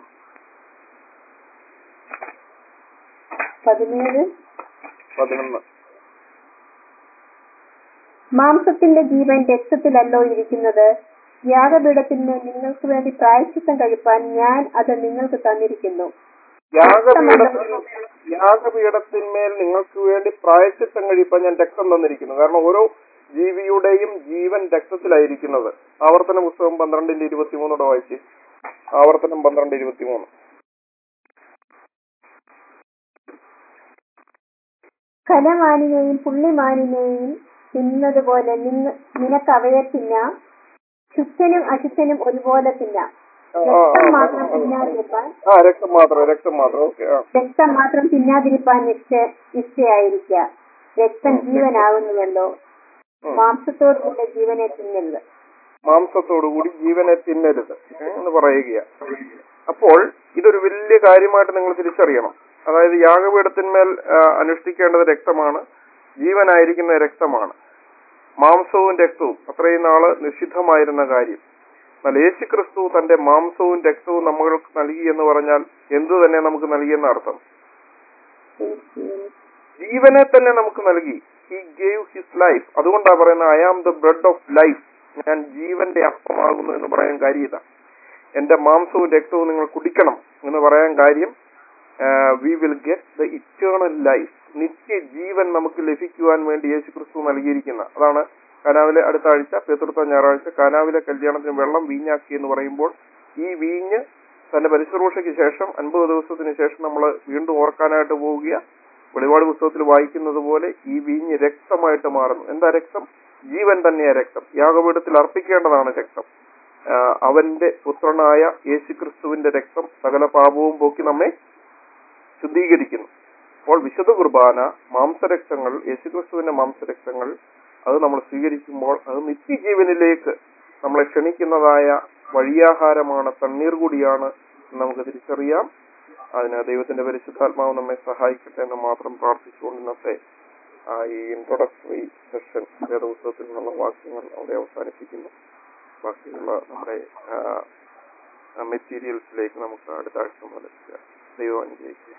S3: പതിനേഴ്
S1: പതിനൊന്ന്
S3: മാംസത്തിന്റെ ജീവൻ രക്തത്തിലല്ലോ ഇരിക്കുന്നത് യാഗപീഠത്തിന്മേൽ നിങ്ങൾക്ക് വേണ്ടി പ്രായശ്ചിത്തം കഴിപ്പാൻ ഞാൻ അത് നിങ്ങൾക്ക് തന്നിരിക്കുന്നു
S1: യാഗപീഠത്തിൽ യാഗപീഠത്തിന്മേൽ നിങ്ങൾക്ക് വേണ്ടി പ്രായശ്ചിത്തം കഴിപ്പാൻ ഞാൻ രക്തം തന്നിരിക്കുന്നു കാരണം ഓരോ ജീവിയുടെയും ജീവൻ രക്തത്തിലായിരിക്കുന്നത് ആവർത്തന പുസ്തകം പന്ത്രണ്ടിന്റെ ഇരുപത്തിമൂന്നോടെ വായിച്ച് ആവർത്തനം പന്ത്രണ്ട് ഇരുപത്തിമൂന്ന്
S3: കലമാനിനെയും പുള്ളിമാനിനെയും തിന്നതുപോലെ നിങ്ങ നിനക്ക് അവയെ തിന്നാം ശുദ്ധനും അശുദ്ധനും ഒരുപോലെ തിന്നാം
S1: ആ, ആ,
S3: രക്തം
S1: ആ,
S3: മാത്രം
S1: ആ, ആ.
S3: തിന്നാതിരിപ്പാൻ
S1: ആ രക്തം മാത്രം രക്തം മാത്രം ഓക്കെ ആ
S3: രക്തം മാത്രം തിന്നാതിരിപ്പാൻ നിശ്ച നിശ്ചയായിരിക്കുക രക്തം ജീവനാകുന്നുവല്ലോ
S1: ഉം.
S3: മാംസത്തോടുള്ള ജീവനെ തിന്നരുത്
S1: മാംസത്തോടുകൂടി ജീവനെ തിന്നരുത് ഏ, എന്ന് പറയുക അപ്പോൾ ഇതൊരു വലിയ കാര്യമായിട്ട് നിങ്ങൾ തിരിച്ചറിയണം അതായത് യാഗപീഠത്തിന്മേൽ ആ, അനുഷ്ഠിക്കേണ്ടത് രക്തമാണ് ജീവനായിരിക്കുന്ന രക്തമാണ് മാംസവും രക്തവും അത്രയും നാള് നിഷിദ്ധമായിരുന്ന കാര്യം എന്നാൽ യേശു ക്രിസ്തു തന്റെ മാംസവും രക്തവും നമ്മൾക്ക് നൽകി എന്ന് പറഞ്ഞാൽ എന്തു തന്നെ നമുക്ക് നൽകിയെന്ന അർത്ഥം ജീവനെ തന്നെ നമുക്ക് നൽകി ഹി ഗേവ് ഹിസ് ലൈഫ് അതുകൊണ്ടാണ് പറയുന്നത് I am the bread of life ഞാൻ ജീവന്റെ അപ്പമാകുന്നു എന്ന് പറയാൻ കാര്യം ഇതാ എന്റെ മാംസവും രക്തവും നിങ്ങൾ കുടിക്കണം എന്ന് പറയാൻ കാര്യം we will get the eternal life നിത്യജീവൻ നമുക്ക് ലഭിക്കുവാൻ വേണ്ടി യേശു ക്രിസ്തു നൽകിയിരിക്കുന്ന അതാണ് കനാവിലെ അടുത്ത ആഴ്ച പിതൃത്വ ഞായറാഴ്ച കനാവിലെ കല്യാണത്തിന് വെള്ളം വീഞ്ഞാക്കി എന്ന് പറയുമ്പോൾ ഈ വീഞ്ഞ് തന്റെ പരിശുശ്രൂഷയ്ക്ക് ശേഷം അൻപത് ദിവസത്തിന് ശേഷം നമ്മൾ വീണ്ടും ഓർക്കാനായിട്ട് പോവുക വെളിപാട് പുസ്തകത്തിൽ വായിക്കുന്നത് പോലെ ഈ വീഞ്ഞ് രക്തമായിട്ട് മാറുന്നു എന്താ രക്തം ജീവൻ തന്നെയാ രക്തം യാഗപീഠത്തിൽ അർപ്പിക്കേണ്ടതാണ് രക്തം ആ, അവന്റെ പുത്രനായ യേശുക്രിസ്തുവിന്റെ രക്തം സകല പാപവും പോക്കി നമ്മെ ശുദ്ധീകരിക്കുന്നു അപ്പോൾ വിശുദ്ധ കുർബാന മാംസരക്തങ്ങൾ യേശുക്രിസ്തുവിന്റെ മാംസരക്തങ്ങൾ അത് നമ്മൾ സ്വീകരിക്കുമ്പോൾ അത് നിത്യജീവനിലേക്ക് നമ്മളെ ക്ഷണിക്കുന്നതായ വഴിയാഹാരമാണ് തണ്ണീർ കൂടിയാണ് എന്ന് നമുക്ക് തിരിച്ചറിയാം അതിന് ദൈവത്തിന്റെ പരിശുദ്ധാത്മാവ് നമ്മെ സഹായിക്കട്ടെ എന്ന് മാത്രം പ്രാർത്ഥിച്ചുകൊണ്ട് ഇന്നത്തെ ആ, ഈ ഇൻട്രൊഡക്ടറി സെഷൻ വേദപുസ്തകത്തിൽ നിന്നുള്ള വാക്യങ്ങൾ അവിടെ അവസാനിപ്പിക്കുന്നു ബാക്കിയുള്ള നമ്മുടെ മെറ്റീരിയൽസിലേക്ക് നമുക്ക് അടുത്ത ആഴ്ച മുതൽ ദൈവം അനുഗ്രഹിക്കുക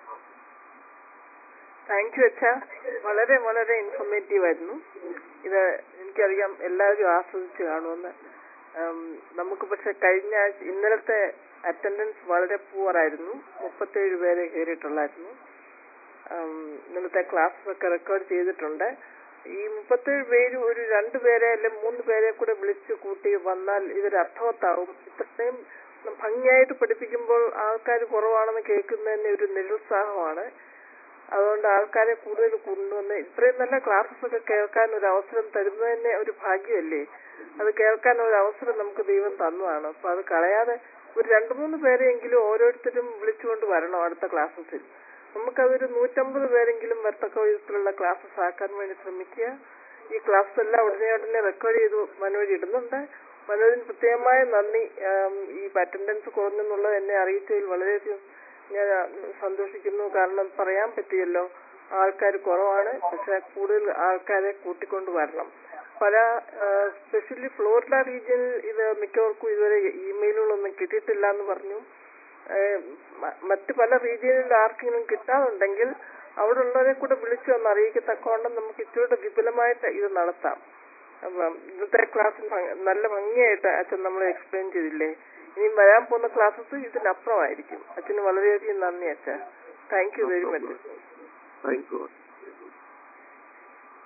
S2: താങ്ക് യു അച്ഛ വളരെ വളരെ ഇൻഫോർമേറ്റീവ് ആയിരുന്നു ഇത് എനിക്കറിയാം എല്ലാവരും ആസ്വദിച്ച് കാണുമെന്ന് ഉം, നമുക്ക് പക്ഷെ കഴിഞ്ഞ ആഴ്ച ഇന്നലത്തെ അറ്റൻഡൻസ് വളരെ പൂവർ ആയിരുന്നു മുപ്പത്തേഴ് പേരെ കയറിയിട്ടുള്ളായിരുന്നു ഉം, ഇന്നലത്തെ ക്ലാസ് ഒക്കെ റെക്കോർഡ് ചെയ്തിട്ടുണ്ട് ഈ മുപ്പത്തേഴ് പേര് ഒരു രണ്ട് പേരെ അല്ലെ മൂന്ന് പേരെ കൂടെ വിളിച്ചു കൂട്ടി വന്നാൽ ഇതൊരു അർത്ഥവത്താവും ഇത്രയും ഭംഗിയായിട്ട് പഠിപ്പിക്കുമ്പോൾ ആൾക്കാർ കുറവാണെന്ന് കേൾക്കുന്നതന്നെ ഒരു നിരുത്സാഹമാണ് അതുകൊണ്ട് ആൾക്കാരെ കൂടുതൽ കൊണ്ടുവന്ന് ഇത്രയും നല്ല ക്ലാസ്സസ് ഒക്കെ കേൾക്കാൻ ഒരു അവസരം തരുന്നത് തന്നെ ഒരു ഭാഗ്യമല്ലേ അത് കേൾക്കാൻ ഒരു അവസരം നമുക്ക് ദൈവം തന്നതാണ് അപ്പൊ അത് കളയാതെ ഒരു രണ്ടു മൂന്ന് പേരെയെങ്കിലും ഓരോരുത്തരും വിളിച്ചുകൊണ്ട് വരണം അടുത്ത ക്ലാസ്സസിൽ നമുക്കതൊരു നൂറ്റമ്പത് പേരെങ്കിലും വരത്തക്ക വിധത്തിലുള്ള ക്ലാസ്സസ് ആക്കാൻ വേണ്ടി ശ്രമിക്കുക ഈ ക്ലാസ് എല്ലാം ഉടനെ ഉടനെ റെക്കോർഡ് ചെയ്ത് മനോജ് ഇടുന്നുണ്ട് മനോജിന് പ്രത്യേകമായ നന്ദി ആം, ഈ അറ്റൻഡൻസ് കുറഞ്ഞെന്നുള്ളത് എന്നെ അറിയിച്ചതിൽ വളരെയധികം ഞാൻ ആ, സന്തോഷിക്കുന്നു കാരണം പറയാൻ പറ്റിയല്ലോ ആൾക്കാർ കുറവാണ് പക്ഷെ കൂടുതൽ ആൾക്കാരെ കൂട്ടിക്കൊണ്ട് വരണം പല സ്പെഷ്യലി ഫ്ലോറിഡ റീജിയനിൽ ഇത് മിക്കവർക്കും ഇതുവരെ ഇമെയിലുകളൊന്നും കിട്ടിയിട്ടില്ല എന്ന് പറഞ്ഞു ഏഹ് മ- മറ്റ് പല റീജിയനിൽ ആർക്കെങ്കിലും കിട്ടാറുണ്ടെങ്കിൽ അവിടെ ഉള്ളവരെ കൂടെ വിളിച്ചു ഒന്ന് അറിയിക്കത്തക്കവണ്ണം നമുക്ക് ഇച്ചിരൂടെ വിപുലമായിട്ട് ഇത് നടത്താം അപ്പം ഇന്നത്തെ ക്ലാസ്സിൽ നല്ല ഭംഗിയായിട്ട് അച്ഛൻ നമ്മളെ എക്സ്പ്ലെയിൻ ചെയ്തില്ലേ ഇനി വരാൻ പോകുന്ന ക്ലാസ്സസ് ഇതിനപ്പുറമായിരിക്കും അച്ഛന് വളരെയധികം നന്ദി അച്ഛ thank you very much
S1: thank you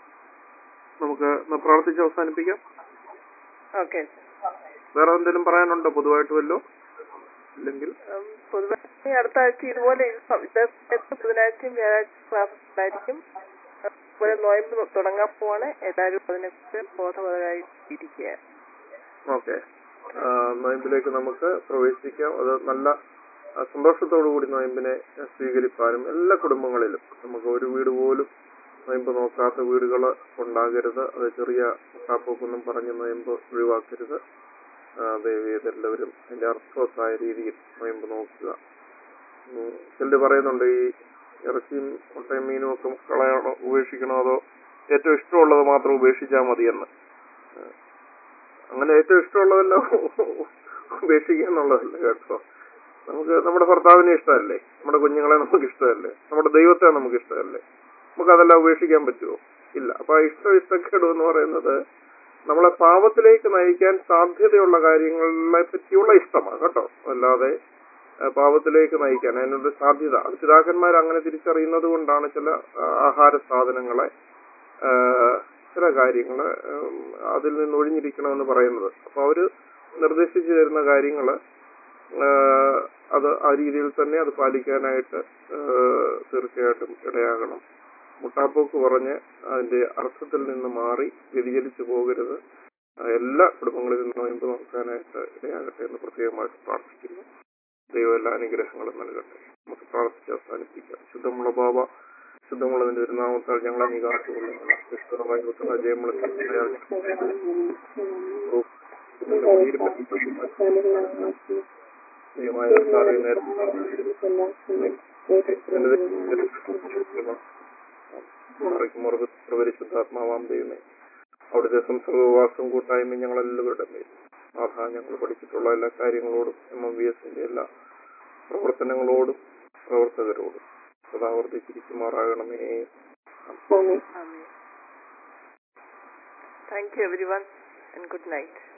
S1: നമുക്ക് ഒന്ന് പ്രാർത്ഥിച്ച് അവസാനിപ്പിക്കാം
S2: ഓക്കെ
S1: വേറെ എന്തെങ്കിലും പറയാനുണ്ടോ പൊതുവായിട്ട് വല്ലോ ഇല്ലെങ്കിൽ
S2: പൊതുവെ ഈ അടുത്ത ആഴ്ച ഇതുപോലെ ഇത് സ- ഇത് സമയത്ത് ബുധനാഴ്ചയും വ്യാഴാഴ്ച ക്ലാസ് ഉണ്ടായിരിക്കും അതുപോലെ നോയമ്പ് തുടങ്ങാൻ പോവാണ് എല്ലാവരും അതിനെക്കുറിച്ച് ബോധവതരായി ഇരിക്കുക
S1: ഓക്കെ നോയമ്പിലേക്ക് നമുക്ക് പ്രവേശിക്കാം അത് നല്ല ആ, സന്തോഷത്തോടു കൂടി നോയമ്പിനെ സ്വീകരിക്കാനും എല്ലാ കുടുംബങ്ങളിലും നമുക്ക് ഒരു വീട് പോലും നോയമ്പ് നോക്കാത്ത വീടുകൾ ഉണ്ടാകരുത് അത് ചെറിയ കാപ്പൊക്കൊന്നും പറഞ്ഞ് നോയമ്പ് ഒഴിവാക്കരുത് ആ, ദയവ് ചെയ്ത് എല്ലാവരും അതിന്റെ അർത്ഥവത്തായ രീതിയിൽ നോയമ്പ് നോക്കുക ഉം, ചിലര് പറയുന്നുണ്ട് ഈ ഇറച്ചിയും മുട്ടയും മീനും ഒക്കെ കളയണോ ഉപേക്ഷിക്കണോ അതോ ഏറ്റവും ഇഷ്ടമുള്ളത് മാത്രം ഉപേക്ഷിച്ചാൽ മതിയെന്ന് അങ്ങനെ ഏറ്റവും ഇഷ്ടമുള്ളതെല്ലാം ഉപേക്ഷിക്കുക എന്നുള്ളതല്ല കേട്ടോ നമുക്ക് നമ്മുടെ ഭർത്താവിനെ ഇഷ്ടമല്ലേ നമ്മുടെ കുഞ്ഞുങ്ങളെ നമുക്ക് ഇഷ്ടമല്ലേ നമ്മുടെ ദൈവത്തെ നമുക്ക് ഇഷ്ടമല്ലേ നമുക്ക് അതെല്ലാം ഉപേക്ഷിക്കാൻ പറ്റുമോ ഇല്ല അപ്പൊ ആ ഇഷ്ടം ഇഷ്ടക്കേട് എന്ന് പറയുന്നത് നമ്മളെ പാപത്തിലേക്ക് നയിക്കാൻ സാധ്യതയുള്ള കാര്യങ്ങളെ പറ്റിയുള്ള ഇഷ്ടമാണ് കേട്ടോ അല്ലാതെ ആ, പാപത്തിലേക്ക് നയിക്കാൻ അതിനൊരു സാധ്യത അത് പിതാക്കന്മാർ അങ്ങനെ തിരിച്ചറിയുന്നത് കൊണ്ടാണ് ചില ആ, ആഹാര സാധനങ്ങളെ ആ, ചില കാര്യങ്ങള് ഉം, അതിൽ നിന്ന് ഒഴിഞ്ഞിരിക്കണമെന്ന് പറയുന്നത് അപ്പൊ അവര് നിർദ്ദേശിച്ചു തരുന്ന കാര്യങ്ങള് ആ, അത് ആ രീതിയിൽ തന്നെ അത് പാലിക്കാനായിട്ട് ആ, തീർച്ചയായിട്ടും ഇടയാകണം മുട്ടാപ്പോക്ക് പറഞ്ഞ് അതിന്റെ അർത്ഥത്തിൽ നിന്ന് മാറി വ്യതിചലിച്ചു പോകരുത് ആ, എല്ലാ കുടുംബങ്ങളിലും നോയമ്പ് നോക്കാനായിട്ട് ഇടയാകട്ടെ എന്ന് പ്രത്യേകമായിട്ട് പ്രാർത്ഥിക്കുന്നു ദൈവം എല്ലാ അനുഗ്രഹങ്ങളും നൽകട്ടെ നമുക്ക് പ്രാർത്ഥിച്ച് അവസാനിപ്പിക്കാം ശുദ്ധമുള്ള ബാബ ശുദ്ധമുള്ളതിന്റെ ഒരു നാമത്താൽ ഞങ്ങളെ നീ കാത്തുകൊള്ളുന്നു വിശുദ്ധമായി പുത്ര ജയമുള്ള ദൈവമായ കർത്താവേ, നേരത്തെ പ്രപരിശുദ്ധാത്മാവാം ദൈവമേ അവിടുത്തെ സംസർഗവാസം കൂട്ടായ്മ ഞങ്ങളെല്ലാവരുടെ മേൽ ആഹാ ഞങ്ങൾ പഠിച്ചിട്ടുള്ള എല്ലാ കാര്യങ്ങളോടും എം എം വി എസിന്റെ എല്ലാ പ്രവർത്തനങ്ങളോടും പ്രവർത്തകരോടും സദാവർദ്ധിച്ചിരിക്കുമാറാകണമേ
S2: thank you everyone and good night